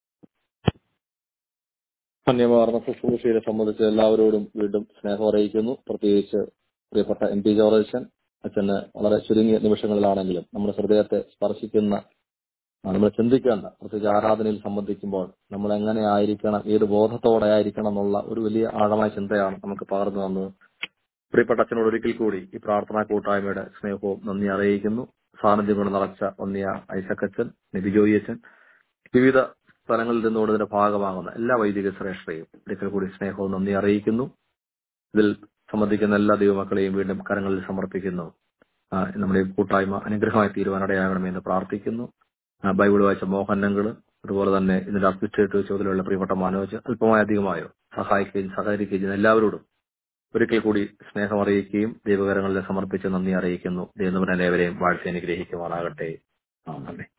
ധന്യമാർന്ന ശുശ്രൂഷയെ സംബന്ധിച്ച് എല്ലാവരോടും വീണ്ടും സ്നേഹം അറിയിക്കുന്നു പ്രത്യേകിച്ച് പ്രിയപ്പെട്ട എം പി ജോർജൻ അച്ഛന് വളരെ ചുരുങ്ങിയ നിമിഷങ്ങളിലാണെങ്കിലും നമ്മുടെ ഹൃദയത്തെ സ്പർശിക്കുന്ന ആ, നമ്മൾ ചിന്തിക്കേണ്ട പ്രത്യേകിച്ച് ആരാധനയിൽ സംബന്ധിക്കുമ്പോൾ നമ്മൾ എങ്ങനെ ആയിരിക്കണം ഏത് ബോധത്തോടെ ആയിരിക്കണം എന്നുള്ള ഒരു വലിയ ആഴമായ ചിന്തയാണ് നമുക്ക് പകർന്നു തന്നത് പ്രിയപ്പെട്ട അച്ഛനോട് ഒരിക്കൽ കൂടി ഈ പ്രാർത്ഥനാ കൂട്ടായ്മയുടെ സ്നേഹവും നന്ദി അറിയിക്കുന്നു സാന്നിധ്യം കൊണ്ട് നിറച്ച ഒന്നിയ ഐസക് അച്ഛൻ നിബി ജോയി അച്ഛൻ വിവിധ സ്ഥലങ്ങളിൽ നിന്നുകൊണ്ട് ഇതിന്റെ ഭാഗമാകുന്ന എല്ലാ വൈദിക ശ്രേഷ്ഠയും ഒരിക്കൽ കൂടി സ്നേഹവും നന്ദി അറിയിക്കുന്നു ഇതിൽ സംബന്ധിക്കുന്ന എല്ലാ ദൈവമക്കളെയും വീണ്ടും കരങ്ങളിൽ സമർപ്പിക്കുന്നു ആ, നമ്മുടെ ഈ കൂട്ടായ്മ അനുഗ്രഹമായി തീരുവാനിടയാകണമെന്ന് പ്രാർത്ഥിക്കുന്നു ആ, ബൈബിൾ വായിച്ച മോഹനങ്ങള് അതുപോലെ തന്നെ ഇതിന്റെ അഡ്മിനിസ്ട്രേറ്റീവ് ചുമതലയുള്ള പ്രിയപ്പെട്ട മനോജ് അല്പമായ അധികമായോ സഹായിക്കുകയും സഹകരിക്കുകയും ചെയ്യുന്ന എല്ലാവരോടും ഒരിക്കൽ കൂടി സ്നേഹം അറിയിക്കുകയും ദൈവകരങ്ങളിൽ സമർപ്പിച്ച് നന്ദി അറിയിക്കുന്നു ദൈവം ഏവരെയും വാഴ്ത്തി അനുഗ്രഹിക്കുവാനാകട്ടെ ആമേൻ